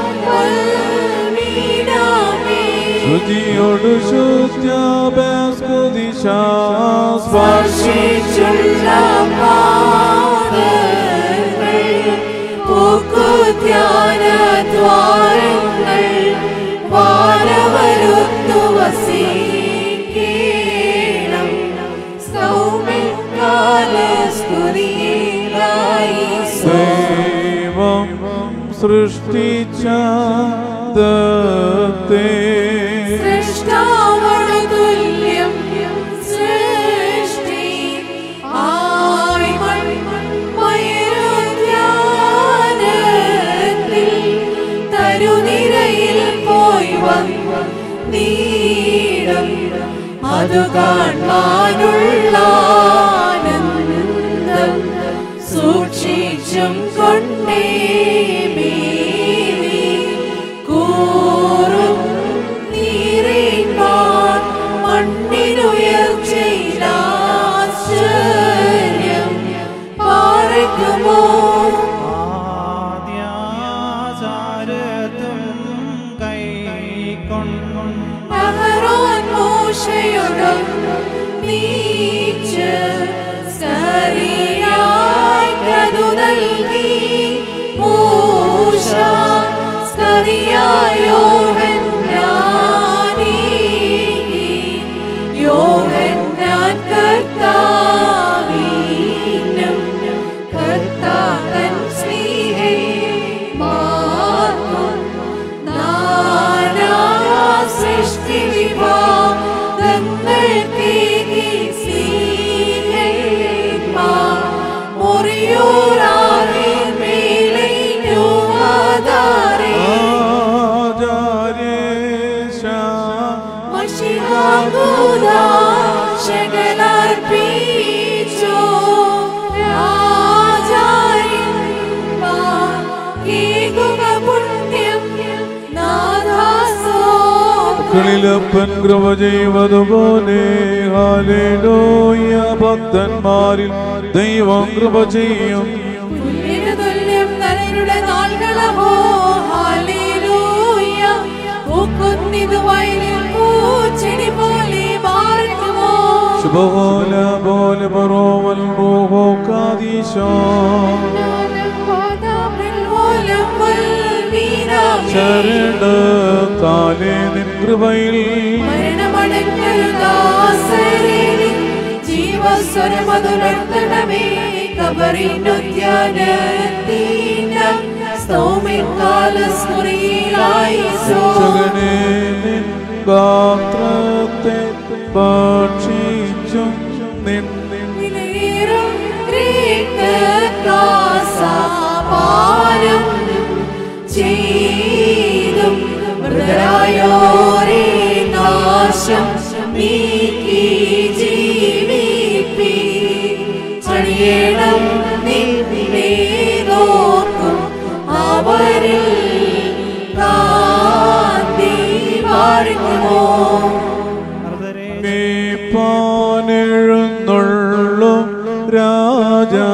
വൽമീനാമേ. ശുചിയോട് ശുദ്ധ്യാഭ്യാസ്കുദിശാ സ്പർശിച്ചുള്ള പാദങ്ങൾ പൂക്കുധ്യാനദ്വാരങ്ങൾ വാനവരുത്തു വസിക്കേണം സൗമ്യകാലസ്തുതിയിലായി ദൈവം സൃഷ്ടിച്ച ദത്തേ സൃഷ്ടാവോടു തുല്യം സൃഷ്ടി ആയി മൺമയരുദ്യാനത്തിൽ തരുനിരയിൽ പോയി വന്നീടും അതു കാണാനുള്ള ആനന്ദം സൂക്ഷിച്ചും കൊണ്ടേ മേവി കൂറും നീരേന്മാർ മണ്ണിനുയർച്ചയിലാശ്ചര്യം പാർക്കുമോ ആദ്യാചാരത്തും കൈക്കൊണ്ടു അഹരോൻ മോശയോടും നീച്ച് സരിയായി കതു നൽകി മൂ മക്കളിലപ്പൻ കൃപ ചെയ്വതുപോലെ ഹാലേലൂയ ഭക്തന്മാരിൽ ദൈവം കൃപ ചെയ്യും പുല്ലിനു തുല്യം നരനുടെ നാൾകളഹോ ഹാലേലൂയ പൂക്കുന്നിതു വയലിൽ പൂച്ചെടി പോലെ മാറുമോ ശുഭോല പോലെ പറോവൽ മോഹോ കാദീശോ ശരണ താലേ നിൻ കൃപയിൽ ജീവസ്വരമതുണർത്തണമേ കബറിനുദ്യാനീലായി രക്ഷകനെ നിൻ ഗാത്രത്തെ ഭക്ഷിച്ചും നിൻ നിൻ വിലയേറും പാനം ചെയ്തും മൃതരായോരേ നാശം നീക്കി ജീവിപ്പി ചണിയണം നിന്നെ നോക്കും അവരിൽ കാന്തി പാടുമോ പാനെഴുന്നള്ളും രാജാ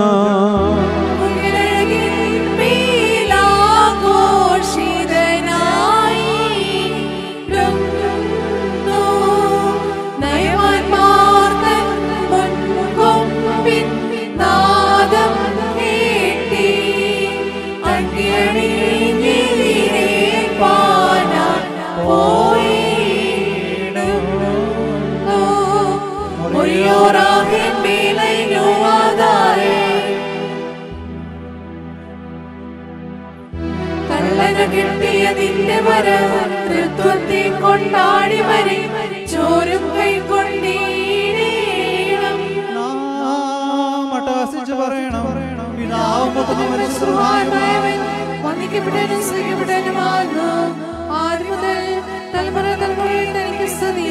കള്ളന കിട്ടിയ നിന്റെ വരതൃത്വത്തെ കൊണ്ടാടി വരെ ചോരും കൈ കൊണ്ടീടേണം നാം അട്ടഹസിച്ച് പറയണം പിതാവും പുത്രനും പരിശുദ്ധനുമായവൻ വന്ദിക്കപ്പെടാനും സ്തുതിക്കപ്പെടാനുമാകുന്നു ആദ്യം മുതൽ തലമുറ തലമുറയിൽ തനിക്ക് സ്തുതി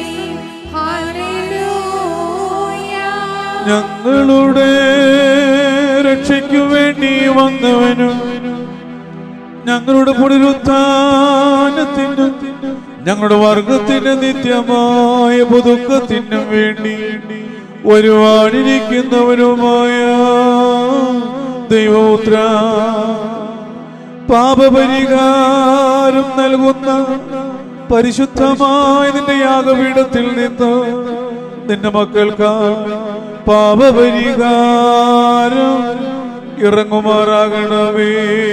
ഹല്ലേലൂയ ഞങ്ങളുടെ രക്ഷയ്ക്കു വേണ്ടി വന്നവനും ഞങ്ങളുടെ പുനരുത്ഥാനത്തിനും ഞങ്ങളുടെ വർഗത്തിന്റെ നിത്യമായ പുതുക്കത്തിനും വേണ്ടി ഒരുപാടിരിക്കുന്നവരുമായ ദൈവപുത്ര പാപപരിഹാരം നൽകുന്ന പരിശുദ്ധമായ നിന്റെ യാഗപീഠത്തിൽ നിന്ന് നിന്റെ മക്കൾക്ക് പാപപരിഹാരം ഇറങ്ങുമാറാകണമേ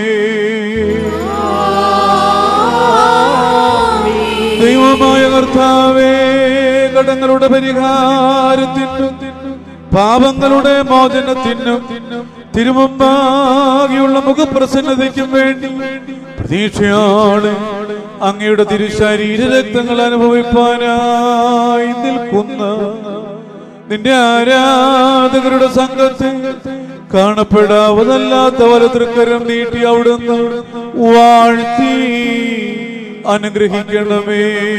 ദൈവമായ കർത്താവേ കടങ്ങളുടെ പരിഹാരത്തിനും പാപങ്ങളുടെ മോചനത്തിനും തിരുമുമ്പാകിയുള്ള മുഖപ്രസന്നതയ്ക്കും വേണ്ടി പ്രതീക്ഷയാണ് അങ്ങയുടെ തിരുശരീര രക്തങ്ങൾ അനുഭവിപ്പാനായി നിൽക്കുന്ന നിന്റെ ആരാധകരുടെ സംഘത്തെ കാണപ്പെടാവതല്ലാത്ത വലതൃക്കരം നീട്ടി അവിടുന്ന് വാഴ്ത്തി അനുഗ്രഹിക്കണമേ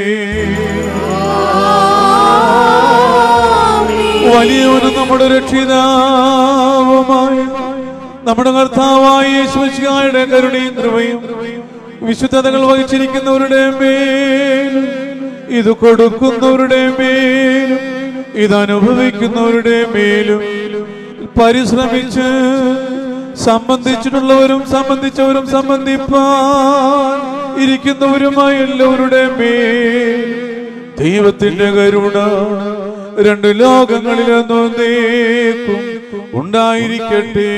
വലിയവനും നമ്മുടെ രക്ഷിതാവുമായി നമ്മുടെ കർത്താവായ യേശുമിശിഹായുടെ കരുണയും കൃപയും വിശുദ്ധതകൾ വഹിച്ചിരിക്കുന്നവരുടെ മേലും ഇത് കൊടുക്കുന്നവരുടെ മേലും ഇത് അനുഭവിക്കുന്നവരുടെ മേലും പരിശ്രമിച്ച് സംബന്ധിച്ചിട്ടുള്ളവരും സംബന്ധിച്ചവരും സംബന്ധിപ്പാൻ ഇരിക്കുന്നവരുമായ എല്ലാവരുടെ മേൽ ദൈവത്തിന്റെ കരുണ രണ്ട് ലോകങ്ങളിലെന്നും നീക്കും ഉണ്ടായിരിക്കട്ടെ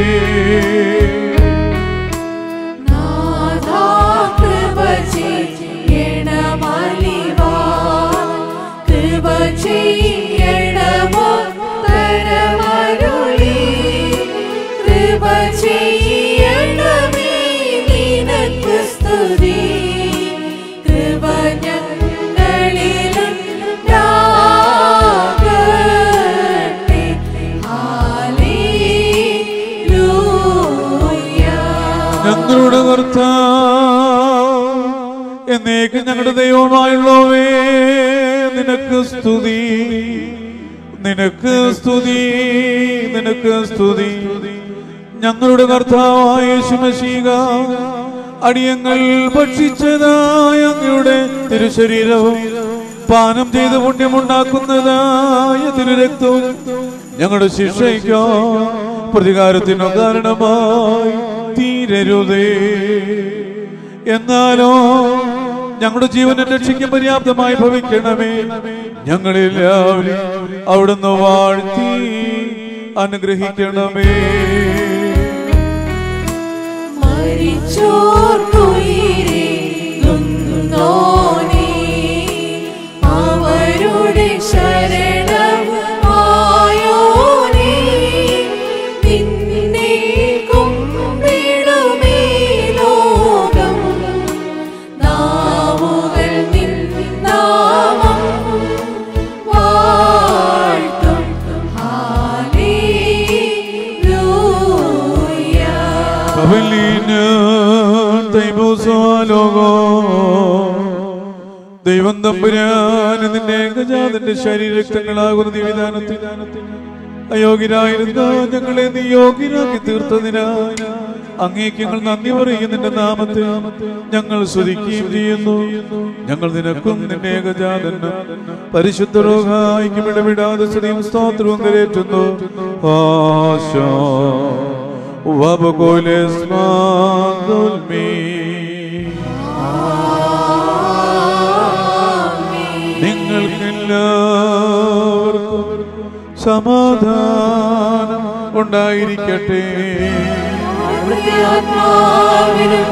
നാഥാ കൃപ ചെയ്യണമലിവാ കൃപ ചെയ്യണമോ തരമരുളി കൃപ ചെയ്യണമേ നിനക്ക് സ്തുതി കൃപ ഞങ്ങളിലുണ്ടാകട്ടെ ഹാലേലൂയ ഞങ്ങളുടെ കർത്താവ് എന്നേക്ക് ഞങ്ങളുടെ ദൈവമായുള്ളവേ നിനക്ക് സ്തുതി നിനക്ക് സ്തുതി നിനക്ക് സ്തുതി ഞങ്ങളുടെ കർത്താവായ യേശുമശീക അടിയങ്ങൾ ഭക്ഷിച്ചതായ അങ്ങയുടെ തിരുശരീരവും പാനം ചെയ്ത് പുണ്യമുണ്ടാക്കുന്നതായ തിരുരക്തവും ഞങ്ങളുടെ ശിക്ഷയ്ക്കോ പ്രതികാരത്തിനോ കാരണമായി തീരരുതേ എന്നാലോ ഞങ്ങളുടെ ജീവനെ രക്ഷിക്കാൻ പര്യാപ്തമായി ഭവിക്കണമേ ഞങ്ങളെല്ലാവരും അവിടുന്ന് വാഴ്ത്തി അനുഗ്രഹിക്കണമേ മരിച്ചോർക്കുയിരേകുന്നോനേ, അവരുടെ ശരണമായോനേ, നിന്നെ കുമ്പിടുമേ ലോകം. നാവുകൾ നിൻ നാമം വാഴ്ത്തും. ഹല്ലേലൂയ. കവലിന് ദൈവസ്വാലോകോ ദൈവം തമ്പുരാൻ നിന്റെ ഏകജാതന്റെ ശരീരക്തങ്ങളാകുന്ന ദിവിധാനത്തിൽ അയോഗ്യരായിരുന്ന ഞങ്ങളെ നീ യോഗ്യരാക്കി തീർത്തതിനായി അങ്ങേക്ക് ഞങ്ങൾ നന്ദി പറയും നിന്റെ നാമത്തെ ഞങ്ങൾ സ്തുതിക്കുകയും ചെയ്യുന്നു ഞങ്ങൾ നിനക്കും നിന്റെ ഏകജാതനും പരിശുദ്ധ രോഗായിക്കും ഇടപെടാതെ സ്തുതിയും സ്തോത്രവും കരേറ്റുന്നു ആശോ وبكل اسمان ظلمي നിങ്ങൾക്കെല്ലാവർക്കും സമാധാനം ഉണ്ടായിരിക്കട്ടെ അവിടുത്തെ ആത്മാവിനും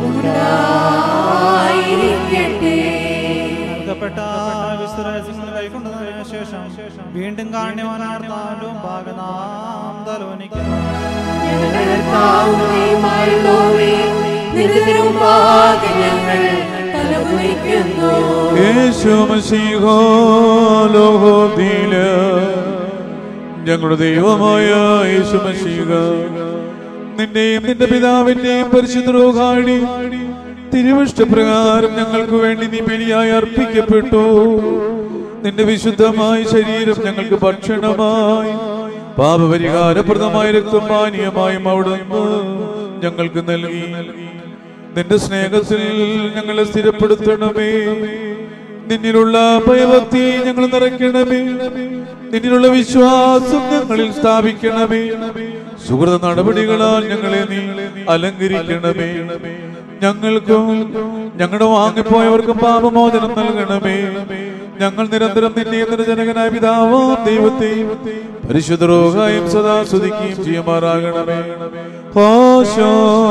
ഉണ്ടായിരിക്കട്ടെ നൽകപ്പെട്ട വിസ്തരങ്ങൾ കൈക്കൊണ്ടതിനു ശേഷം വീണ്ടും കാണ്യവാനാർത്താലും ഭാഗനാം തലോനിക്കുന്നു ഞങ്ങളുടെ കർത്താവുമേയുമായുള്ളോവേ, നിന്റെ തിരുമുമ്പാകെ ഞങ്ങൾ തലകുനിക്കുന്നു. യേശു മസീഹോ ലോകോധീല ഞങ്ങളുടെ ദൈവമായ യേശു മസീഹ നിന്റെയും നിന്റെ പിതാവിന്റെയും പരിശുദ്ധ റോഹാടി തിരുവിഷ്ടപ്രകാരം ഞങ്ങൾക്ക് വേണ്ടി നീ ബലിയായി അർപ്പിക്കപ്പെട്ടു നിന്റെ വിശുദ്ധമായ ശരീരം ഞങ്ങൾക്ക് ഭക്ഷണമായി പാപപരിഹാരപ്രദമായ രക്തം പാനീയമായും അവിടുന്ന് ഞങ്ങൾക്ക് നൽകി നിന്റെ സ്നേഹത്തിൽ ഞങ്ങളെ സ്ഥിരപ്പെടുത്തണമേ നിന്നിലുള്ള ഭയഭക്തി ഞങ്ങൾ നിറയ്ക്കണമേ നിന്നിലുള്ള വിശ്വാസം ഞങ്ങളിൽ സ്ഥാപിക്കണമേ സുഹൃത നടപടികളാൽ ഞങ്ങളെ നീ അലങ്കരിക്കണമേ ഞങ്ങൾക്കും ഞങ്ങളുടെ വാങ്ങിപ്പോയവർക്കും പാപമോചനം നൽകണമേ ഞങ്ങൾ നിരന്തരം നിന്നെ നിർജനകനായ പിതാവാം ദൈവത്തെ പരിശുദ്ധ രോഗായും സദാ സ്തുതിക്കുകയും ചെയ്യുമാറാകണമേ ഹോശോ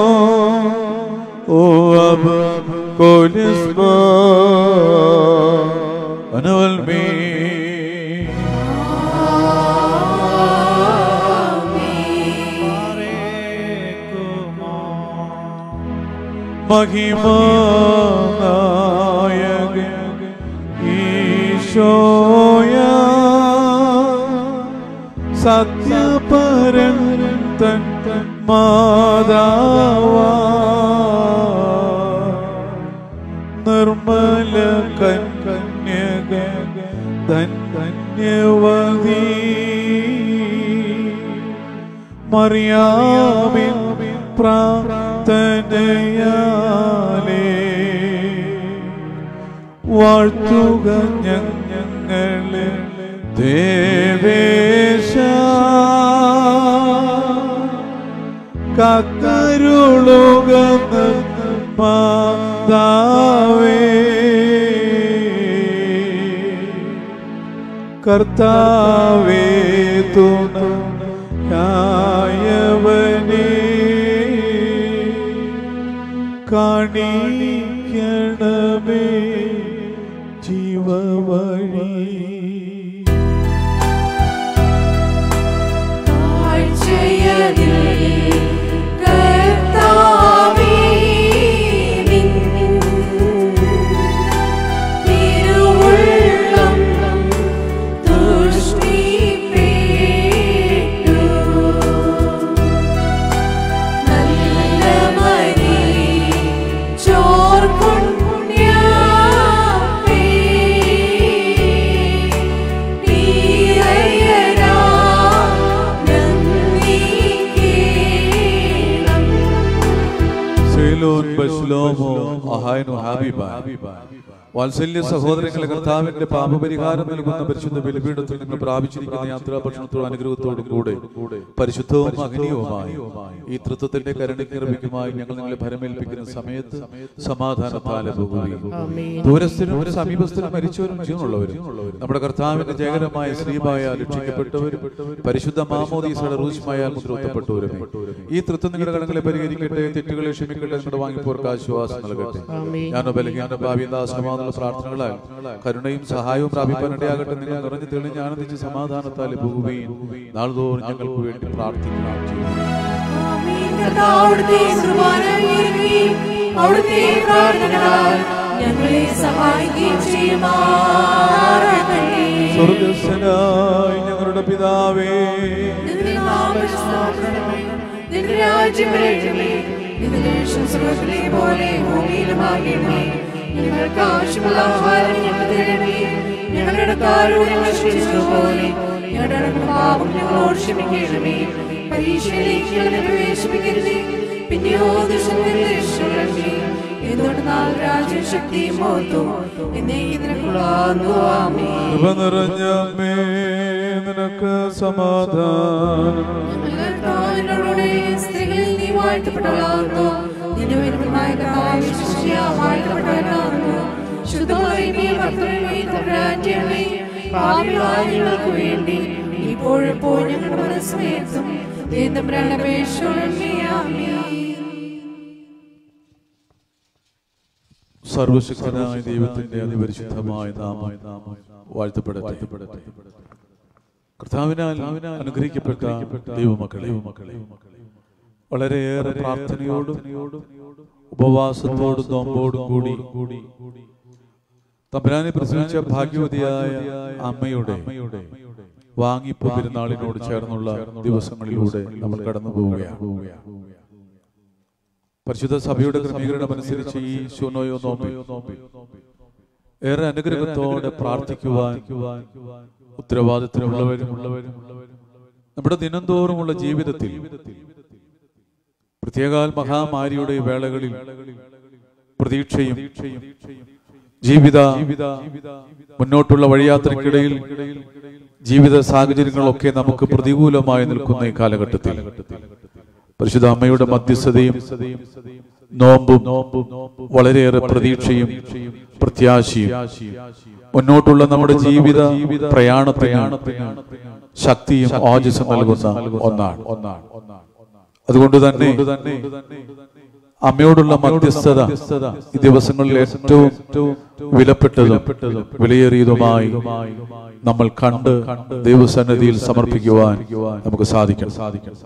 ഓ അബ കോലിസ്മ അനവൽമേ മഹിമാനായക ഈശോയ സത്യപരൻ തൻ മാതാവാ നിർമ്മല കന്യക ധന്യവതി മറിയാമിൻ പ്രാർത്ഥനയാലേ വാഴ്ത്തുക ഞങ്ങളെ ദേവേശ കക്കരുളുക മാതാവേ കർത്താവേ തുണയായവനേ കാണിക്കണമേ ജീവവഴി താഴ്ചയതിൽ കർത്താവേ നിൻ തിരുവുള്ളം തുഷ്ടിപ്പെട്ടു. നല്ല മരിച്ചോർക്കുണ്യാപ്പേ, നീയയരാം നന്ദികേണം. സെലോൻ ബശ്ലോമോ അഹായനു ഹാബിബ വാത്സല്യ സഹോദരങ്ങളെ കർത്താവിന്റെ പാപപരിഹാരം നൽകുന്ന പരിശുദ്ധ ബലിപീഠത്തിൽ നിങ്ങൾ പ്രാപിച്ചിരിക്കുന്ന യാത്രാ ഭക്ഷണത്തോടും അനുഗ്രഹത്തോടും കൂടെ പരിശുദ്ധവും അഗ്നിയുമായി ഈ തൃത്വത്തിന്റെ കരുണയ്ക്ക് നിർമ്മിക്കുമായി ഞങ്ങൾ നിങ്ങളെ ഭരമേൽപ്പിക്കുന്ന സമയത്ത് സമാധാനത്താലെ പോകുകയും ദൂരസ്ഥരും സമീപസ്ഥരും മരിച്ചവരും ജീവനുള്ളവരും നമ്മുടെ കർത്താവിന്റെ ജയകരമായ ശ്രീമായ രക്ഷിക്കപ്പെട്ടവരും പരിശുദ്ധ മാമോദീസയുടെ റൂഷ്മായ മുദ്രത്തപ്പെട്ടവരും ഈ തൃത്വം നിങ്ങളുടെ കടങ്ങളെ പരിഹരിക്കട്ടെ തെറ്റുകളെ ക്ഷമിക്കട്ടെ നിങ്ങളുടെ വാങ്ങിപ്പോർക്ക് ആശ്വാസം നൽകട്ടെ ഞാനോ ബലഹീന ഭാവി ദാസമാകുന്ന പ്രാർത്ഥനകളാൽ കരുണയും സഹായവും പ്രാപിപ്പാനിടയാകട്ടെ നിങ്ങൾ നിറഞ്ഞു തെളിഞ്ഞ് ആനന്ദിച്ച് സമാധാനത്താൽ പോകുകയും നാൾതോറും ഞങ്ങൾക്ക് വേണ്ടി പ്രാർത്ഥിക്കുകയും ചെയ്യും ആമേൻ. കർത്താവ് അവിടുത്തെ കുർബാന ഉയരുകയും അവിടുത്തെ പ്രാർത്ഥനകളാൽ ഞങ്ങളെ സഹായിക്കുകയും ചെയ്യുമാറാകട്ടെ. സ്വർഗസ്ഥനായ ഞങ്ങളുടെ പിതാവേ നിന്റെ നാമം സ്ഥാപിക്കണമേ. നിന്റെ രാജ്യം വരയണമേ. നിന്റെ ദേശം സ്വർഗ്ഗത്തിലെ പോലെ ഭൂമിയിലുമാകണമേ. ഞങ്ങൾക്ക് ആവശ്യമുള്ള ആഹാരം ഞങ്ങൾക്ക് തരണമേ ഞങ്ങളുടെ ഇടക്കാരോട് ഞങ്ങൾ ക്ഷമിച്ചതുപോലെ ഞങ്ങളുടെ അടങ്ങുന്ന പാപം ഞങ്ങളോട് ക്ഷമിക്കണമേ പരീക്ഷയിലേക്ക് ഞങ്ങളെ പ്രവേശിപ്പിക്കരുതേ പിന്നെയോ ദുഷ്ടനിൽ രക്ഷപ്പെടണമേ എന്തുകൊണ്ട് നാൾ രാജ്യം ശക്തിയും മോത്തും എന്നേക്ക് നിനക്കുള്ളാകുന്നു ആമേ കൃപ നിറഞ്ഞ അമ്മേ, നിനക്ക് സമാധാനം കർത്താവിനോടുകൂടെ സ്ത്രീകളിൽ നീ വാഴ്ത്തപ്പെട്ടവളാകുന്നു നിന്റെ ഉയർന്നമായ കർത്താവായ ശിഷ്യ വാഴ്ത്തപ്പെട്ടവനാകുന്നു ശുദ്ധമായ നീ ഭർത്തൃമേ തമ്പുരാന്റെയമേ പാപികളായ ഞങ്ങൾക്ക് വേണ്ടി ഇപ്പോഴെപ്പോഴും ഞങ്ങളുടെ മനസ്സമയത്തും തമ്പുരാന്റെ അപേക്ഷയോടെ ആമേൻ സർവശക്തനായ ദൈവത്തിന്റെ അതിപരിശുദ്ധമായ നാമം വാഴ്ത്തപ്പെടട്ടെ കർത്താവിനാൽ അനുഗ്രഹിക്കപ്പെട്ട ദൈവമക്കളെ വളരെയേറെ പ്രാർത്ഥനയോടും ഉപവാസത്തോടും നോമ്പോടും കൂടി തമ്പുരാനെ പ്രസവിച്ച ഭാഗ്യവതിയായ അമ്മയുടെ വാങ്ങിപ്പ് പെരുന്നാളിനോട് ചേർന്നുള്ള ദിവസങ്ങളിലൂടെ നമ്മൾ കടന്നു പോവുകയാണ് പരിശുദ്ധ സഭയുടെ ക്രമീകരണം അനുസരിച്ച് ഈ ശൂനോയോ നോമ്പിൽ ഏറെ അനുഗ്രഹത്തോടെ പ്രാർത്ഥിക്കുവാൻ ഉത്തരവാദിത്തമുള്ളവരും നമ്മുടെ ദിനംതോറുമുള്ള ജീവിതത്തിൽ പ്രത്യേകാൽ മഹാമാരിയുടെ വേളകളിൽ പ്രതീക്ഷയും ജീവിത മുന്നോട്ടുള്ള വഴിയാത്രയ്ക്കിടയിൽ ജീവിത സാഹചര്യങ്ങളൊക്കെ നമുക്ക് പ്രതികൂലമായി നിൽക്കുന്ന ഈ കാലഘട്ടത്തിൽ പരിശുദ്ധ അമ്മയുടെ മധ്യസ്ഥതയും നോമ്പും വളരെയേറെ പ്രതീക്ഷയും പ്രത്യാശയും മുന്നോട്ടുള്ള നമ്മുടെ ജീവിത പ്രയാണത്തിന് ശക്തിയും ഓജസ്സും നൽകുന്ന ഒന്നാണ് അതുകൊണ്ട് തന്നെ അമ്മയോടുള്ള മധ്യസ്ഥത ഈ ദിവസങ്ങളിൽ ഏറ്റവും വിലപ്പെട്ടതും വിലയേറിയതുമായി നമ്മൾ കണ്ട് ദൈവസന്നിധിയിൽ സമർപ്പിക്കുവാൻ നമുക്ക് സാധിക്കണം സാധിക്കണം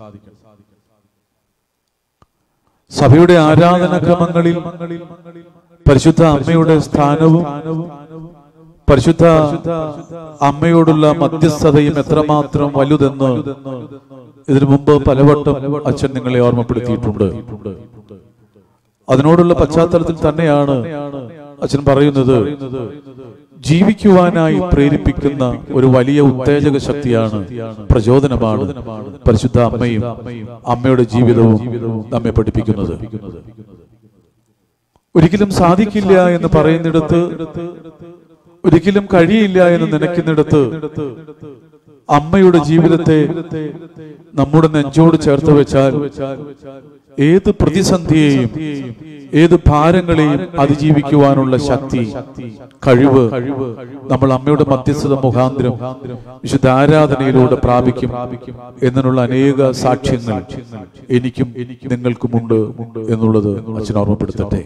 സഭയുടെ ആരാധന ക്രമങ്ങളിൽ പരിശുദ്ധ അമ്മയുടെ സ്ഥാനവും പരിശുദ്ധ അമ്മയോടുള്ള മധ്യസ്ഥതയും എത്രമാത്രം വലുതെന്ന് ഇതിനു മുമ്പ് പലവട്ടം അച്ഛൻ നിങ്ങളെ ഓർമ്മപ്പെടുത്തിയിട്ടുണ്ട് അതിനോടുള്ള പശ്ചാത്തലത്തിൽ തന്നെയാണ് അച്ഛൻ പറയുന്നത് ജീവിക്കുവാനായി പ്രേരിപ്പിക്കുന്ന ഒരു വലിയ ഉത്തേജക ശക്തിയാണ് പ്രചോദനമാണ് പരിശുദ്ധ അമ്മയും അമ്മയുടെ ജീവിതവും നമ്മെ പഠിപ്പിക്കുന്നത് ഒരിക്കലും സാധിക്കില്ല എന്ന് പറയുന്നിടത്ത് ഒരിക്കലും കഴിയില്ല എന്ന് നനയ്ക്കുന്നിടത്ത് അമ്മയുടെ ജീവിതത്തെ നമ്മുടെ നെഞ്ചോട് ചേർത്ത് വെച്ചാൽ ഏത് പ്രതിസന്ധിയെയും ഏത് ഭാരങ്ങളെയും അതിജീവിക്കുവാനുള്ള ശക്തി കഴിവ് നമ്മൾ അമ്മയുടെ മധ്യസ്ഥത മുഖാന്തരം വിശുദ്ധ ആരാധനയിലൂടെ പ്രാപിക്കും എന്നതിനുള്ള അനേക സാക്ഷ്യങ്ങൾ എനിക്കും നിങ്ങൾക്കുമുണ്ട് എന്നുള്ളത് അച്ഛൻ ഓർമ്മപ്പെടുത്തട്ടെ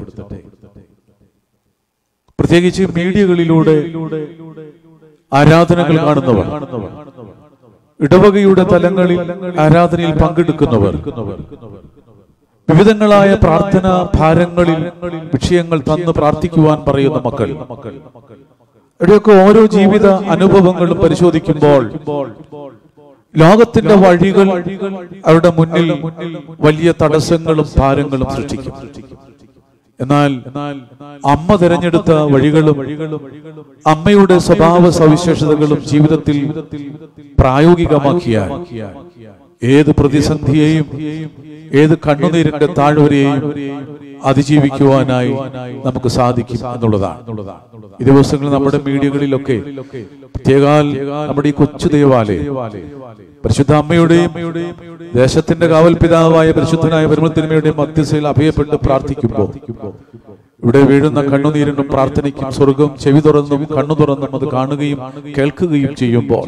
പ്രത്യേകിച്ച് മീഡിയകളിലൂടെ ആരാധനകൾ കാണുന്നവർ ഇടവകയുടെ തലങ്ങളിൽ ആരാധനയിൽ പങ്കെടുക്കുന്നവർ വിവിധങ്ങളായ പ്രാർത്ഥന ഭാരങ്ങളിൽ വിഷയങ്ങൾ തന്ന് പ്രാർത്ഥിക്കുവാൻ പറയുന്ന മക്കൾ ഇവിടെയൊക്കെ ഓരോ ജീവിത അനുഭവങ്ങളും പരിശോധിക്കുമ്പോൾ ലോകത്തിന്റെ വഴികൾ അവരുടെ മുന്നിൽ വലിയ തടസ്സങ്ങളും ഭാരങ്ങളും സൃഷ്ടിക്കും എന്നാൽ അമ്മ തിരഞ്ഞെടുത്ത വഴികളും അമ്മയുടെ സ്വഭാവ സവിശേഷതകളും ജീവിതത്തിൽ പ്രായോഗികമാക്കിയാൽ ഏത് പ്രതിസന്ധിയെയും ഏത് കണ്ണുനീരിന്റെ താഴ്വരയെയും അതിജീവിക്കുവാനായി നമുക്ക് സാധിക്കും എന്നുള്ളതാണ് ഈ ദിവസങ്ങളിൽ നമ്മുടെ മീഡിയകളിലൊക്കെ പ്രത്യേകാൽ നമ്മുടെ ഈ കൊച്ചു ദേവാലയം പരിശുദ്ധ അമ്മയുടെയും ദേശത്തിന്റെ കാവൽ പിതാവായ പരിശുദ്ധനായ പരമത്തിന്മയുടെയും മധ്യസ്ഥയിൽ അഭയപ്പെട്ട് പ്രാർത്ഥിക്കുമ്പോൾ ഇവിടെ വീഴുന്ന കണ്ണുനീരിനും പ്രാർത്ഥനയ്ക്കും സ്വർഗം ചെവി തുറന്നും കണ്ണു തുറന്നും അത് കാണുകയും കേൾക്കുകയും ചെയ്യുമ്പോൾ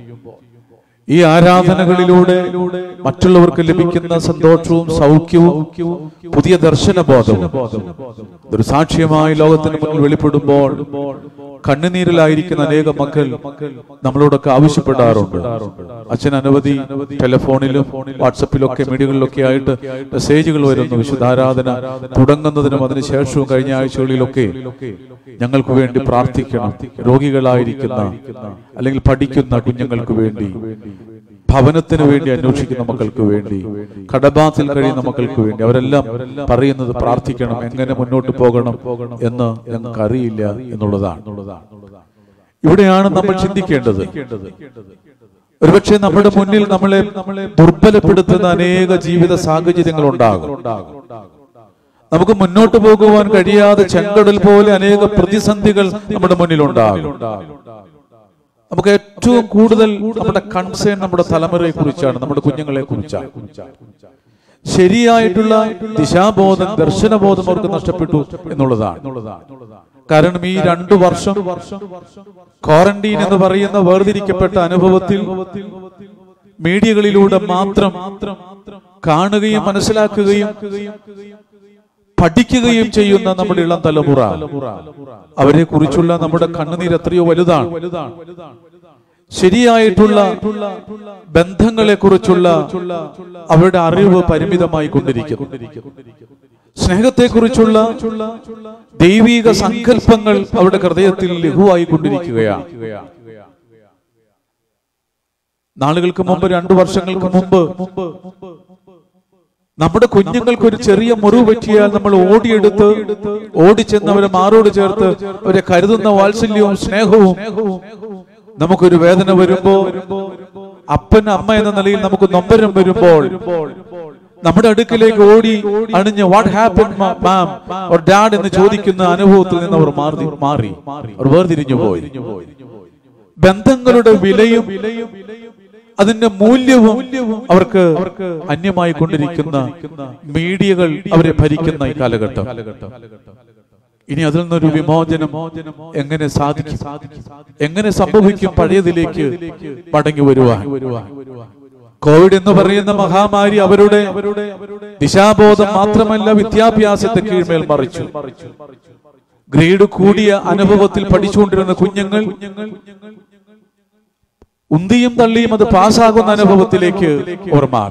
ഈ ആരാധനകളിലൂടെ മറ്റുള്ളവർക്ക് ലഭിക്കുന്ന സന്തോഷവും സൗഖ്യവും പുതിയ ദർശനബോധവും ഒരു സാക്ഷ്യമായി ലോകത്തിന് മുന്നിൽ വെളിപ്പെടുമ്പോൾ കണ്ണുനീരിലായിരിക്കുന്ന അനേക മക്കൾ നമ്മളോടൊക്കെ ആവശ്യപ്പെടാറുണ്ട് അച്ഛൻ അനവധി ടെലിഫോണിലും വാട്സപ്പിലൊക്കെ മീഡിയകളിലൊക്കെ ആയിട്ട് മെസ്സേജുകൾ വരുന്നു വിശുദ്ധാരാധന തുടങ്ങുന്നതിനും അതിനുശേഷവും കഴിഞ്ഞ ആഴ്ചകളിലൊക്കെ ഞങ്ങൾക്ക് വേണ്ടി പ്രാർത്ഥിക്കണം രോഗികളായിരിക്കുന്ന അല്ലെങ്കിൽ പഠിക്കുന്ന കുഞ്ഞുങ്ങൾക്ക് വേണ്ടി ഭവനത്തിന് വേണ്ടി അന്വേഷിക്കുന്ന മക്കൾക്ക് വേണ്ടി കടബാത്തിൽ കഴിയുന്ന മക്കൾക്ക് വേണ്ടി അവരെല്ലാം പറയുന്നത് പ്രാർത്ഥിക്കണം എങ്ങനെ മുന്നോട്ട് പോകണം എന്ന് ഞങ്ങൾക്ക് അറിയില്ല എന്നുള്ളതാണ് ഇവിടെയാണ് നമ്മൾ ചിന്തിക്കേണ്ടത് ഒരുപക്ഷെ നമ്മുടെ മുന്നിൽ നമ്മളെ ദുർബലപ്പെടുത്തുന്ന അനേക ജീവിത സാഹചര്യങ്ങൾ ഉണ്ടാകും നമുക്ക് മുന്നോട്ട് പോകുവാൻ കഴിയാതെ ചെങ്കടൽ പോലെ അനേക പ്രതിസന്ധികൾ നമ്മുടെ മുന്നിലുണ്ടാകും നമുക്ക് ഏറ്റവും കൂടുതൽ നമ്മുടെ കൺസേൺ നമ്മുടെ തലമുറയെ കുറിച്ചാണ് നമ്മുടെ കുഞ്ഞുങ്ങളെ കുറിച്ചാണ് ശരിയായിട്ടുള്ള ദിശാബോധം ദർശനബോധം അവർക്ക് നഷ്ടപ്പെട്ടു എന്നുള്ളതാണ് കാരണം ഈ രണ്ടു വർഷം ക്വാറന്റീൻ എന്ന് പറയുന്ന വേർതിരിക്കപ്പെട്ട അനുഭവത്തിൽ മീഡിയകളിലൂടെ മാത്രം കാണുകയും മനസ്സിലാക്കുകയും പഠിക്കുകയും ചെയ്യുന്ന നമ്മുടെ ഇളം തലമുറ അവരെ കുറിച്ചുള്ള നമ്മുടെ കണ്ണുനീർ എത്രയോ വലുതാണ് ശരിയായിട്ടുള്ള ബന്ധങ്ങളെ കുറിച്ചുള്ള അവരുടെ അറിവ് പരിമിതമായി കൊണ്ടിരിക്കുന്നു സ്നേഹത്തെക്കുറിച്ചുള്ള ദൈവിക സങ്കല്പങ്ങൾ അവരുടെ ഹൃദയത്തിൽ ലഘുവായി കൊണ്ടിരിക്കുകയാണ് നാളുകൾക്ക് മുമ്പ് രണ്ടു വർഷങ്ങൾക്ക് മുമ്പ് നമ്മുടെ കുഞ്ഞുങ്ങൾക്ക് ഒരു ചെറിയ മുറിവ് പറ്റിയാൽ നമ്മൾ ഓടിയെടുത്ത് ഓടിച്ചെന്ന് അവരെ മാറോട് ചേർത്ത് അവരെ കരുതുന്ന വാത്സല്യവും സ്നേഹവും നമുക്കൊരു വേദന വരുമ്പോ അപ്പൻ അമ്മ എന്ന നിലയിൽ നമുക്ക് നൊമ്പരം വരുമ്പോൾ നമ്മുടെ അടുക്കിലേക്ക് ഓടി അണിഞ്ഞ് what happen mom or dad എന്ന് ചോദിക്കുന്ന അനുഭവത്തിൽ നിന്ന് അവർ മാറി മാറി അവർ വേർതിരിഞ്ഞു പോയി ബന്ധങ്ങളുടെ വിലയും അതിന്റെ മൂല്യവും അവർക്ക് അന്യമായി കൊണ്ടിരിക്കുന്ന മീഡിയകൾ അവരെ ഭരിക്കുന്ന ഈ കാലഘട്ടം ഇനി അതിൽ നിന്നൊരു വിമോചനം എങ്ങനെ സാധിക്കും എങ്ങനെ സംഭവിക്കും പഴയതിലേക്ക് മടങ്ങി വരുവാൻ കോവിഡ് എന്ന് പറയുന്ന മഹാമാരി അവരുടെ ദിശാബോധം മാത്രമല്ല വിദ്യാഭ്യാസത്തെ കീഴ്മേൽ മറിച്ചു ഗ്രേഡ് കൂടിയ അനുഭവത്തിൽ പഠിച്ചുകൊണ്ടിരുന്ന കുഞ്ഞുങ്ങൾ ഉന്തിയും തള്ളിയും അത് പാസ്സാകുന്ന അനുഭവത്തിലേക്ക് അവർ മാറി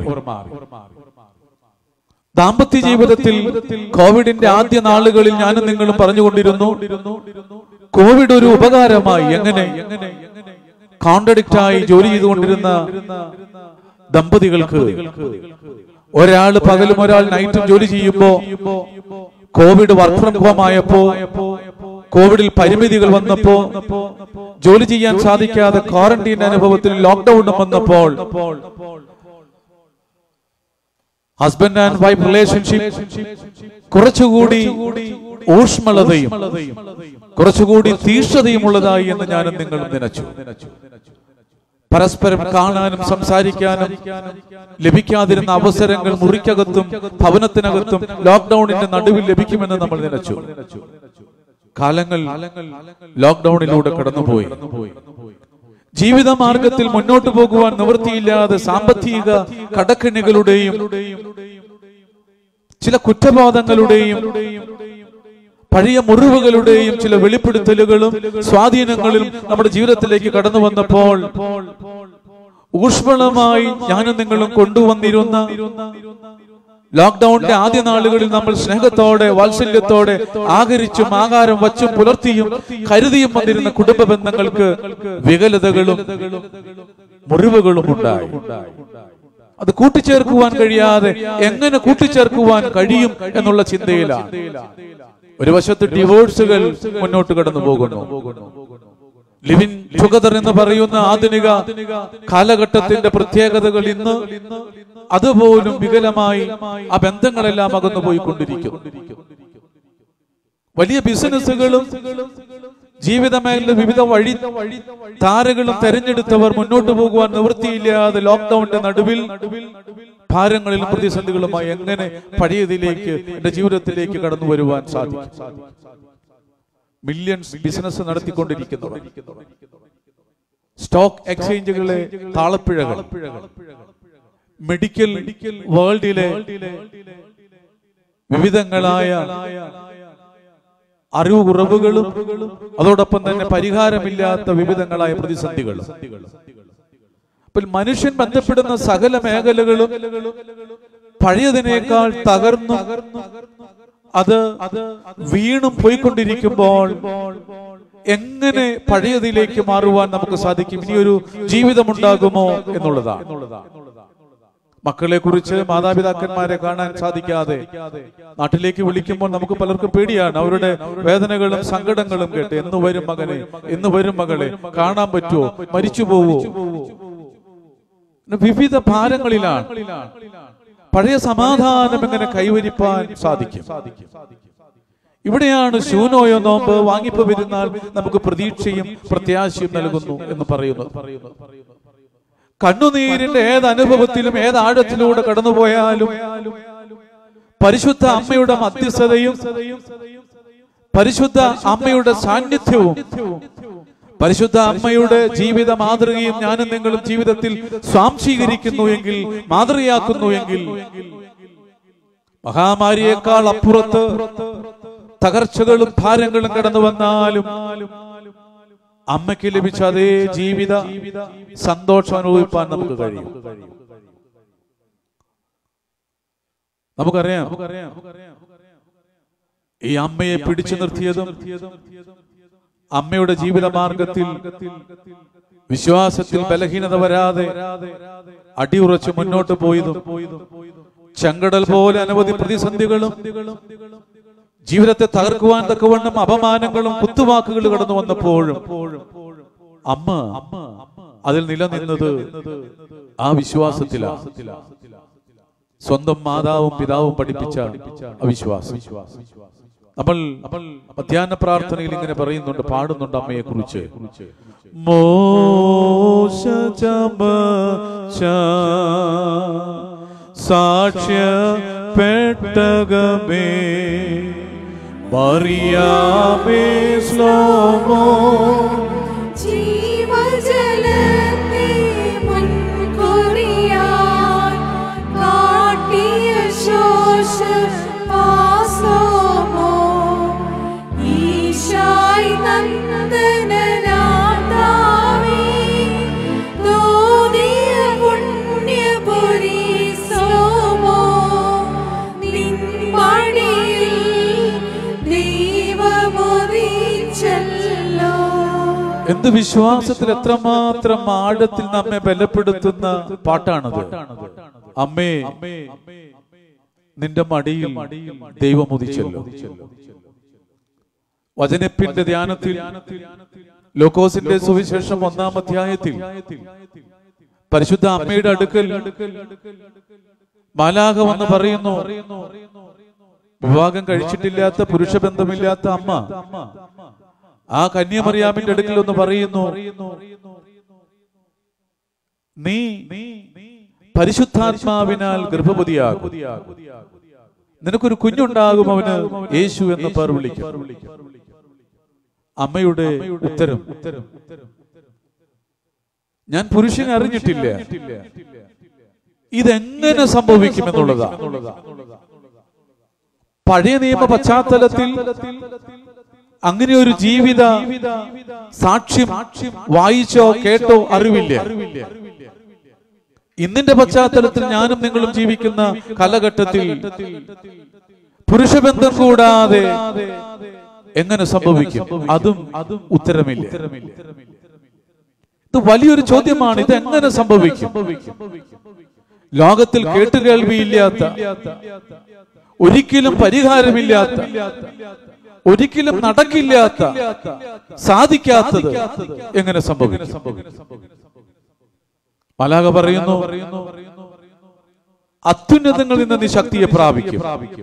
ദാമ്പത്യ ജീവിതത്തിൽ കോവിഡിന്റെ ആദ്യ നാളുകളിൽ ഞാനും നിങ്ങളും പറഞ്ഞുകൊണ്ടിരുന്നു കോവിഡ് ഒരു ഉപകാരമായി എങ്ങനെ കോൺട്രഡിക്റ്റ് ആയി ജോലി ചെയ്തുകൊണ്ടിരുന്ന ദമ്പതികൾക്ക് ഒരാൾ പകലും ഒരാൾ നൈറ്റും ജോലി ചെയ്യുമ്പോ കോവിഡ് വർക്ക് ഫ്രം ഹോം ആയപ്പോ കോവിഡിൽ പരിമിതികൾ വന്നപ്പോ ജോലി ചെയ്യാൻ സാധിക്കാതെ ക്വാറന്റീൻ അനുഭവത്തിൽ ലോക്ക്ഡൌൺ വന്നപ്പോൾ ഹസ്ബൻഡ് ആൻഡ് വൈഫ് റിലേഷൻഷിപ്പ് കുറച്ചുകൂടി ഊഷ്മളതയും കുറച്ചുകൂടി തീഷ്ണതയും ഉള്ളതായി എന്ന് ഞാനും നിങ്ങളും നനച്ചു പരസ്പരം കാണാനും സംസാരിക്കാനും ലഭിക്കാതിരുന്ന അവസരങ്ങൾ മുറിക്കകത്തും ഭവനത്തിനകത്തും ലോക്ക്ഡൌണിന്റെ നടുവിൽ ലഭിക്കുമെന്ന് നമ്മൾ നനച്ചു കാലങ്ങൾ ലോക്ക്ഡൌണിലൂടെ കടന്നുപോയി ജീവിത മാർഗത്തിൽ മുന്നോട്ട് പോകുവാൻ നിവൃത്തിയില്ലാതെ സാമ്പത്തിക കടക്കെണികളുടെയും ചില കുറ്റബോധങ്ങളുടെയും പഴയ മുറിവുകളുടെയും ചില വെളിപ്പെടുത്തലുകളും സ്വാധീനങ്ങളും നമ്മുടെ ജീവിതത്തിലേക്ക് കടന്നു വന്നപ്പോൾ ഊഷ്മളമായി ഞാനും നിങ്ങളും കൊണ്ടുവന്നിരുന്ന ലോക്ക്ഡൌണിന്റെ ആദ്യ നാളുകളിൽ നമ്മൾ സ്നേഹത്തോടെ വാത്സല്യത്തോടെ ആകരിച്ചും ആകാരം വച്ചും പുലർത്തിയും കരുതിയും വന്നിരുന്ന കുടുംബ ബന്ധങ്ങൾക്ക് വികലതകളും മുറിവുകളും ഉണ്ടായി അത് കൂട്ടിച്ചേർക്കുവാൻ കഴിയാതെ എങ്ങനെ കൂട്ടിച്ചേർക്കുവാൻ കഴിയും എന്നുള്ള ചിന്തയിലാണ് ഒരു വശത്ത് ഡിവോഴ്സുകൾ മുന്നോട്ട് കടന്നു പോകുന്നു ലിവിൻ ടുഗദർ എന്ന് പറയുന്ന ആധുനിക കാലഘട്ടത്തിന്റെ പ്രത്യേകതകൾ ഇന്ന് അതുപോലും വികലമായി ആ ബന്ധങ്ങളെല്ലാം അകന്നു പോയിക്കൊണ്ടിരിക്കുന്നു വലിയ ബിസിനസ്സുകളും ജീവിത മേഖല വിവിധ വഴി താരകളും തെരഞ്ഞെടുത്തവർ മുന്നോട്ട് പോകുവാൻ നിവൃത്തിയില്ലാതെ ലോക്ക്ഡൌണിന്റെ നടുവിൽ ഭാരങ്ങളിലും പ്രതിസന്ധികളുമായി എങ്ങനെ പഴയതിലേക്ക് എന്റെ ജീവിതത്തിലേക്ക് കടന്നു വരുവാൻ സാധിക്കും മില്യൺസ് ബിസിനസ് നടത്തിക്കൊണ്ടിരിക്കുന്നവർ സ്റ്റോക്ക് എക്സ്ചേഞ്ചുകളെ താളപ്പിഴകൾ മെഡിക്കൽ വേൾഡിലെ വിവിധങ്ങളായ അറിവ് കുറവുകളും അതോടൊപ്പം തന്നെ പരിഹാരമില്ലാത്ത വിവിധങ്ങളായ പ്രതിസന്ധികളും അപ്പോൾ മനുഷ്യൻ ബന്ധപ്പെടുന്ന സകല മേഖലകളും പഴയതിനേക്കാൾ തകർന്നു അത് വീണും പോയിക്കൊണ്ടിരിക്കുമ്പോൾ എങ്ങനെ പഴയതിലേക്ക് മാറുവാൻ നമുക്ക് സാധിക്കും ഇനിയൊരു ജീവിതമുണ്ടാകുമോ എന്നുള്ളതാണ് മക്കളെ കുറിച്ച് മാതാപിതാക്കന്മാരെ കാണാൻ സാധിക്കാതെ നാട്ടിലേക്ക് വിളിക്കുമ്പോൾ നമുക്ക് പലർക്കും പേടിയാണ് അവരുടെ വേദനകളും സങ്കടങ്ങളും കേട്ട് എന്ന് വരും മകനെ എന്ന് വരും മകളെ കാണാൻ പറ്റുമോ മരിച്ചു പോവോ വിവിധ ഭാരങ്ങളിലാണ് പഴയ സമാധാനം എങ്ങനെ കൈവരിപ്പാൻ സാധിക്കും ഇവിടെയാണ് ശൂനോയോ നോമ്പ് വാങ്ങിപ്പ് വരുന്നാൽ നമുക്ക് പ്രതീക്ഷയും പ്രത്യാശയും നൽകുന്നു എന്ന് പറയുന്നത് കണ്ണുനീരിന്റെ ഏത് അനുഭവത്തിലും ഏത് ആഴത്തിലൂടെ കടന്നുപോയാലും പരിശുദ്ധ അമ്മയുടെ മധ്യസ്ഥതയും പരിശുദ്ധ അമ്മയുടെ സാന്നിധ്യവും പരിശുദ്ധ അമ്മയുടെ ജീവിത മാതൃകയും ഞാനും നിങ്ങളും ജീവിതത്തിൽ സ്വാംശീകരിക്കുന്നു എങ്കിൽ മാതൃകയാക്കുന്നു എങ്കിൽ മഹാമാരിയേക്കാൾ അപ്പുറത്ത് തകർച്ചകളും ഭാരങ്ങളും കടന്നു വന്നാലും അമ്മയ്ക്ക് ലഭിച്ച അതേ ജീവിത സന്തോഷം അനുഭവിപ്പാൻ നമുക്ക് കഴിയും നമുക്കറിയാം ഈ അമ്മയെ പിടിച്ചു നിർത്തിയതും അമ്മയുടെ ജീവിത മാർഗത്തിൽ വിശ്വാസത്തിൽ ബലഹീനത വരാതെ അടിയുറച്ച് മുന്നോട്ട് പോയതും ചെങ്കടൽ പോലെ അനവധി പ്രതിസന്ധികളും ജീവിതത്തെ തകർക്കുവാൻ തക്കവണ്ണം അപമാനങ്ങളും കുത്തുവാക്കുകൾ കടന്നു വന്നപ്പോഴും അമ്മ അതിൽ നിലനിന്നത് ആ വിശ്വാസത്തിലാണ് സ്വന്തം മാതാവും പിതാവും പഠിപ്പിച്ച അവിശ്വാസം നമ്മൾ മധ്യാഹ്ന പ്രാർത്ഥനയിൽ ഇങ്ങനെ പറയുന്നുണ്ട് പാടുന്നുണ്ട് അമ്മയെ കുറിച്ച് സാക്ഷ്യ പെട്ടകമേ മറിയാമേ ശ്ലോമോ ജീവജലത്തെ മുൻകുറിയാൻ കാട്ടിയ ശോഷ പാസോമോ ഈശായി നന്ദനനാഥാവേ ദോദിയ പുണ്യപുരി സോമോ നിൻ പണിയിൽ ദൈവമുദിച്ചല്ലോ എന്ത് വിശ്വാസത്തിൽ എത്രമാത്രം ആഴത്തിൽ നമ്മെ ബലപ്പെടുത്തുന്ന പാട്ടാണത് അമ്മേ നിന്റെ മടിയിൽ ദൈവം ഉദിച്ചല്ലോ വചനപ്പിന്റെ ധ്യാനത്തിൽ ലോക്കോസിന്റെ സുവിശേഷം ഒന്നാം അധ്യായത്തിൽ പരിശുദ്ധ അമ്മയുടെ അടുക്കൽ മാലാക വന്ന് പറയുന്നു വിവാഹം കഴിച്ചിട്ടില്ലാത്ത പുരുഷബന്ധമില്ലാത്ത അമ്മ ആ കന്യമറിയാമിന്റെ അടുക്കൽ ഒന്ന് പറയുന്നു നീ പരിശുദ്ധാത്മാവിനാൽ ഗർഭവതിയാകും നിനക്കൊരു കുഞ്ഞുണ്ടാകും അവന് യേശു എന്ന പേർ വിളിക്കും അമ്മയുടെ ഉത്തരം ഞാൻ പുരുഷനെ അറിഞ്ഞിട്ടില്ല ഇതെങ്ങനെ സംഭവിക്കുമെന്നുള്ളതാ പഴയ നിയമ പശ്ചാത്തലത്തിൽ അങ്ങനെ ഒരു ജീവിത സാക്ഷ്യം വായിച്ചോ കേട്ടോ അറിവില്ല ഇന്നിന്റെ പശ്ചാത്തലത്തിൽ ഞാനും നിങ്ങളും ജീവിക്കുന്ന കാലഘട്ടത്തിൽ പുരുഷബന്ധം കൂടാതെ എങ്ങനെ സംഭവിക്കും അതും അതും ഉത്തരമില്ല ഇത് വലിയൊരു ചോദ്യമാണ് ഇത് എങ്ങനെ സംഭവിക്കും ലോകത്തിൽ കേട്ടുകേൾവിയില്ലാത്ത ഒരിക്കലും പരിഹാരമില്ലാത്ത ഒരിക്കലും നടക്കില്ലാത്ത സാധിക്കാത്തത് എങ്ങനെ സംഭവിക്കും മലാക പറയുന്നു അത്യുന്നതങ്ങളിൽ നിന്ന് നീ ശക്തിയെ പ്രാപിക്കും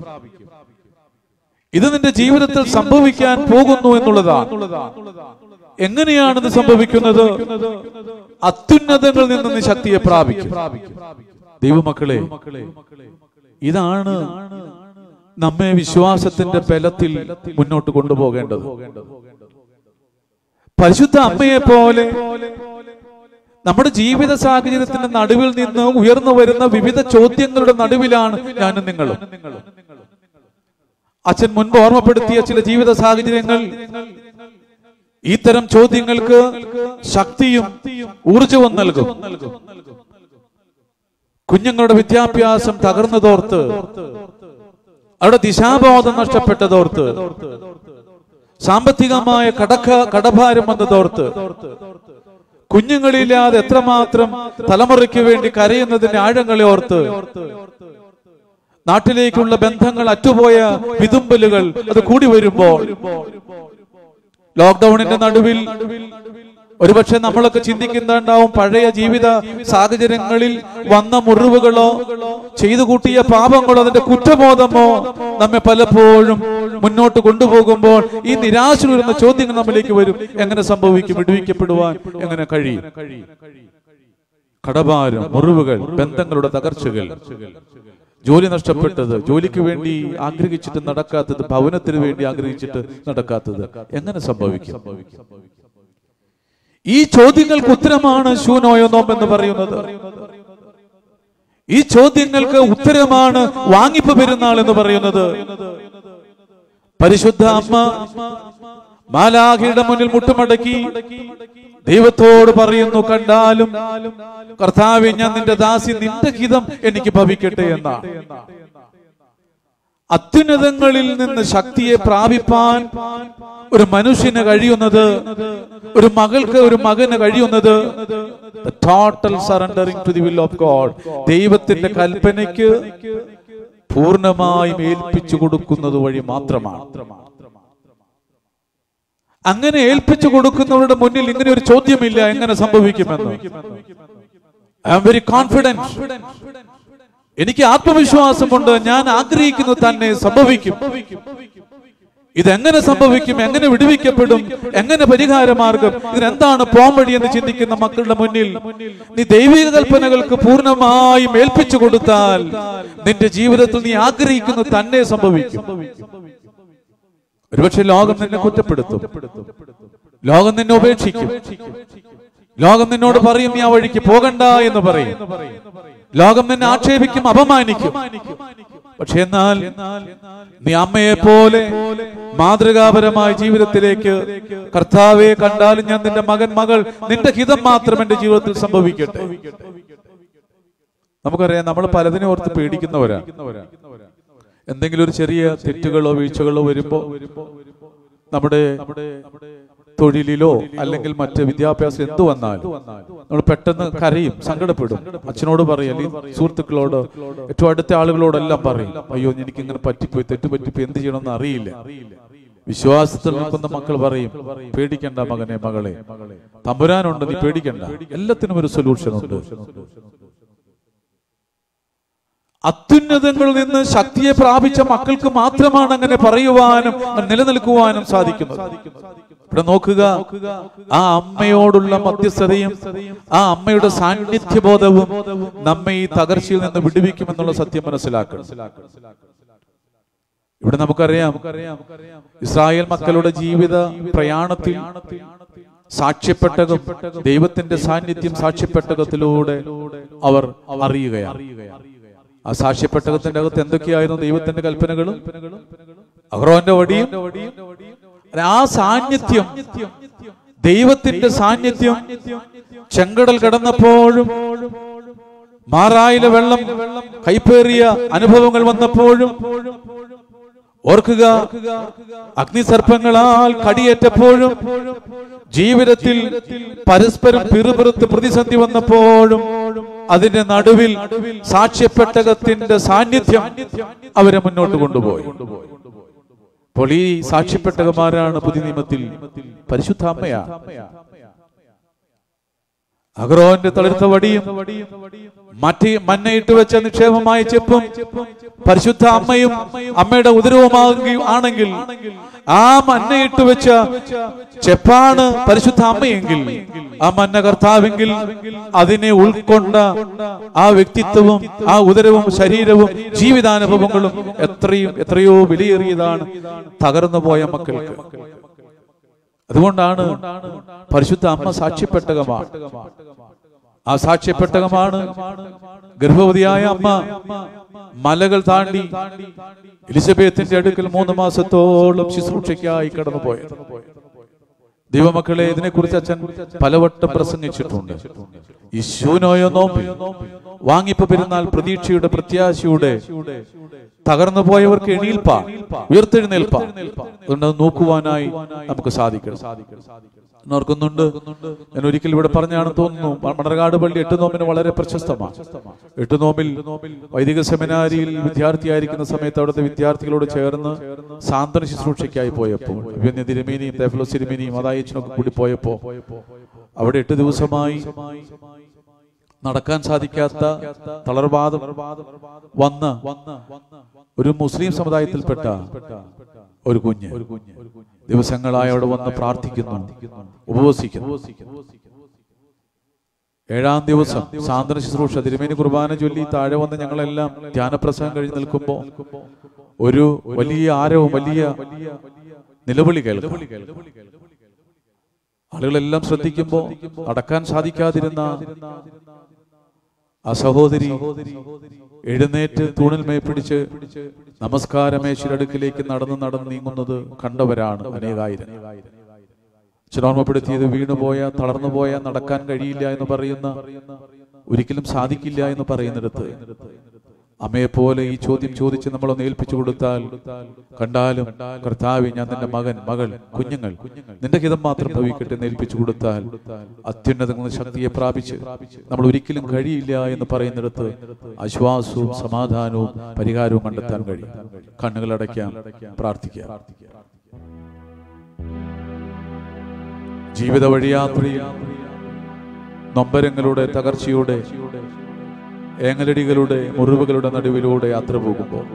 ഇത് നിന്റെ ജീവിതത്തിൽ സംഭവിക്കാൻ പോകുന്നു എന്നുള്ളതാണ് എങ്ങനെയാണ് ഇത് സംഭവിക്കുന്നത് അത്യുന്നതങ്ങളിൽ നിന്ന് നീ ശക്തിയെ പ്രാപിക്കും ദൈവമക്കളെ ഇതാണ് നമ്മെ വിശ്വാസത്തിന്റെ ബലത്തിൽ മുന്നോട്ട് കൊണ്ടുപോകേണ്ടത് പരിശുദ്ധ അമ്മയെ പോലെ നമ്മുടെ ജീവിത സാഹചര്യത്തിന്റെ നടുവിൽ നിന്ന് ഉയർന്നു വരുന്ന വിവിധ ചോദ്യങ്ങളുടെ നടുവിലാണ് ഞാനും നിങ്ങളും അച്ഛൻ മുൻപ് ഓർമ്മപ്പെടുത്തിയ ചില ജീവിത സാഹചര്യങ്ങൾ ഇത്തരം ചോദ്യങ്ങൾക്ക് ശക്തിയും ഊർജവും നൽകും കുഞ്ഞുങ്ങളുടെ വിദ്യാഭ്യാസം തകർന്നതോർത്ത് അവിടെ ദിശാബോധം നഷ്ടപ്പെട്ടതോർത്ത് സാമ്പത്തികമായ കടക്ക കടഭാരം വന്നതോർത്ത് കുഞ്ഞുങ്ങളില്ലാതെ എത്രമാത്രം തലമുറയ്ക്ക് വേണ്ടി കരയുന്നതിന്റെ ആഴങ്ങളെ ഓർത്ത് നാട്ടിലേക്കുള്ള ബന്ധങ്ങൾ അറ്റുപോയ വിതുമ്പലുകൾ അത് കൂടി വരുമ്പോൾ ലോക്ക്ഡൌണിന്റെ നടുവിൽ ഒരുപക്ഷെ നമ്മളൊക്കെ ചിന്തിക്കുന്നുണ്ടാവും പഴയ ജീവിത സാഹചര്യങ്ങളിൽ വന്ന മുറിവുകളോ ചെയ്തു കൂട്ടിയ പാപങ്ങളോ അതിന്റെ കുറ്റബോധമോ നമ്മെ പലപ്പോഴും മുന്നോട്ട് കൊണ്ടുപോകുമ്പോൾ ഈ നിരാശ വരുന്ന ചോദ്യങ്ങൾ നമ്മിലേക്ക് വരും എങ്ങനെ സംഭവിക്കും വിടുവിക്കപ്പെടുവാൻ എങ്ങനെ കഴിയും കടഭാരം മുറിവുകൾ ബന്ധങ്ങളുടെ തകർച്ചകൾ ജോലി നഷ്ടപ്പെട്ടത് ജോലിക്ക് വേണ്ടി ആഗ്രഹിച്ചിട്ട് നടക്കാത്തത് ഭവനത്തിന് വേണ്ടി ആഗ്രഹിച്ചിട്ട് നടക്കാത്തത് എങ്ങനെ സംഭവിക്കും ഈ ചോദ്യങ്ങൾക്ക് ഉത്തരമാണ് ശൂനോയോ നോം എന്ന് പറയുന്നത് ഈ ചോദ്യങ്ങൾക്ക് ഉത്തരമാണ് വാങ്ങിപ്പ് പെരുന്നാൾ എന്ന് പറയുന്നത് പരിശുദ്ധ അമ്മ മാലാഖയുടെ മുന്നിൽ മുട്ടുമടക്കി ദൈവത്തോട് പറയുന്നു കണ്ടാലും കർത്താവെ ഞാൻ നിന്റെ ദാസി നിന്റെ ഹിതം എനിക്ക് ഭവിക്കട്ടെ എന്നാണ് അത്യുന്നതങ്ങളിൽ നിന്ന് ശക്തിയെ പ്രാപിപ്പാൻ ഒരു മനുഷ്യന് കഴിയുന്നത് ഒരു മകൾക്ക് ഒരു മകന് കഴിയുന്നത് total surrendering to the will of God ദൈവത്തിന്റെ കൽപ്പനയ്ക്ക് പൂർണ്ണമായും ഏൽപ്പിച്ചു കൊടുക്കുന്നത് വഴി മാത്രമാണ് അങ്ങനെ ഏൽപ്പിച്ചു കൊടുക്കുന്നവരുടെ മുന്നിൽ ഇങ്ങനെ ഒരു ചോദ്യമില്ല എങ്ങനെ സംഭവിക്കുമെന്ന് ഐ ആം വെരി കോൺഫിഡൻറ്റ് എനിക്ക് ആത്മവിശ്വാസമുണ്ട് ഞാൻ ആഗ്രഹിക്കുന്നത് തന്നെ സംഭവിക്കും ഇതെങ്ങനെ സംഭവിക്കും എങ്ങനെ വിടുവിക്കപ്പെടും എങ്ങനെ പരിഹാരമാർഗം ഇതിനെന്താണ് പോംവഴി എന്ന് ചിന്തിക്കുന്ന മക്കളുടെ മുന്നിൽ നീ ദൈവിക കൽപ്പനകൾക്ക് പൂർണ്ണമായും ഏൽപ്പിച്ചു കൊടുത്താൽ നിന്റെ ജീവിതത്തിൽ നീ ആഗ്രഹിക്കുന്നത് തന്നെ സംഭവിക്കും ഒരുപക്ഷെ ലോകം നിന്നെ കുറ്റപ്പെടുത്തും ലോകം നിന്നെ ഉപേക്ഷിക്കും ലോകം നിന്നോട് പറയും നീ ആ വഴിക്ക് പോകണ്ട എന്ന് പറയും ലോകം നിന്നെ ആക്ഷേപിക്കും അപമാനിക്കും പക്ഷെ എന്നാൽ നീ അമ്മയെ പോലെ മാതൃകാപരമായ ജീവിതത്തിലേക്ക് കർത്താവെ കണ്ടാലും ഞാൻ നിന്റെ മകൻ മകൾ നിന്റെ ഹിതം മാത്രം എന്റെ ജീവിതത്തിൽ സംഭവിക്കട്ടെ നമുക്കറിയാം നമ്മൾ പലതിനെ ഓർത്ത് പേടിക്കുന്നവരാ എന്തെങ്കിലും ഒരു ചെറിയ തെറ്റുകളോ വീഴ്ചകളോ വരുമ്പോ നമ്മുടെ തൊഴിലിലോ അല്ലെങ്കിൽ മറ്റ് വിദ്യാഭ്യാസം എന്തു വന്നാലും നമ്മൾ പെട്ടെന്ന് കരയും സങ്കടപ്പെടും അച്ഛനോട് പറയും അല്ലെങ്കിൽ സുഹൃത്തുക്കളോട് ഏറ്റവും അടുത്ത ആളുകളോടെല്ലാം പറയും അയ്യോ എനിക്ക് ഇങ്ങനെ പറ്റിപ്പോയി തെറ്റ് പറ്റിപ്പോയി എന്ത് ചെയ്യണമെന്ന് അറിയില്ല വിശ്വാസത്തിൽ നിൽക്കുന്ന മക്കൾ പറയും പേടിക്കണ്ട മകനെ മകളെ തമ്പുരാനുണ്ട് നീ പേടിക്കണ്ട എല്ലാത്തിനും ഒരു സൊല്യൂഷൻ ഉണ്ട് അത്യുന്നതങ്ങളിൽ നിന്ന് ശക്തിയെ പ്രാപിച്ച മക്കൾക്ക് മാത്രമാണ് അങ്ങനെ പറയുവാനും നിലനിൽക്കുവാനും സാധിക്കുന്നത് ഇവിടെ നോക്കുക ആ അമ്മയോടുള്ള മധ്യസ്ഥതയും ആ അമ്മയുടെ സാന്നിധ്യബോധവും നമ്മെ ഈ തകർച്ചയിൽ നിന്ന് വിടുവിക്കുമെന്നുള്ള സത്യം മനസ്സിലാക്കണം ഇവിടെ നമുക്കറിയാം ഇസ്രായേൽ മക്കളുടെ ജീവിത പ്രയാണത്തിൽ സാക്ഷ്യപ്പെട്ടകം ദൈവത്തിന്റെ സാന്നിധ്യം സാക്ഷ്യപ്പെട്ടകത്തിലൂടെ അവർ അറിയുകയാണ് ആ സാക്ഷ്യപ്പെട്ടകത്തിന്റെ അകത്ത് എന്തൊക്കെയായിരുന്നു ദൈവത്തിന്റെ കൽപ്പനകളും അഹ്റോന്റെ വടിയും ആ സാന്നിധ്യം ദൈവത്തിന്റെ സാന്നിധ്യം ചെങ്കടൽ കടന്നപ്പോഴും മാറായിലെ വെള്ളം കൈപ്പേറിയ അനുഭവങ്ങൾ വന്നപ്പോഴും ഓർക്കുക അഗ്നിസർപ്പങ്ങളാൽ കടിയേറ്റപ്പോഴും ജീവിതത്തിൽ പരസ്പരം പിറുപിറുത്ത് പ്രതിസന്ധി വന്നപ്പോഴും അതിന്റെ നടുവിൽ സാക്ഷ്യപ്പെട്ടകത്തിന്റെ സാന്നിധ്യം അവരെ മുന്നോട്ട് കൊണ്ടുപോയി അപ്പോൾ ഈ സാക്ഷ്യപ്പെട്ടകന്മാരാണ് പുതിയ നിയമത്തിൽ പരിശുദ്ധ അമ്മയാ അഗ്രോന്റെ തളിർത്ത വടിയും മറ്റേ മന്നയിട്ട് വെച്ച നിക്ഷേപമായ ചെപ്പും പരിശുദ്ധ അമ്മയും അമ്മയുടെ ഉദരവുമാകുകയും ആണെങ്കിൽ ആ മന്നയിട്ട് വെച്ച ചെപ്പാണ് പരിശുദ്ധ അമ്മയെങ്കിൽ ആ മന്ന കർത്താവെങ്കിൽ അതിനെ ഉൾക്കൊണ്ട ആ വ്യക്തിത്വവും ആ ഉദരവും ശരീരവും ജീവിതാനുഭവങ്ങളും എത്രയും എത്രയോ വിലയേറിയതാണ് തകർന്നു പോയ മക്കൾക്ക് അതുകൊണ്ടാണ് പരിശുദ്ധ അമ്മ സാക്ഷ്യപ്പെട്ടകമാണ് ആ സാക്ഷ്യപ്പെട്ടകമാണ് ഗർഭവതിയായ അമ്മ മലകൾ താണ്ടി എലിസബത്തിന്റെ അടുക്കൽ മൂന്ന് മാസത്തോളം ശുശ്രൂഷയ്ക്കായി കടന്നുപോയത് ദൈവമക്കളെ ഇതിനെക്കുറിച്ച് അച്ഛൻ പലവട്ടം പ്രസംഗിച്ചിട്ടുണ്ട് ഈ ശൂനോയോ നോമ്പിൽ വാങ്ങിപ്പ് പെരുന്നാൾ പ്രതീക്ഷയുടെ പ്രത്യാശയുടെ തകർന്നു പോയവർക്ക് എണീൽപ്പാ ഉയർത്തെഴുന്നേൽപ്പാ അതുകൊണ്ട് അത് നോക്കുവാനായി നമുക്ക് സാധിക്കണം ഓർക്കുന്നുണ്ട് ഞാൻ ഒരിക്കൽ ഇവിടെ പറഞ്ഞാണെന്ന് തോന്നുന്നു മണർകാട് പള്ളി എട്ട് നോമ്പിന് വളരെ പ്രശസ്തമാണ് എട്ട് നോമ്പിൽ വൈദിക സെമിനാരിയിൽ വിദ്യാർത്ഥിയായിരിക്കുന്ന സമയത്ത് അവിടുത്തെ വിദ്യാർത്ഥികളോട് ചേർന്ന് സാന്ത്വന ശുശ്രൂഷയ്ക്കായി പോയപ്പോൾ അഭിമന്യ തിരുമേനിയും തേഫലോ സിരിമേനിയും അതായച്ചനൊക്കെ കൂടി പോയപ്പോ അവിടെ എട്ട് ദിവസമായി നടക്കാൻ സാധിക്കാത്ത തളർവാദം വന്ന് ഒരു മുസ്ലിം സമുദായത്തിൽപ്പെട്ട ഒരു കുഞ്ഞ് ദിവസങ്ങളായി അവിടെ വന്ന് പ്രാർത്ഥിക്കുന്നു ഉപവസിക്കുന്നു ഏഴാം ദിവസം സാന്ത്വന ശുശ്രൂഷ തിരുമേനി കുർബാന ചൊല്ലി താഴെ വന്ന് ഞങ്ങളെല്ലാം ധ്യാനപ്രസംഗം കഴിഞ്ഞ് നിൽക്കുമ്പോൾ ഒരു വലിയ ആരവും വലിയ നിലവിളി കേൾക്കും ആളുകളെല്ലാം ശ്രദ്ധിക്കുമ്പോൾ അടക്കാൻ സാധിക്കാതിരുന്ന ആ സഹോദരി എഴുന്നേറ്റ് തൂണിൽ മേ പിടിച്ച് നമസ്കാരമേശ്വരടുക്കിലേക്ക് നടന്ന് നടന്ന് നീങ്ങുന്നത് കണ്ടവരാണ് അനേകായിരം ചിലോർമ്മപ്പെടുത്തിയത് വീണുപോയ തളർന്നുപോയ നടക്കാൻ കഴിയില്ല എന്ന് പറയുന്ന ഒരിക്കലും സാധിക്കില്ല എന്ന് പറയുന്നിടത്ത് അമ്മയെ പോലെ ഈ ചോദ്യം ചോദിച്ച് നമ്മളൊന്ന് ഏൽപ്പിച്ചു കൊടുത്താൽ കണ്ടാലും കർത്താവി ഞാൻ നിന്റെ മകൻ മകൾ കുഞ്ഞുങ്ങൾ നിന്റെ ഹിതം മാത്രം ഭവിക്കട്ടെ എന്ന് ഏൽപ്പിച്ചു കൊടുത്താൽ അത്യുന്നത ശക്തിയെ പ്രാപിച്ച് നമ്മൾ ഒരിക്കലും കഴിയില്ല എന്ന് പറയുന്നിടത്ത് ആശ്വാസവും സമാധാനവും പരിഹാരവും കണ്ടെത്താൻ കഴിയും കണ്ണുകൾ അടയ്ക്കാം പ്രാർത്ഥിക്കാം ജീവിത വഴിയാത്രയിൽ നൊമ്പരങ്ങളുടെ തകർച്ചയുടെ ഏങ്ങലടികളുടെ മുറിവുകളുടെ നടുവിലൂടെ യാത്ര പോകുമ്പോൾ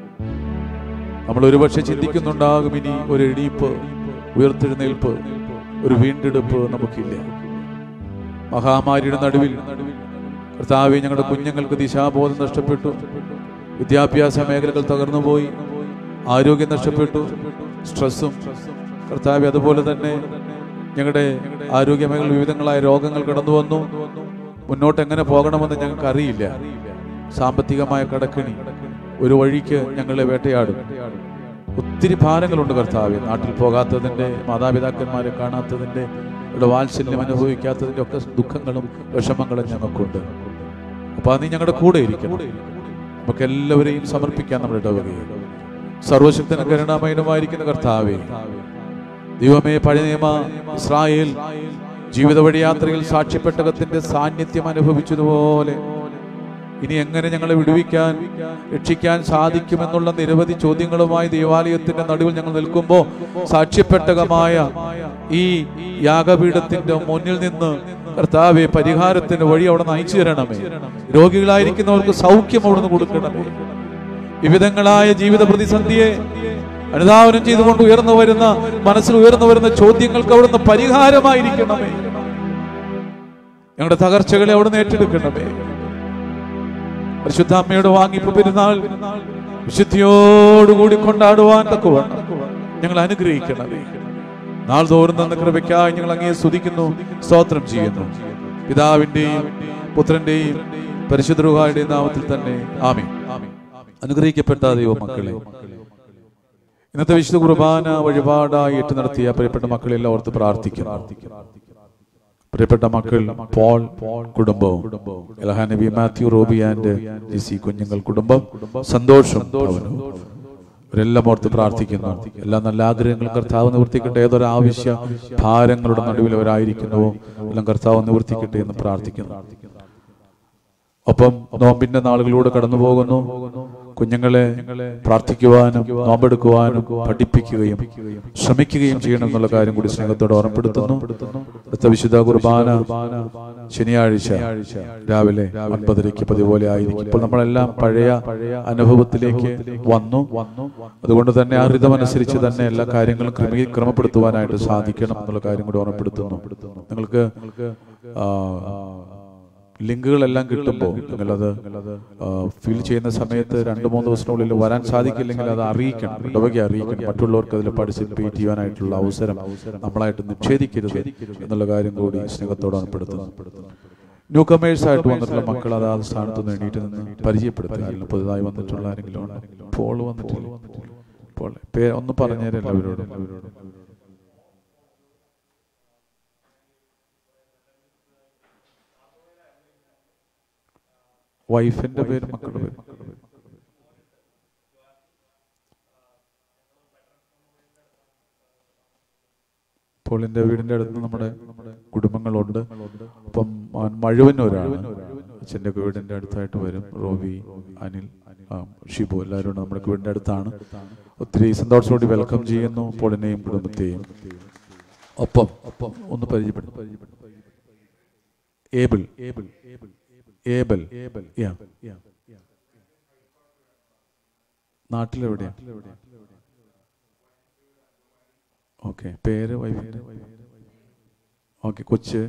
നമ്മൾ ഒരുപക്ഷെ ചിന്തിക്കുന്നുണ്ടാകും ഇനി ഒരു എണീപ്പ് ഉയർത്തെഴുന്നേൽപ്പ് ഒരു വീണ്ടെടുപ്പ് നമുക്കില്ല മഹാമാരിയുടെ നടുവിൽ കർത്താവെ ഞങ്ങളുടെ കുഞ്ഞുങ്ങൾക്ക് ദിശാബോധം നഷ്ടപ്പെട്ടു വിദ്യാഭ്യാസ മേഖലകൾ തകർന്നുപോയി ആരോഗ്യം നഷ്ടപ്പെട്ടു സ്ട്രെസ്സും കർത്താവെ അതുപോലെ തന്നെ ഞങ്ങളുടെ ആരോഗ്യ മേഖല വിവിധങ്ങളായ രോഗങ്ങൾ കടന്നു വന്നു മുന്നോട്ട് എങ്ങനെ പോകണമെന്ന് ഞങ്ങൾക്ക് അറിയില്ല സാമ്പത്തികമായ കടക്കണി ഒരു വഴിക്ക് ഞങ്ങളെ വേട്ടയാടും ഒത്തിരി ഭാരങ്ങളുണ്ട് കർത്താവ് നാട്ടിൽ പോകാത്തതിന്റെ മാതാപിതാക്കന്മാരെ കാണാത്തതിന്റെ ഇവിടെ വാത്സല്യം അനുഭവിക്കാത്തതിന്റെ ഒക്കെ ദുഃഖങ്ങളും വിഷമങ്ങളും ഞങ്ങൾക്കുണ്ട് അപ്പൊ അത് നീ ഞങ്ങളുടെ കൂടെ ഇരിക്കണം നമുക്ക് എല്ലാവരെയും സമർപ്പിക്കാൻ നമ്മുടെ ഇടവകയെ സർവശക്തനും കരുണാമയനുമായിരിക്കുന്ന കർത്താവേ ദൈവമേ പഴയ നിയമ ഇസ്രായേൽ ജീവിത വഴിയാത്രയിൽ സാക്ഷ്യപ്പെട്ടകത്തിന്റെ സാന്നിധ്യം അനുഭവിച്ചതുപോലെ ഇനി എങ്ങനെ ഞങ്ങളെ വിടുവിക്കാൻ രക്ഷിക്കാൻ സാധിക്കുമെന്നുള്ള നിരവധി ചോദ്യങ്ങളുമായി ദേവാലയത്തിന്റെ നടുവിൽ ഞങ്ങൾ നിൽക്കുമ്പോൾ സാക്ഷ്യപ്പെട്ടകമായ ഈ യാഗപീഠത്തിന്റെ മുന്നിൽ നിന്ന് കർത്താവെ പരിഹാരത്തിന് വഴി അവിടെ നയിച്ചു തരണമേ രോഗികളായിരിക്കുന്നവർക്ക് സൗഖ്യം അവിടുന്ന് കൊടുക്കണമേ വിവിധങ്ങളായ ജീവിത പ്രതിസന്ധിയെ അനുധാവനം ചെയ്തുകൊണ്ട് ഉയർന്നു വരുന്ന മനസ്സിൽ ഉയർന്നു വരുന്ന ചോദ്യങ്ങൾക്ക് അവിടുന്ന് പരിഹാരമായിരിക്കണമേ ഞങ്ങളുടെ തകർച്ചകളെ അവിടുന്ന് ഏറ്റെടുക്കണമേ പരിശുദ്ധ അമ്മയുടെ വാങ്ങിപ്പ് പെരുന്നാൾ വിശുദ്ധിയോടുകൂടി കൊണ്ടാടുവാൻ തക്കവണ്ണം ഞങ്ങൾ അനുഗ്രഹിക്കണമേ നാൾ തോറും തന്ന കൃപയ്ക്കായി ഞങ്ങൾ അങ്ങേ സ്തുതിക്കുന്നു സ്തോത്രം ചെയ്യുന്നു പിതാവിന്റെയും പുത്രന്റെയും പരിശുദ്ധ റുഹായുടെയും നാമത്തിൽ തന്നെ ആമേ അനുഗ്രഹിക്കപ്പെട്ട ദൈവ മക്കളെ ഇന്നത്തെ വിശുദ്ധ കുർബാന വഴിപാടായി ഏറ്റു നടത്തിയ പ്രിയപ്പെട്ട മക്കളെല്ലാം ഓർത്ത് പ്രാർത്ഥിക്കും പ്രിയപ്പെട്ട മക്കൾ പോൾ കുടുംബവും എലഹാ നബി മാത്യു റോബി ആൻഡ് ജിസി കുഞ്ഞുങ്ങൾ കുടുംബം സന്തോഷം ഭവനവും ഇവരെല്ലാം ഓർത്ത് പ്രാർത്ഥിക്കുന്നു എല്ലാ നല്ല ആഗ്രഹങ്ങളും കർത്താവ് നിവർത്തിക്കട്ടെ ഏതൊരു ആവശ്യ ഭാരങ്ങളുടെ നടുവിൽ അവരായിരിക്കുന്നുവോ എല്ലാം കർത്താവ് നിവർത്തിക്കട്ടെ എന്ന് പ്രാർത്ഥിക്കുന്നു ഒപ്പം നോമ്പിന്റെ നാളുകളിലൂടെ കടന്നു പോകുന്നു കുഞ്ഞുങ്ങളെ പ്രാർത്ഥിക്കുവാനും നോമ്പെടുക്കുവാനും പഠിപ്പിക്കുകയും ശ്രമിക്കുകയും ചെയ്യണം എന്നുള്ള കാര്യം കൂടി സ്നേഹത്തോടെ ഓർമ്മപ്പെടുത്തുന്നു അടുത്ത വിശുദ്ധ കുർബാന ശനിയാഴ്ച രാവിലെ ഒൻപതരയ്ക്ക് പതിപോലെ ആയിരിക്കും ഇപ്പോൾ നമ്മളെല്ലാം പഴയ അനുഭവത്തിലേക്ക് വന്നു അതുകൊണ്ട് തന്നെ ആ ഋതമനുസരിച്ച് തന്നെ എല്ലാ കാര്യങ്ങളും ക്രമീ ക്രമപ്പെടുത്തുവാനായിട്ട് സാധിക്കണം എന്നുള്ള കാര്യം കൂടി ഓർമ്മപ്പെടുത്തുന്നു നിങ്ങൾക്ക് ആ, ലിങ്കുകളെല്ലാം കിട്ടുമ്പോൾ നിങ്ങളത് ഫിൽ ചെയ്യുന്ന സമയത്ത് രണ്ട് മൂന്ന് ദിവസത്തിനുള്ളിൽ വരാൻ സാധിക്കില്ലെങ്കിൽ അത് അറിയിക്കണം ഇടവകെ അറിയിക്കണം മറ്റുള്ളവർക്ക് അതിൽ പാർട്ടിസിപ്പേറ്റ് ചെയ്യാനായിട്ടുള്ള അവസരം നമ്മളായിട്ട് നിഷേധിക്കരുത് എന്നുള്ള കാര്യം കൂടി സ്നേഹത്തോട് ഓർമ്മപ്പെടുത്തുന്നു ന്യൂ കമേഴ്സ് ആയിട്ട് വന്നിട്ടുള്ള മക്കൾ അതാത് സ്ഥാനത്ത് നിന്ന് എണീറ്റ് നിന്ന് പരിചയപ്പെടുത്തുക പുതുതായി വന്നിട്ടുള്ള ആരെങ്കിലും ഉണ്ടോ? പോൾ വന്നിട്ടില്ല പോൾ പേ ഒന്ന് പറഞ്ഞേരം എല്ലാവരോടും വൈഫിന്റെ പേര് മക്കളുടെ പേര് പോളിന്റെ വീടിന്റെ അടുത്ത് നമ്മുടെ കുടുംബങ്ങളുണ്ട് അപ്പം അവൻ മഴുവന്നൂരാണ് അച്ഛൻ്റെ ഒക്കെ വീടിന്റെ അടുത്തായിട്ട് വരും റോബി അനിൽ ആ, ഷിബു എല്ലാവരും ഉണ്ട് നമ്മുടെ വീടിന്റെ അടുത്താണ് ഒത്തിരി സന്തോഷത്തോടെ വെൽക്കം ചെയ്യുന്നു പോളിനെയും കുടുംബത്തെയും ഒപ്പം ഒപ്പം ഒന്ന് പരിചയപ്പെടുത്തും Abel Abel Abel Abel yeah നാട്ടിലെവിടെയാ ഓക്കെ പേര് വൈഫിന്റെ ഓക്കെ കൊച്ച്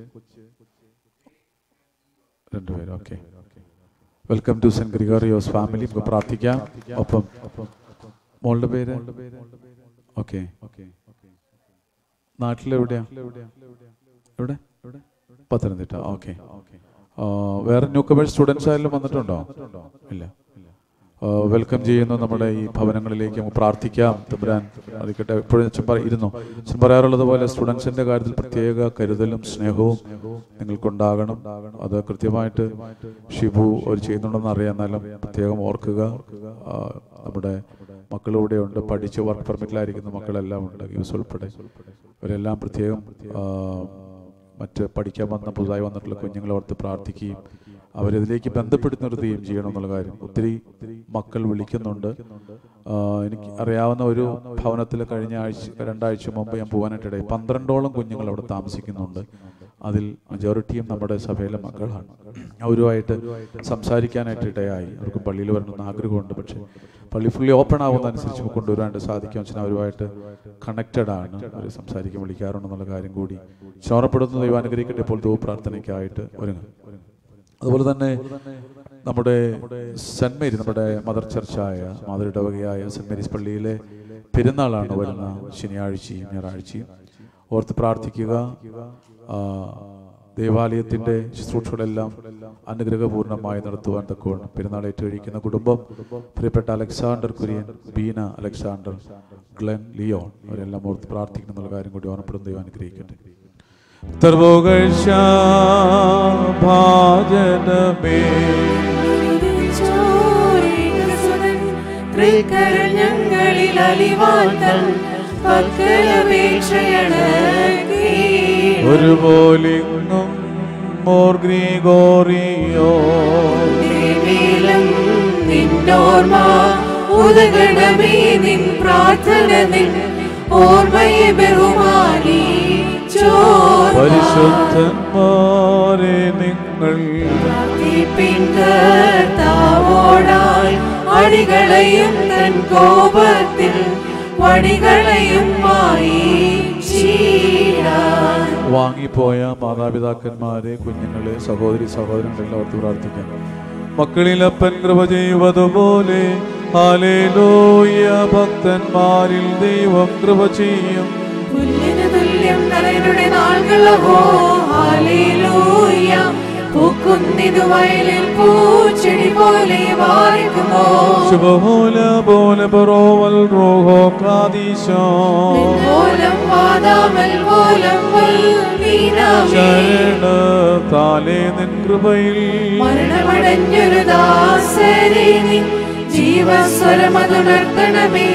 രണ്ടുപേരും okay welcome to Saint Gregorios family നമുക്ക് പ്രാർത്ഥിക്കാം ഒപ്പം മോളുടെ പേര് ഓക്കെ നാട്ടിലെവിടെയാ എവിടെ പത്തനംതിട്ട ഓക്കെ വേറെ ന്യൂ കമേഴ്സ് സ്റ്റുഡൻസ് ആയാലും വന്നിട്ടുണ്ടോ ഇല്ല വെൽക്കം ചെയ്യുന്നു നമ്മുടെ ഈ ഭവനങ്ങളിലേക്ക് നമുക്ക് പ്രാർത്ഥിക്കാം തമ്പുരാൻ അതിക്കട്ടെ എപ്പോഴും അച്ഛൻ പറ- ഇരുന്നു അച്ഛൻ പറയാറുള്ളത് പോലെ സ്റ്റുഡൻസിന്റെ കാര്യത്തിൽ പ്രത്യേക കരുതലും സ്നേഹവും നിങ്ങൾക്കുണ്ടാകണം അത് കൃത്യമായിട്ട് ഷിബു അവർ ചെയ്യുന്നുണ്ടെന്ന് അറിയാം എന്നാലും പ്രത്യേകം ഓർക്കുക ആ, നമ്മുടെ മക്കളിവിടെ ഉണ്ട് പഠിച്ച് വർക്ക് പെർമിറ്റിലായിരിക്കുന്ന മക്കളെല്ലാം ഉണ്ട് യൂസ് ഉൾപ്പെടെ അവരെല്ലാം പ്രത്യേകം ആ, മറ്റ് പഠിക്കാൻ വന്ന പുതുതായി വന്നിട്ടുള്ള കുഞ്ഞുങ്ങളെ ഓർത്ത് പ്രാർത്ഥിക്കുകയും അവരിതിലേക്ക് ബന്ധപ്പെടുത്തി നിർത്തുകയും ചെയ്യണം എന്നുള്ള കാര്യം ഒത്തിരി മക്കൾ വിളിക്കുന്നുണ്ട് ആ, എനിക്ക് അറിയാവുന്ന ഒരു ഭവനത്തിൽ കഴിഞ്ഞ ആഴ്ച രണ്ടാഴ്ച മുമ്പ് ഞാൻ പോകാനായിട്ടിടയിൽ പന്ത്രണ്ടോളം കുഞ്ഞുങ്ങൾ അവിടെ താമസിക്കുന്നുണ്ട് അതിൽ മജോറിറ്റിയും നമ്മുടെ സഭയിലെ മക്കളാണ് അവരുമായിട്ട് സംസാരിക്കാനായിട്ട് ഇടയായി അവർക്ക് പള്ളിയിൽ വരണമെന്ന് ആഗ്രഹമുണ്ട് പക്ഷേ പള്ളി ഫുള്ളി ഓപ്പൺ ആവുന്നതനുസരിച്ച് കൊണ്ടുവരാനായിട്ട് സാധിക്കും വെച്ചാൽ അവരുമായിട്ട് കണക്റ്റഡ് ആണ് അവർ സംസാരിക്കാൻ വിളിക്കാറുണ്ടെന്നുള്ള കാര്യം കൂടി ചോറപ്പെടുന്ന ദൈവം അനുഗ്രഹിക്കട്ടെ ഇപ്പോൾ ദൈവ പ്രാർത്ഥനയ്ക്കായിട്ട് ഒരുങ്ങും അതുപോലെ തന്നെ നമ്മുടെ സെന്റ് മേരി നമ്മുടെ മദർ ചർച്ചായ മാതൃടവകയായ സെന്റ് മേരീസ് പള്ളിയിലെ പെരുന്നാളാണ് വരുന്ന ശനിയാഴ്ചയും ഞായറാഴ്ചയും ഓർത്ത് പ്രാർത്ഥിക്കുക ആ, ദേവാലയത്തിന്റെ ശുശ്രൂഷകളെല്ലാം അനുഗ്രഹപൂർണമായി നടത്തുവാൻ തക്കവണ്ണം പെരുന്നാൾ ഏറ്റുകഴിക്കുന്ന കുടുംബം പ്രിയപ്പെട്ട Alexander Kurian Beena Alexander Glen Leon അവരെല്ലാം ഓർത്ത് പ്രാർത്ഥിക്കണം എന്നുള്ള കാര്യം കൂടി ഓർമ്മപ്പെടുന്ന ദൈവം അനുഗ്രഹിക്കട്ടെ സർവോകർഷ ഭാജനമേ തൃക്കരൾ ഞങ്ങളിൽ അലിവാന്തൻ പക്കലപേക്ഷയണക്കേ ഒരുപോലിങ്ങും മോർ ഗ്രീഗോറിയോ ദേവിയിലും നിന്നോർമ്മ ഉദകണമേ നിൻ പ്രാർത്ഥന നിൻ ഓർമ്മയെ ബഹുമാനി പരിശുദ്ധന്മാരെ നിങ്ങൾ പിൻകർത്താവോടായി അടികളെയും തൻ കോപത്തിൽ വടികളെയും മായി ചീടാൻ വാങ്ങിപ്പോയ മാതാപിതാക്കന്മാരെ കുഞ്ഞുങ്ങളെ സഹോദരി സഹോദരങ്ങളെല്ലാം ഓർത്ത് പ്രാർത്ഥിക്കാം മക്കളിൽ അപ്പൻ കൃപ ചെയ്യുവതുപോലെ ഹാലേലൂയ ഭക്തന്മാരിൽ ദൈവം കൃപ ചെയ്യും പുല്ലിന് തുല്യം നരനുടെ നാളുകളോ ഹാലേലൂയ പൂക്കുന്നിതു വയലിൽ പൂച്ചെടി പോലെ വാരിക്കുമോ ശുഭമൂല പോലെ ബറോവൽ റോഹോ കാദീശോ മൂലം വാദാമൽ മൂലം വീണാമേ ശരണത്താലേ നിൻ കൃപയിൽ മരണമടഞ്ഞൊരു ദാസരെ നിൻ ജീവസ്വരമതുണർത്തണമേ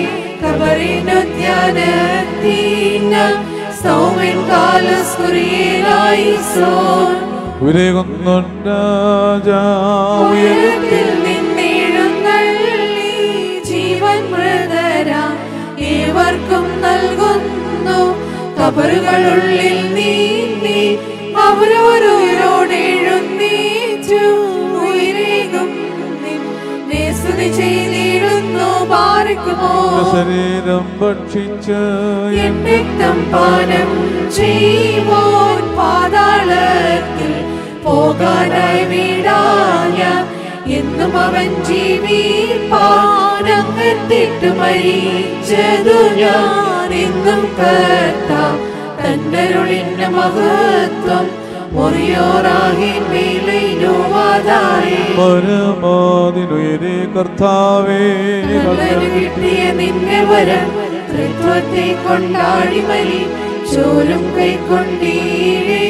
കബറിനുദ്യാനത്തീന സൗമൻ കാലസ്കുറിയേലായി സോൻ ഉരകുന്നുണ്ടാജാ ഉയരത്തിൽ നിന്നെഴുന്നള്ളി കബറുകളുള്ളിൽ നീന്തി അവരവരോട് എഴുന്നേറ്റു ഉയരേകും നിന്നെ സ്തുതി ചെയ്തിടുന്നു പാർക്കുമോ ശരീരം ഭക്ഷിച്ച് എൻ രക്തം പാനം ചെയ്യുമോൻ പാതാളത്തിൽ പോകാനായി വീടായ എന്നും അവൻ ജീവിപ്പാനങ്ങത്തിട്ട് മരിച്ചതു ഞാൻ എന്നും കർത്ത തന്നരുളിന്റെ മഹത്വം മുറിയോറാകി മേലയിലുവാതായി പരമാതിനുയരെ കർത്താവേ നല്ലൊരു കിട്ടിയ നിന്റെ വരം തൃത്വത്തെ കൊണ്ടാടി മരി ചോരും കൈക്കൊണ്ടീഴേ